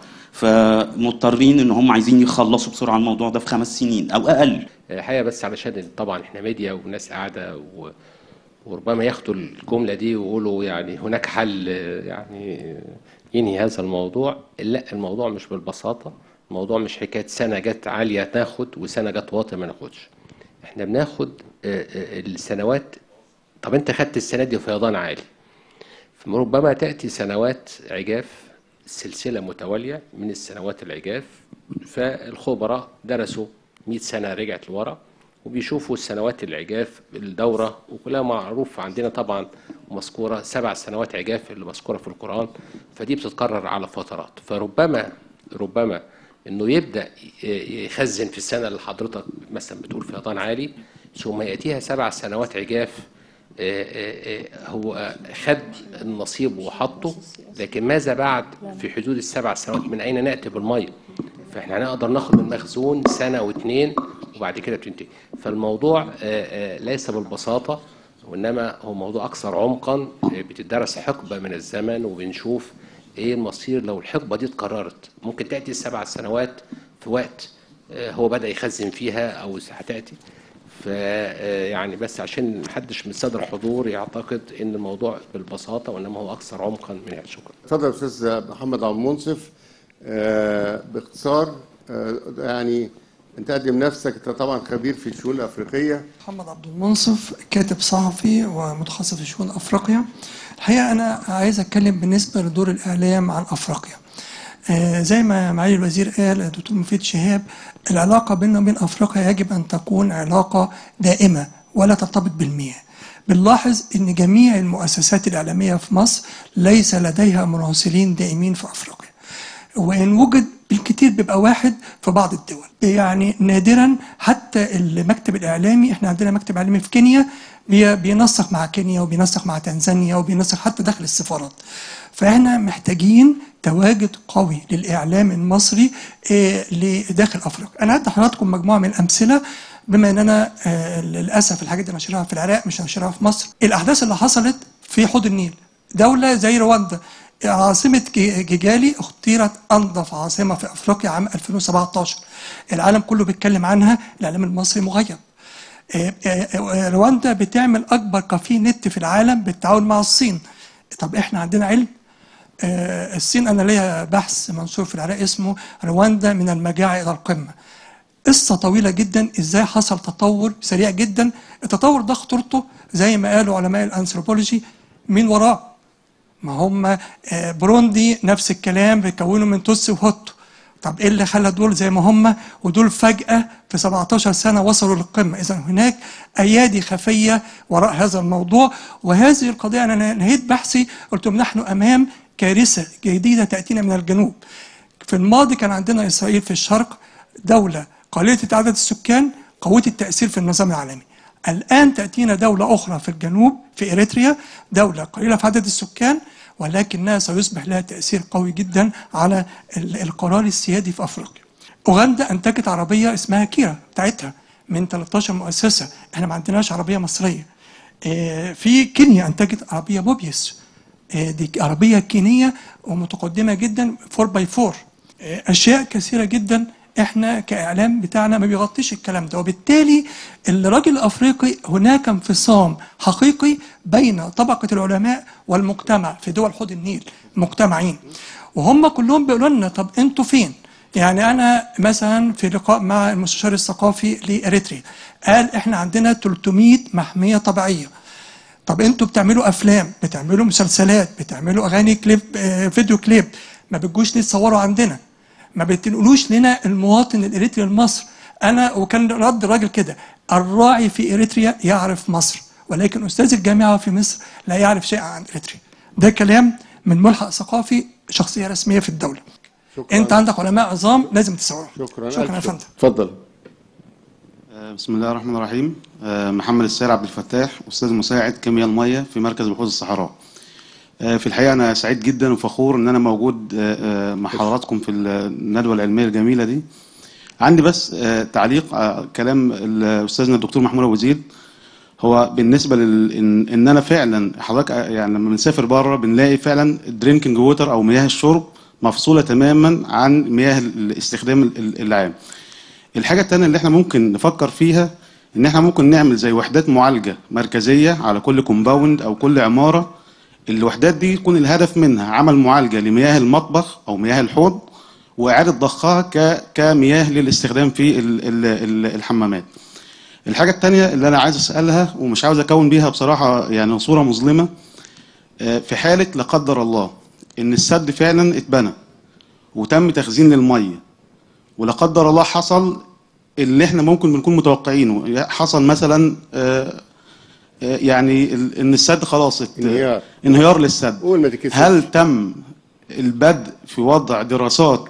فمضطرين ان هم عايزين يخلصوا بسرعه الموضوع ده في خمس سنين او اقل الحقيقه بس علشان طبعا احنا ميديا وناس قاعده و... وربما ياخدوا الجمله دي ويقولوا يعني هناك حل آه، يعني ينهي هذا الموضوع لا الموضوع مش بالبساطه الموضوع مش حكايه سنه جت عاليه ناخد وسنه جت واطيه ما ناخدش احنا بناخد آه، آه، السنوات طب انت خدت السنه دي فيضان عالي ربما تأتي سنوات عجاف سلسلة متوالية من السنوات العجاف فالخبراء درسوا 100 سنة رجعت لورا وبيشوفوا السنوات العجاف الدورة وكلها معروف عندنا طبعا مذكورة سبع سنوات عجاف اللي مذكورة في القرآن فدي بتتكرر على فترات فربما ربما انه يبدا ي- يخزن في السنه اللي حضرتك مثلا بتقول فيضان عالي ثم ياتيها سبع سنوات عجاف آه، آه، آه، هو خد النصيب وحطه لكن ماذا بعد في حدود السبع سنوات من اين ناتي بالميه فاحنا هنقدر ناخد من المخزون سنه واثنين وبعد كده بتنتهي فالموضوع آه، آه، ليس بالبساطه وانما هو موضوع اكثر عمقا آه، بتدرس حقبه من الزمن وبنشوف ايه المصير لو الحقبه دي اتكررت ممكن تاتي السبع سنوات في وقت آه، هو بدا يخزن فيها او هتاتي ف آه، يعني بس عشان محدش من الساده الحضور يعتقد ان الموضوع بالبساطه وانما هو اكثر عمقا من هذا شكرا اتفضل يا استاذ محمد عبد المنصف آه، باختصار آه، يعني انت قدم نفسك انت طبعا خبير في الشؤون الافريقيه محمد عبد المنصف كاتب صحفي ومتخصص في شؤون افريقيا الحقيقه انا عايز اتكلم بالنسبه لدور الاعلام عن افريقيا آه، زي ما معالي الوزير قال الدكتور مفيد شهاب العلاقه بيننا وبين افريقيا يجب ان تكون علاقه دائمه ولا ترتبط بالمياه بنلاحظ ان جميع المؤسسات الاعلاميه في مصر ليس لديها مراسلين دائمين في افريقيا وان وجد بالكتير بيبقى واحد في بعض الدول يعني نادرا حتى المكتب الاعلامي احنا عندنا مكتب اعلامي في كينيا بي- بينسق مع كينيا وبينسق مع تنزانيا وبينسق حتى داخل السفارات فاحنا محتاجين تواجد قوي للاعلام المصري آه، لداخل افريقيا انا هدي حضراتكم مجموعه من الامثله بما ان انا آه، للاسف الحاجات دي نشرها في العراق مش نشرها في مصر الاحداث اللي حصلت في حوض النيل دوله زي رواندا عاصمة جي- جيجالي اختيرت أنظف عاصمة في أفريقيا عام 2017 العالم كله بيتكلم عنها الإعلام المصري مغيب آه، آه، آه، رواندا بتعمل أكبر كافيه نت في العالم بالتعاون مع الصين طب إحنا عندنا علم آه، الصين أنا ليا بحث منشور في العراق اسمه رواندا من المجاعة إلى القمة قصة طويلة جدا ازاي حصل تطور سريع جدا التطور ده خطورته زي ما قالوا علماء الانثروبولوجي مين وراه ما هم آه، بروندي نفس الكلام بيكونوا من توتسي وهوتو طب ايه اللي خلى دول زي ما هم ودول فجأة في 17 سنة وصلوا للقمة اذا هناك ايادي خفية وراء هذا الموضوع وهذه القضية انا نهيت بحثي قلت لهم نحن امام كارثة جديدة تأتينا من الجنوب في الماضي كان عندنا إسرائيل في الشرق دولة قليلة عدد السكان قوية التأثير في النظام العالمي الآن تأتينا دولة أخرى في الجنوب في إريتريا دولة قليلة في عدد السكان ولكنها سيصبح لها تأثير قوي جدا على ال- القرار السيادي في أفريقيا أوغندا أنتجت عربية اسمها كيرا بتاعتها من 13 مؤسسة احنا ما عندناش عربية مصرية آه، في كينيا أنتجت عربية موبيس آه، دي عربية كينية ومتقدمة جدا 4 باي 4 أشياء كثيرة جدا احنا كإعلام بتاعنا ما بيغطيش الكلام ده وبالتالي الراجل الأفريقي هناك انفصام حقيقي بين طبقة العلماء والمجتمع في دول حوض النيل مجتمعين وهم كلهم بيقولوا لنا طب انتوا فين؟ يعني انا مثلا في لقاء مع المستشار الثقافي لاريتريا قال احنا عندنا 300 محميه طبيعيه طب انتوا بتعملوا افلام بتعملوا مسلسلات بتعملوا اغاني كليب آه، فيديو كليب ما بتجوش ليه تصوروا عندنا ما بتنقلوش لنا المواطن الاريتري لمصر انا وكان رد الراجل كده الراعي في اريتريا يعرف مصر ولكن استاذ الجامعه في مصر لا يعرف شيئا عن اريتريا ده كلام من ملحق ثقافي شخصيه رسميه في الدوله شكرا. انت عندك علماء عظام لازم تساعدهم شكرا شكرا ألف يا شكر. فندم اتفضل آه، بسم الله الرحمن الرحيم آه، محمد السيد عبد الفتاح استاذ مساعد كيمياء الميه في مركز بحوث الصحراء آه، في الحقيقه انا سعيد جدا وفخور ان انا موجود آه، آه، مع حضراتكم في الندوه العلميه الجميله دي عندي بس آه، تعليق على كلام ال- استاذنا الدكتور محمود ابو زيد هو بالنسبه لل ان, إن انا فعلا حضرتك آه، يعني لما بنسافر بره بنلاقي فعلا الدرينكينج ووتر او مياه الشرب مفصوله تماما عن مياه الاستخدام ال- ال- العام الحاجة التانية اللي احنا ممكن نفكر فيها ان احنا ممكن نعمل زي وحدات معالجة مركزية على كل كومباوند او كل عمارة الوحدات دي يكون الهدف منها عمل معالجة لمياه المطبخ او مياه الحوض واعادة ضخها ك... كمياه للاستخدام في ال... ال... ال... الحمامات الحاجة التانية اللي انا عايز اسألها ومش عاوز اكون بيها بصراحة يعني صورة مظلمة آه، في حالة لا قدر الله ان السد فعلا اتبنى وتم تخزين للميه ولا قدر الله حصل اللي احنا ممكن بنكون متوقعينه حصل مثلا آه، آه، يعني ال- ان السد خلاص ات- انهيار. انهيار للسد قول ما تكسفش. هل تم البدء في وضع دراسات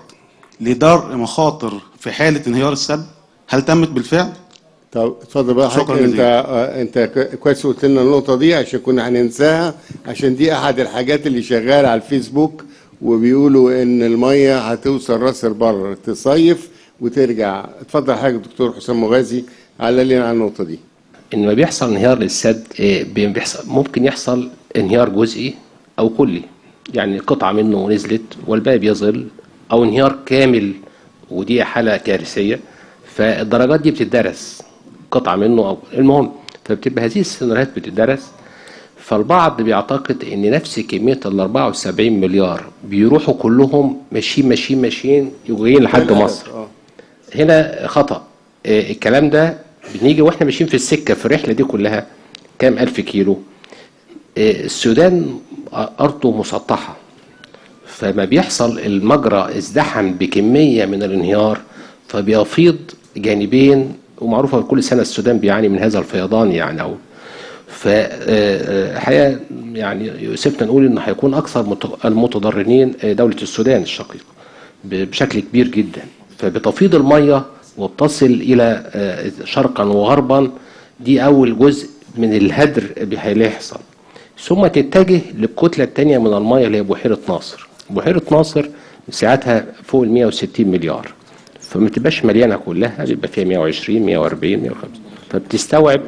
لدرء مخاطر في حالة انهيار السد هل تمت بالفعل؟ طب اتفضل بقى شكراً حضرتك انت جزيلاً. آه، انت ك- كويس قلت لنا النقطه دي عشان كنا هننساها عشان دي احد الحاجات اللي شغاله على الفيسبوك وبيقولوا ان الميه هتوصل راس البر تصيف وترجع اتفضل حاجه دكتور حسام مغازي على لنا على النقطه دي ان ما بيحصل انهيار للسد آه، بي- بيحصل ممكن يحصل انهيار جزئي او كلي يعني قطعه منه نزلت والباقي بيظل او انهيار كامل ودي حاله كارثيه فالدرجات دي بتدرس قطعه منه او المهم فبتبقى هذه السيناريوهات بتدرس فالبعض بيعتقد ان نفس كميه ال 74 مليار بيروحوا كلهم ماشيين ماشيين ماشيين جايين لحد مصر اه هنا خطأ آه، الكلام ده بنيجي واحنا ماشيين في السكة في الرحلة دي كلها كام ألف كيلو آه، السودان أرضه مسطحة فما بيحصل المجرى ازدحم بكمية من الانهيار فبيفيض جانبين ومعروفة كل سنة السودان بيعاني من هذا الفيضان يعني أو فالحقيقة يعني يؤسفنا نقول إن هيكون أكثر مت- المتضررين آه، دولة السودان الشقيقة ب- بشكل كبير جدا فبتفيض المية وبتصل إلى آه، شرقا وغربا دي أول جزء من الهدر اللي هيحصل ثم تتجه للكتلة الثانية من المية اللي هي بحيرة ناصر بحيرة ناصر ساعتها فوق ال 160 مليار فما تبقاش مليانه كلها بيبقى فيها 120 140 150 فبتستوعب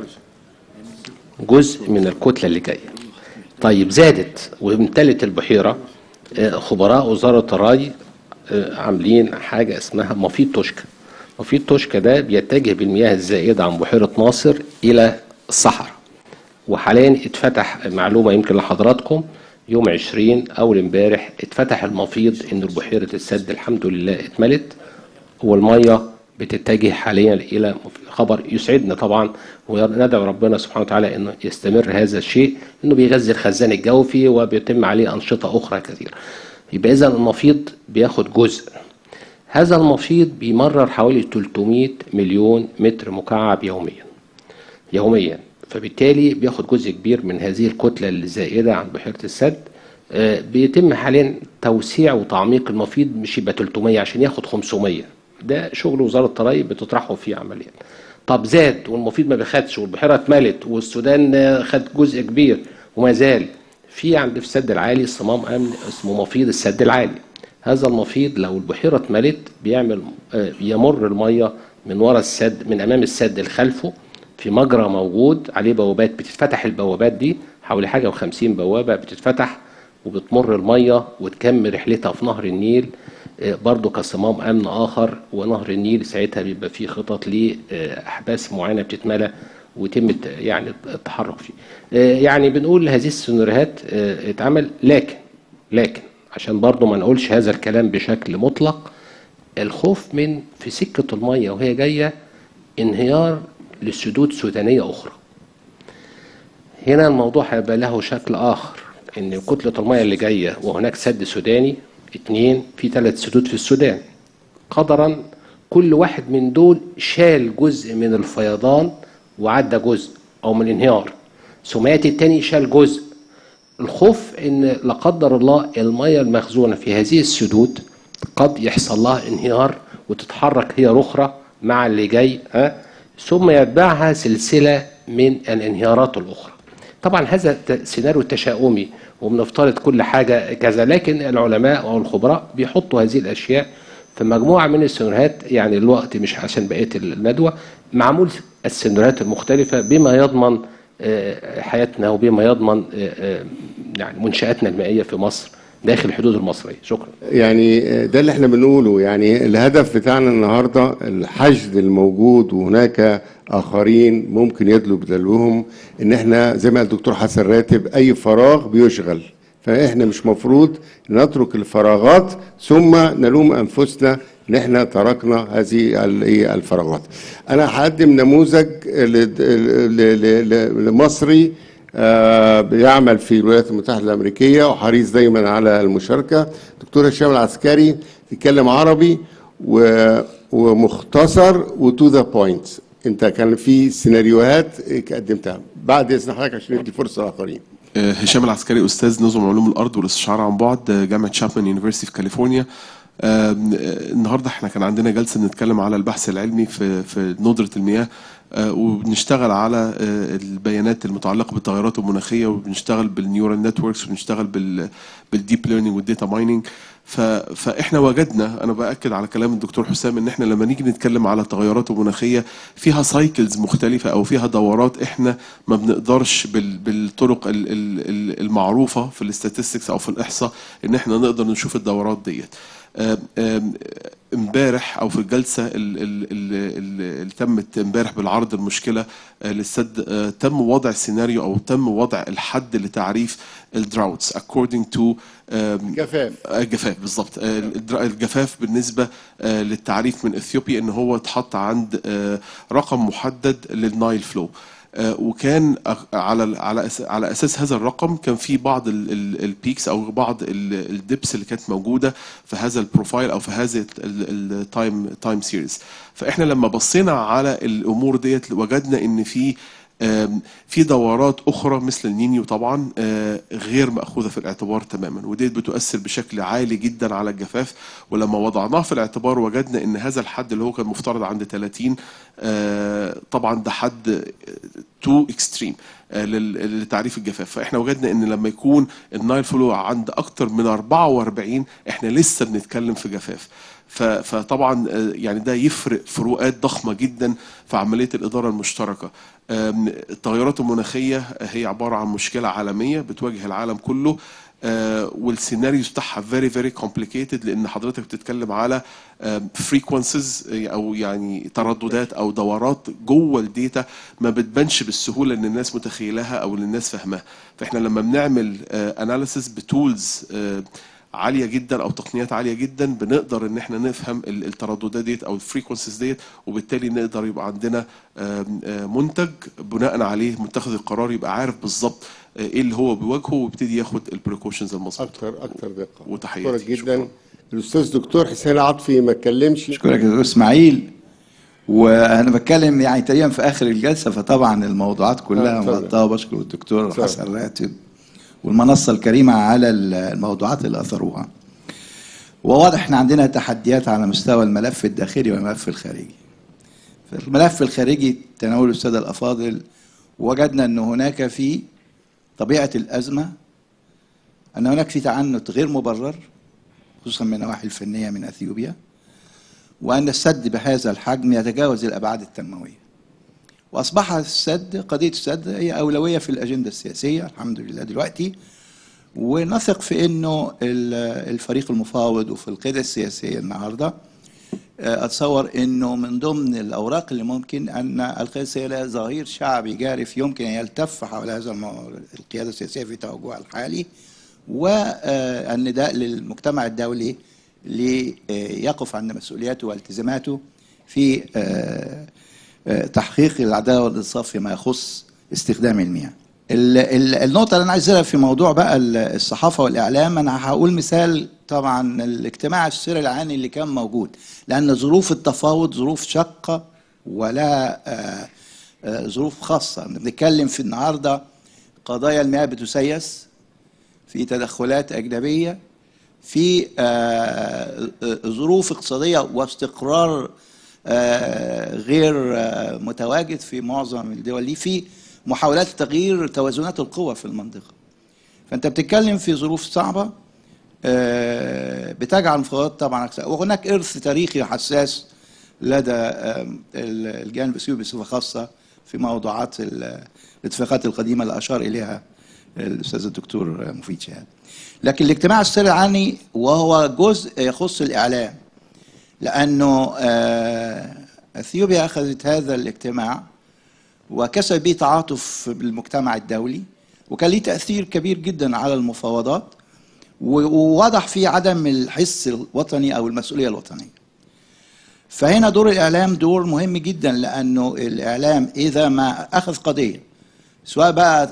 جزء من الكتله اللي جايه طيب زادت وامتلت البحيره آه، خبراء وزاره الري آه، عاملين حاجه اسمها مفيد توشكا مفيد توشكا ده بيتجه بالمياه الزائده عن بحيره ناصر الى الصحراء وحاليا اتفتح معلومه يمكن لحضراتكم يوم 20 اول امبارح اتفتح المفيض ان بحيره السد الحمد لله اتملت والميه بتتجه حاليا الى خبر يسعدنا طبعا وندعو ربنا سبحانه وتعالى انه يستمر هذا الشيء انه بيغذي الخزان الجوفي وبيتم عليه انشطه اخرى كثيره. يبقى اذا المفيض بياخد جزء. هذا المفيض بيمرر حوالي 300 مليون متر مكعب يوميا. يوميا فبالتالي بياخد جزء كبير من هذه الكتله الزائده عن بحيره السد آه، بيتم حاليا توسيع وتعميق المفيض مش يبقى 300 عشان ياخد 500 ده شغل وزاره الري بتطرحه فيه عمليا طب زاد والمفيض ما بيخدش والبحيره اتملت والسودان آه، خد جزء كبير وما زال في عند في السد العالي صمام امن اسمه مفيض السد العالي هذا المفيض لو البحيره اتملت بيعمل آه، يمر الميه من ورا السد من امام السد لخلفه في مجرى موجود عليه بوابات بتتفتح البوابات دي حوالي حاجه و50 بوابه بتتفتح وبتمر الميه وتكمل رحلتها في نهر النيل آه، برضو كصمام امن اخر ونهر النيل ساعتها بيبقى فيه خطط لاحباس معينه بتتملى ويتم الت- يعني التحرك فيه. آه، يعني بنقول هذه السيناريوهات آه، اتعمل لكن لكن عشان برضو ما نقولش هذا الكلام بشكل مطلق الخوف من في سكه الميه وهي جايه انهيار لسدود سودانيه اخرى. هنا الموضوع هيبقى له شكل اخر ان كتله الميه اللي جايه وهناك سد سوداني اتنين في ثلاث سدود في السودان قدرا كل واحد من دول شال جزء من الفيضان وعدى جزء او من الانهيار ثم ياتي التاني شال جزء الخوف ان لا قدر الله الميه المخزونه في هذه السدود قد يحصل لها انهيار وتتحرك هي اخرى مع اللي جاي ها ثم يتبعها سلسله من الانهيارات الاخرى طبعا هذا ت- سيناريو تشاؤمي وبنفترض كل حاجه كذا لكن العلماء او الخبراء بيحطوا هذه الاشياء في مجموعه من السيناريوهات يعني الوقت مش عشان بقيه الندوه معمول السيناريوهات المختلفه بما يضمن آه، حياتنا وبما يضمن آه، آه، يعني منشاتنا المائيه في مصر داخل الحدود المصريه شكرا يعني ده اللي احنا بنقوله يعني الهدف بتاعنا النهارده الحشد الموجود وهناك اخرين ممكن يدلوا بدلوهم ان احنا زي ما قال الدكتور حسن راتب اي فراغ بيشغل فاحنا مش مفروض نترك الفراغات ثم نلوم انفسنا ان احنا تركنا هذه ال- إيه الفراغات. انا هقدم نموذج ل- ل- ل- ل- لمصري آه، بيعمل في الولايات المتحدة الأمريكية وحريص دايما على المشاركة دكتور هشام العسكري بيتكلم عربي و- ومختصر وتو ذا بوينت انت كان في سيناريوهات قدمتها بعد اذن حضرتك عشان ندي فرصه لاخرين آه، هشام العسكري استاذ نظم علوم الارض والاستشعار عن بعد آه، جامعه شابمان يونيفرسيتي في كاليفورنيا آم، آه، النهارده احنا كان عندنا جلسه بنتكلم على البحث العلمي في في ندره المياه آه، وبنشتغل على آه، البيانات المتعلقه بالتغيرات المناخيه وبنشتغل بالنيورال نتوركس وبنشتغل بال بالديب ليرنينج والديتا مايننج فاحنا وجدنا انا باكد على كلام الدكتور حسام ان احنا لما نيجي نتكلم على التغيرات المناخيه فيها سايكلز مختلفه او فيها دورات احنا ما بنقدرش بال- بالطرق ال- ال- ال- المعروفه في الاستاتستكس او في الاحصاء ان احنا نقدر نشوف الدورات ديت آم، آم، امبارح او في الجلسه ال- ال- ال- ال- اللي تمت امبارح بالعرض المشكله آه، للسد آه، تم وضع سيناريو او تم وضع الحد لتعريف الدراوتس according to جفاف الجفاف بالظبط آه، الدرا- الجفاف بالنسبه آه، للتعريف من اثيوبيا ان هو اتحط عند آه، رقم محدد للنايل فلو آه، وكان أغ- على على أس- على اساس هذا الرقم كان في بعض البيكس او بعض الدبس اللي كانت موجوده في هذا البروفايل او في هذا التايم تايم سيريز فاحنا لما بصينا على الامور ديت وجدنا ان في آم، في دورات اخرى مثل النينيو طبعا آه، غير ماخوذه في الاعتبار تماما وديت بتؤثر بشكل عالي جدا على الجفاف ولما وضعناه في الاعتبار وجدنا ان هذا الحد اللي هو كان مفترض عند 30 آه، طبعا ده حد تو اكستريم لتعريف الجفاف فاحنا وجدنا ان لما يكون النايل فلو عند اكتر من 44 احنا لسه بنتكلم في جفاف ف- فطبعا آه، يعني ده يفرق فروقات ضخمه جدا في عمليه الاداره المشتركه آم، التغيرات المناخيه هي عباره عن مشكله عالميه بتواجه العالم كله آه، والسيناريوز بتاعها فيري فيري كومبليكيتد لان حضرتك بتتكلم على فريكونسيز او يعني ترددات او دورات جوه الداتا ما بتبانش بالسهوله ان الناس متخيلها او ان الناس فاهماها فاحنا لما بنعمل اناليسيس بتولز عاليه جدا او تقنيات عاليه جدا بنقدر ان احنا نفهم ال- الترددات ديت او الفريكونسيز ديت وبالتالي نقدر يبقى عندنا آم، آه، منتج بناء عليه متخذ القرار يبقى عارف بالظبط آه، ايه اللي هو بيواجهه ويبتدي ياخد البريكوشنز المظبوطه اكتر اكتر دقه وتحياتي اشكرك جدا الاستاذ دكتور حسين العطفي ما اتكلمش اشكرك يا دكتور اسماعيل وانا بتكلم يعني تقريبا في اخر الجلسه فطبعا الموضوعات كلها آه، اتفضل. مغطاه وبشكر الدكتور اتفضل. حسن راتب والمنصه الكريمه على الموضوعات اللي اثروها وواضح ان عندنا تحديات على مستوى الملف الداخلي والملف الخارجي في الملف الخارجي تناول الساده الافاضل وجدنا ان هناك في طبيعه الازمه ان هناك في تعنت غير مبرر خصوصا من النواحي الفنيه من اثيوبيا وأن السد بهذا الحجم يتجاوز الأبعاد التنموية وأصبح السد قضية السد هي أولوية في الأجندة السياسية الحمد لله دلوقتي ونثق في أنه ال- الفريق المفاوض وفي القيادة السياسية النهاردة آه، أتصور أنه من ضمن الأوراق اللي ممكن أن القيادة السياسية لها ظهير شعبي جارف يمكن أن يلتف حول هذا المو... القيادة السياسية في توجهها الحالي والنداء للمجتمع الدولي ليقف عند مسؤولياته والتزاماته في آه، آه، تحقيق العداله والانصاف فيما يخص استخدام المياه. ال- ال- النقطة اللي أنا عايز أقولها في موضوع بقى ال- الصحافة والإعلام أنا هقول مثال طبعا الاجتماع السر العاني اللي كان موجود لأن ظروف التفاوض ظروف شاقة ولا آه، آه، ظروف خاصة بنتكلم في النهاردة قضايا المياه بتسيس في تدخلات أجنبية في آه، آه، ظروف اقتصادية واستقرار آه، غير آه، متواجد في معظم الدول دي في محاولات تغيير توازنات القوى في المنطقة فأنت بتتكلم في ظروف صعبة آه، بتجعل المفاوضات طبعا أكثر وهناك إرث تاريخي حساس لدى آه، ال- الجانب السوري بصفة خاصة في موضوعات ال- الاتفاقات القديمة اللي أشار إليها الأستاذ الدكتور مفيد شهاب لكن الاجتماع السري العاني وهو جزء يخص الإعلام لأنه آه، أثيوبيا أخذت هذا الاجتماع وكسب به تعاطف بالمجتمع الدولي وكان ليه تأثير كبير جدا على المفاوضات و- ووضح فيه عدم الحس الوطني أو المسؤولية الوطنية فهنا دور الإعلام دور مهم جدا لأنه الإعلام إذا ما أخذ قضية سواء بقى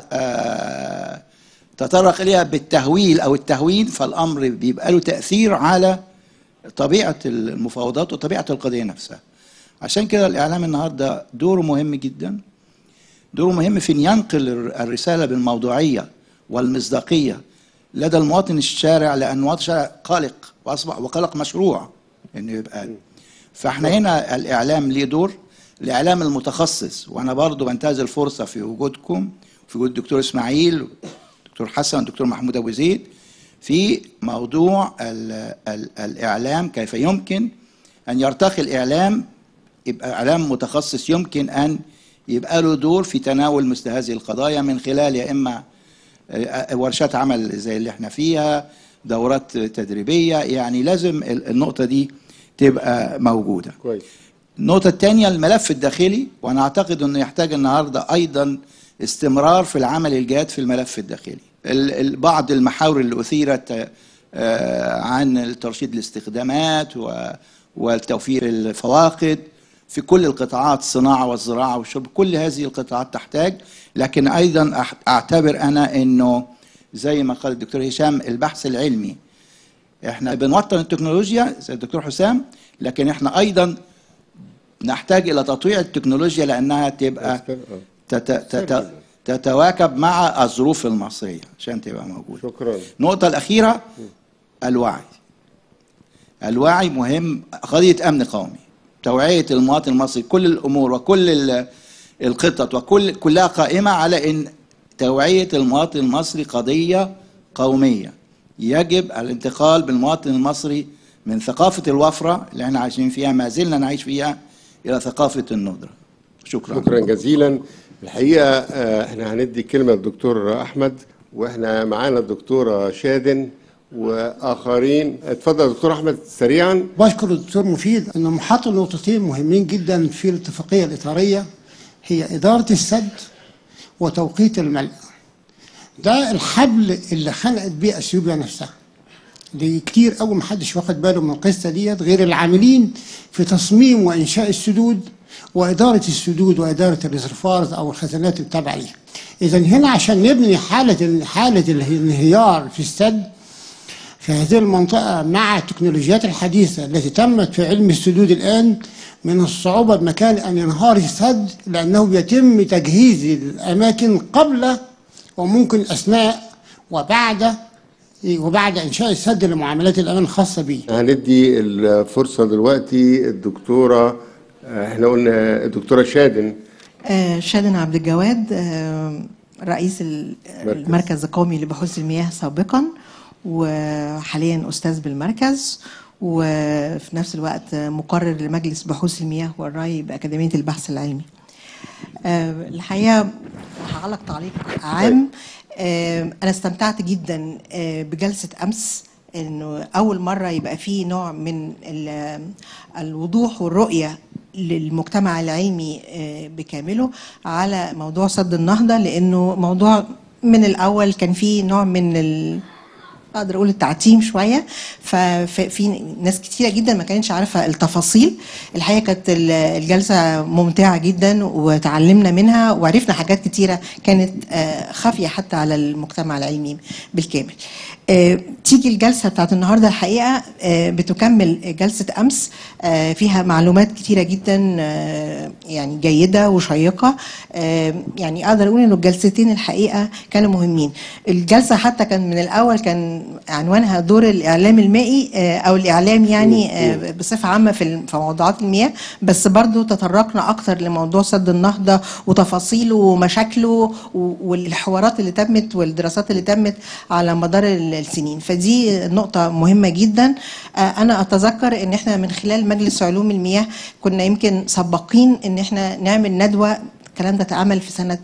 آه، تطرق إليها بالتهويل أو التهوين فالأمر بيبقى له تأثير على طبيعة المفاوضات وطبيعة القضية نفسها عشان كده الإعلام النهاردة دوره مهم جدا دوره مهم في أن ينقل الر- الرسالة بالموضوعية والمصداقية لدى المواطن الشارع لأن المواطن الشارع قلق وأصبح وقلق مشروع إنه يبقى فاحنا هنا الإعلام ليه دور الإعلام المتخصص وأنا برضو بنتهز الفرصة في وجودكم في وجود الدكتور إسماعيل دكتور حسن دكتور محمود أبو زيد في موضوع ال ال الإعلام كيف يمكن أن يرتقي الإعلام يبقى إعلام متخصص يمكن أن يبقى له دور في تناول مثل هذه القضايا من خلال يا إما آه، ورشات عمل زي اللي احنا فيها دورات تدريبية يعني لازم ال- النقطة دي تبقى موجودة كويس النقطة الثانية الملف الداخلي وأنا أعتقد أنه يحتاج النهاردة أيضا استمرار في العمل الجاد في الملف الداخلي ال- ال- بعض المحاور اللي أثيرت آه، عن ترشيد الاستخدامات و- وتوفير الفواقد في كل القطاعات الصناعة والزراعة والشرب كل هذه القطاعات تحتاج لكن أيضا أح- أعتبر أنا أنه زي ما قال الدكتور هشام البحث العلمي احنا بنوطن التكنولوجيا زي الدكتور حسام لكن احنا ايضا نحتاج الى تطويع التكنولوجيا لانها تبقى تت تت تتواكب مع الظروف المصريه عشان تبقى موجوده شكرا النقطه الاخيره الوعي الوعي مهم قضيه امن قومي توعيه المواطن المصري كل الامور وكل ال- الخطط وكل كلها قائمه على ان توعيه المواطن المصري قضيه قوميه يجب الانتقال بالمواطن المصري من ثقافة الوفرة اللي احنا عايشين فيها ما زلنا نعيش فيها إلى ثقافة الندرة شكرا شكرا جزيلا الحقيقه آه، احنا هندي كلمه للدكتور احمد واحنا معانا الدكتوره شادن واخرين اتفضل يا دكتور احمد سريعا بشكر الدكتور مفيد انه محط نقطتين مهمين جدا في الاتفاقيه الاطاريه هي اداره السد وتوقيت الملء ده الحبل اللي خلقت بيه اثيوبيا نفسها دي كتير قوي محدش واخد باله من القصه ديت غير العاملين في تصميم وانشاء السدود واداره السدود واداره الريزرفوارز او الخزانات التابعه ليها اذا هنا عشان نبني حاله حاله الانهيار في السد في هذه المنطقة مع التكنولوجيات الحديثة التي تمت في علم السدود الآن من الصعوبة بمكان أن ينهار السد لأنه يتم تجهيز الأماكن قبل وممكن أثناء وبعد وبعد إنشاء السد لمعاملات الأمان الخاصة به هندي الفرصه دلوقتي الدكتوره آه، احنا قلنا الدكتوره شادن آه، شادن عبد الجواد آه، رئيس ال- مركز. المركز القومي لبحوث المياه سابقا وحاليا أستاذ بالمركز وفي نفس الوقت مقرر لمجلس بحوث المياه والري بأكاديمية البحث العلمي آه، الحقيقة هعلق تعليق عام آه، أنا استمتعت جدا آه، بجلسة أمس إنه أول مرة يبقى فيه نوع من ال- الوضوح والرؤية للمجتمع العلمي آه، بكامله على موضوع سد النهضة لأنه موضوع من الأول كان فيه نوع من ال اقدر اقول التعتيم شويه ففي ناس كتيره جدا ما كانتش عارفه التفاصيل الحقيقه كانت ال- الجلسه ممتعه جدا وتعلمنا منها وعرفنا حاجات كتيره كانت آه، خافيه حتى على المجتمع العلمي بالكامل آه، تيجي الجلسه بتاعت النهارده الحقيقه آه، بتكمل جلسه امس آه، فيها معلومات كتيره جدا آه، يعني جيده وشيقه آه، يعني اقدر اقول انه الجلستين الحقيقه كانوا مهمين الجلسه حتى كان من الاول كان عنوانها دور الاعلام المائي آه، او الاعلام يعني آه، بصفه عامه في الم- في موضوعات المياه بس برضو تطرقنا اكتر لموضوع سد النهضه وتفاصيله ومشاكله و- والحوارات اللي تمت والدراسات اللي تمت على مدار ال- السنين فدي نقطه مهمه جدا آه، انا اتذكر ان احنا من خلال مجلس علوم المياه كنا يمكن سباقين ان احنا نعمل ندوه الكلام ده اتعمل في سنه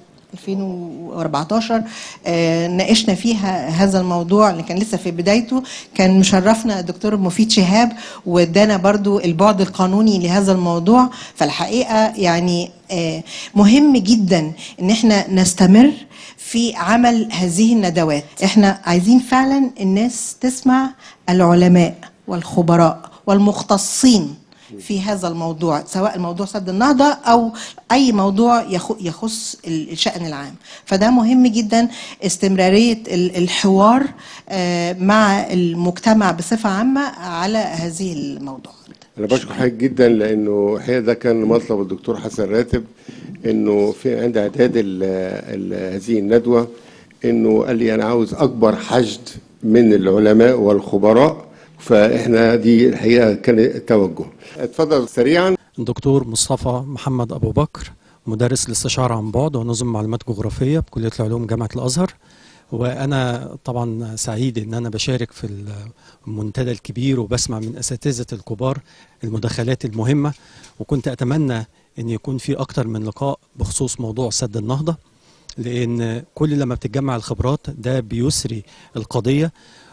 2014 آه، ناقشنا فيها هذا الموضوع اللي كان لسه في بدايته كان مشرفنا الدكتور مفيد شهاب وادانا برضو البعد القانوني لهذا الموضوع فالحقيقه يعني آه، مهم جدا ان احنا نستمر في عمل هذه الندوات احنا عايزين فعلا الناس تسمع العلماء والخبراء والمختصين في هذا الموضوع سواء الموضوع سد النهضة أو أي موضوع يخ- يخص ال- الشأن العام فده مهم جدا استمرارية ال- الحوار آه، مع المجتمع بصفة عامة على هذه الموضوع انا بشكر حضرتك جدا لانه الحقيقه ده كان مطلب الدكتور حسن راتب انه في عند اعداد ال ال هذه الندوه انه قال لي انا عاوز اكبر حشد من العلماء والخبراء فاحنا دي الحقيقه كان التوجه اتفضل سريعا دكتور مصطفى محمد أبو بكر مدرس الاستشارة عن بعد ونظم معلومات جغرافية بكلية العلوم جامعة الأزهر وأنا طبعا سعيد إن أنا بشارك في المنتدى الكبير وبسمع من أساتذة الكبار المداخلات المهمة وكنت أتمنى أن يكون في أكتر من لقاء بخصوص موضوع سد النهضة لأن كل لما بتتجمع الخبرات ده بيسري القضية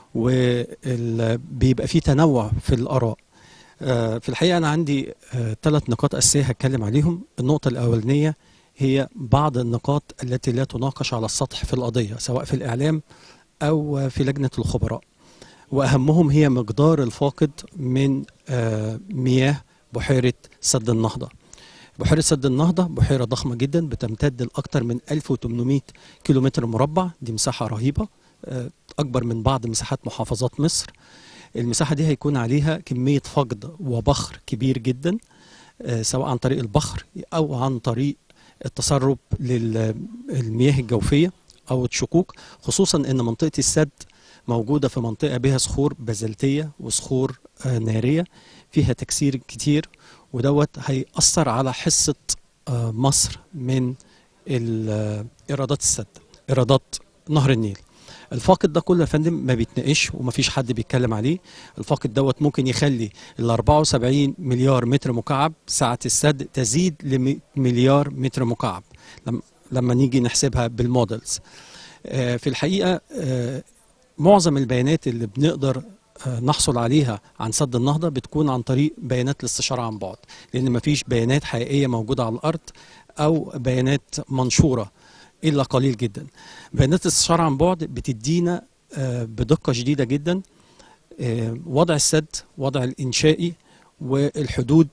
وبيبقى في تنوع في الآراء آه، في الحقيقة أنا عندي ثلاث نقاط أساسية هتكلم عليهم النقطة الأولانية هي بعض النقاط التي لا تناقش على السطح في القضية سواء في الإعلام أو في لجنة الخبراء وأهمهم هي مقدار الفاقد من آه، مياه بحيرة سد النهضة بحيرة سد النهضة بحيرة ضخمة جدا بتمتد لأكثر من 1800 كيلومتر مربع دي مساحة رهيبة آه، أكبر من بعض مساحات محافظات مصر المساحة دي هيكون عليها كمية فقد وبخر كبير جدا آه، سواء عن طريق البخر أو عن طريق التسرب للمياه الجوفية أو الشقوق خصوصا أن منطقة السد موجودة في منطقة بها صخور بازلتية وصخور آه، نارية فيها تكسير كتير ودوت هيأثر على حصة آه، مصر من ال- آه، إيرادات السد إيرادات نهر النيل الفاقد ده كله يا فندم ما بيتناقش ومفيش حد بيتكلم عليه الفاقد دوت ممكن يخلي ال 74 مليار متر مكعب سعة السد تزيد ل مليار متر مكعب لما لما نيجي نحسبها بالمودلز آه، في الحقيقة آه، معظم البيانات اللي بنقدر آه، نحصل عليها عن سد النهضة بتكون عن طريق بيانات الاستشارة عن بعد لأن مفيش بيانات حقيقية موجودة على الأرض أو بيانات منشورة إلا قليل جدا بيانات الاستشارة عن بعد بتدينا آه، بدقة شديدة جدا آه، وضع السد وضع الإنشائي والحدود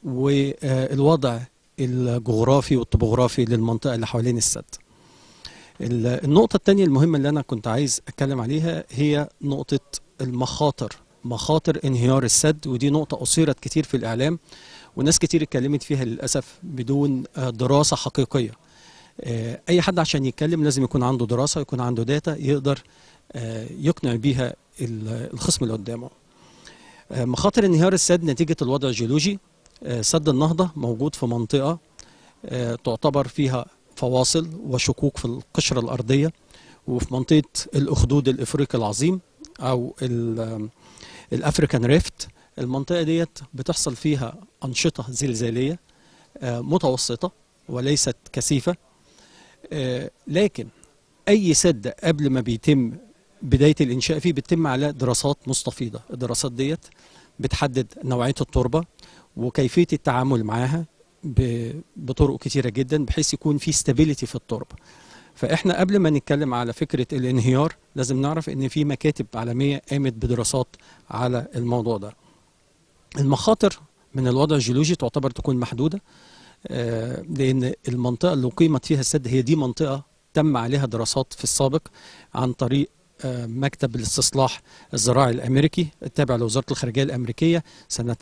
والوضع الجغرافي والطبوغرافي للمنطقة اللي حوالين السد ال- النقطة التانية المهمة اللي أنا كنت عايز أتكلم عليها هي نقطة المخاطر مخاطر انهيار السد ودي نقطة أثيرت كتير في الإعلام وناس كتير اتكلمت فيها للأسف بدون آه، دراسة حقيقية آه، أي حد عشان يتكلم لازم يكون عنده دراسة يكون عنده داتا يقدر آه، يقنع بيها ال- الخصم اللي قدامه آه، مخاطر انهيار السد نتيجة الوضع الجيولوجي آه، سد النهضة موجود في منطقة آه، تعتبر فيها فواصل وشكوك في القشرة الأرضية وفي منطقة الأخدود الإفريقي العظيم أو ال- الأفريكان ريفت المنطقة ديت بتحصل فيها أنشطة زلزالية آه، متوسطة وليست كثيفة آه، لكن أي سد قبل ما بيتم بداية الإنشاء فيه بتتم على دراسات مستفيضة الدراسات ديت بتحدد نوعية التربة وكيفية التعامل معاها ب- بطرق كتيرة جدا بحيث يكون في stability في التربة فاحنا قبل ما نتكلم على فكرة الانهيار لازم نعرف ان في مكاتب عالمية قامت بدراسات على الموضوع ده المخاطر من الوضع الجيولوجي تعتبر تكون محدودة آه، لان المنطقة اللي قيمت فيها السد هي دي منطقة تم عليها دراسات في السابق عن طريق آه، مكتب الاستصلاح الزراعي الامريكي التابع لوزارة الخارجية الامريكية سنة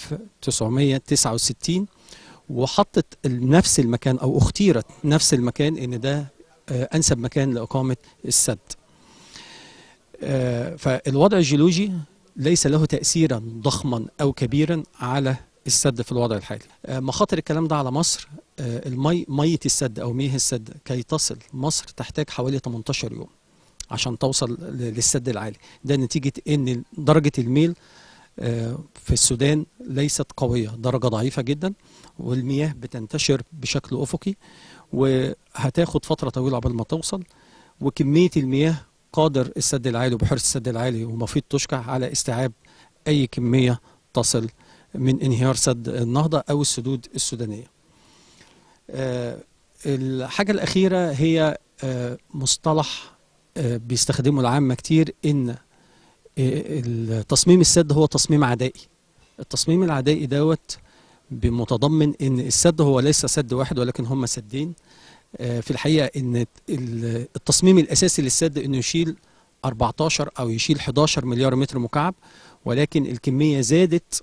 1969 وحطت نفس المكان او اختيرت نفس المكان ان ده آه، انسب مكان لاقامه السد. آه، فالوضع الجيولوجي ليس له تاثيرا ضخما او كبيرا على السد في الوضع الحالي. آه، مخاطر الكلام ده على مصر آه، المي ميه السد او مياه السد كي تصل مصر تحتاج حوالي 18 يوم عشان توصل ل- للسد العالي. ده نتيجه ان درجه الميل آه، في السودان ليست قوية درجة ضعيفة جدا والمياه بتنتشر بشكل أفقي وهتاخد فترة طويلة قبل ما توصل وكمية المياه قادر السد العالي وبحيرة السد العالي ومفيد تشكع على استيعاب أي كمية تصل من انهيار سد النهضة أو السدود السودانية آه، الحاجة الأخيرة هي آه، مصطلح آه، بيستخدمه العامة كتير إن التصميم السد هو تصميم عدائي التصميم العدائي دوت بمتضمن ان السد هو ليس سد واحد ولكن هم سدين آه، في الحقيقه ان ال- التصميم الاساسي للسد انه يشيل 14 او يشيل 11 مليار متر مكعب ولكن الكميه زادت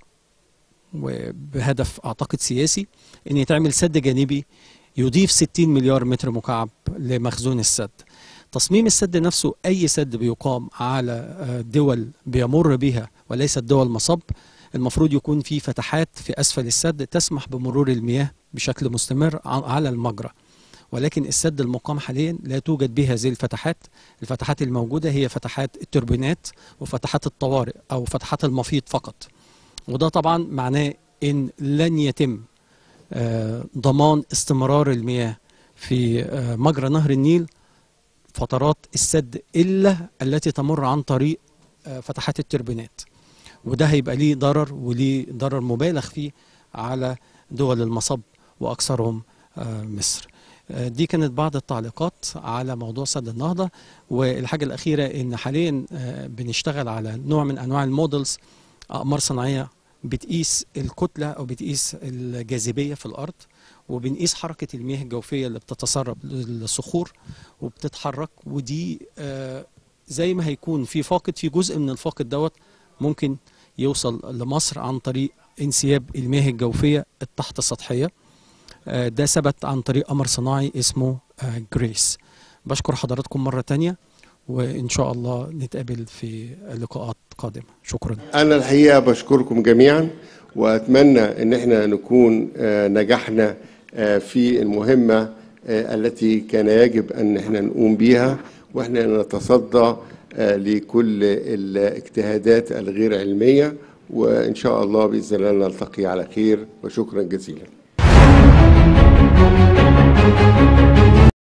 وبهدف اعتقد سياسي ان يتعمل سد جانبي يضيف 60 مليار متر مكعب لمخزون السد تصميم السد نفسه أي سد بيقام على آه، دول بيمر بها وليست دول مصب المفروض يكون في فتحات في أسفل السد تسمح بمرور المياه بشكل مستمر ع- على المجرى ولكن السد المقام حاليا لا توجد به هذه الفتحات الفتحات الموجودة هي فتحات التوربينات وفتحات الطوارئ أو فتحات المفيض فقط وده طبعا معناه ان لن يتم آه، ضمان استمرار المياه في آه، مجرى نهر النيل فترات السد الا التي تمر عن طريق آه، فتحات التوربينات وده هيبقى ليه ضرر وليه ضرر مبالغ فيه على دول المصب واكثرهم آه، مصر آه، دي كانت بعض التعليقات على موضوع سد النهضة والحاجة الأخيرة إن حاليا آه، بنشتغل على نوع من أنواع المودلز أقمار صناعية بتقيس الكتلة أو بتقيس الجاذبية في الأرض وبنقيس حركة المياه الجوفية اللي بتتسرب للصخور وبتتحرك ودي آه، زي ما هيكون في فاقد في جزء من الفاقد دوت ممكن يوصل لمصر عن طريق انسياب المياه الجوفية التحت السطحية آه، ده ثبت عن طريق قمر صناعي اسمه آه، جريس بشكر حضراتكم مرة تانية وإن شاء الله نتقابل في لقاءات قادمة شكرا أنا الحقيقة بشكركم جميعا وأتمنى إن احنا نكون آه، نجحنا آه، في المهمة آه، التي كان يجب أن احنا نقوم بيها واحنا نتصدى آه، لكل الاجتهادات الغير علميه وان شاء الله باذن الله نلتقي على خير وشكرا جزيلا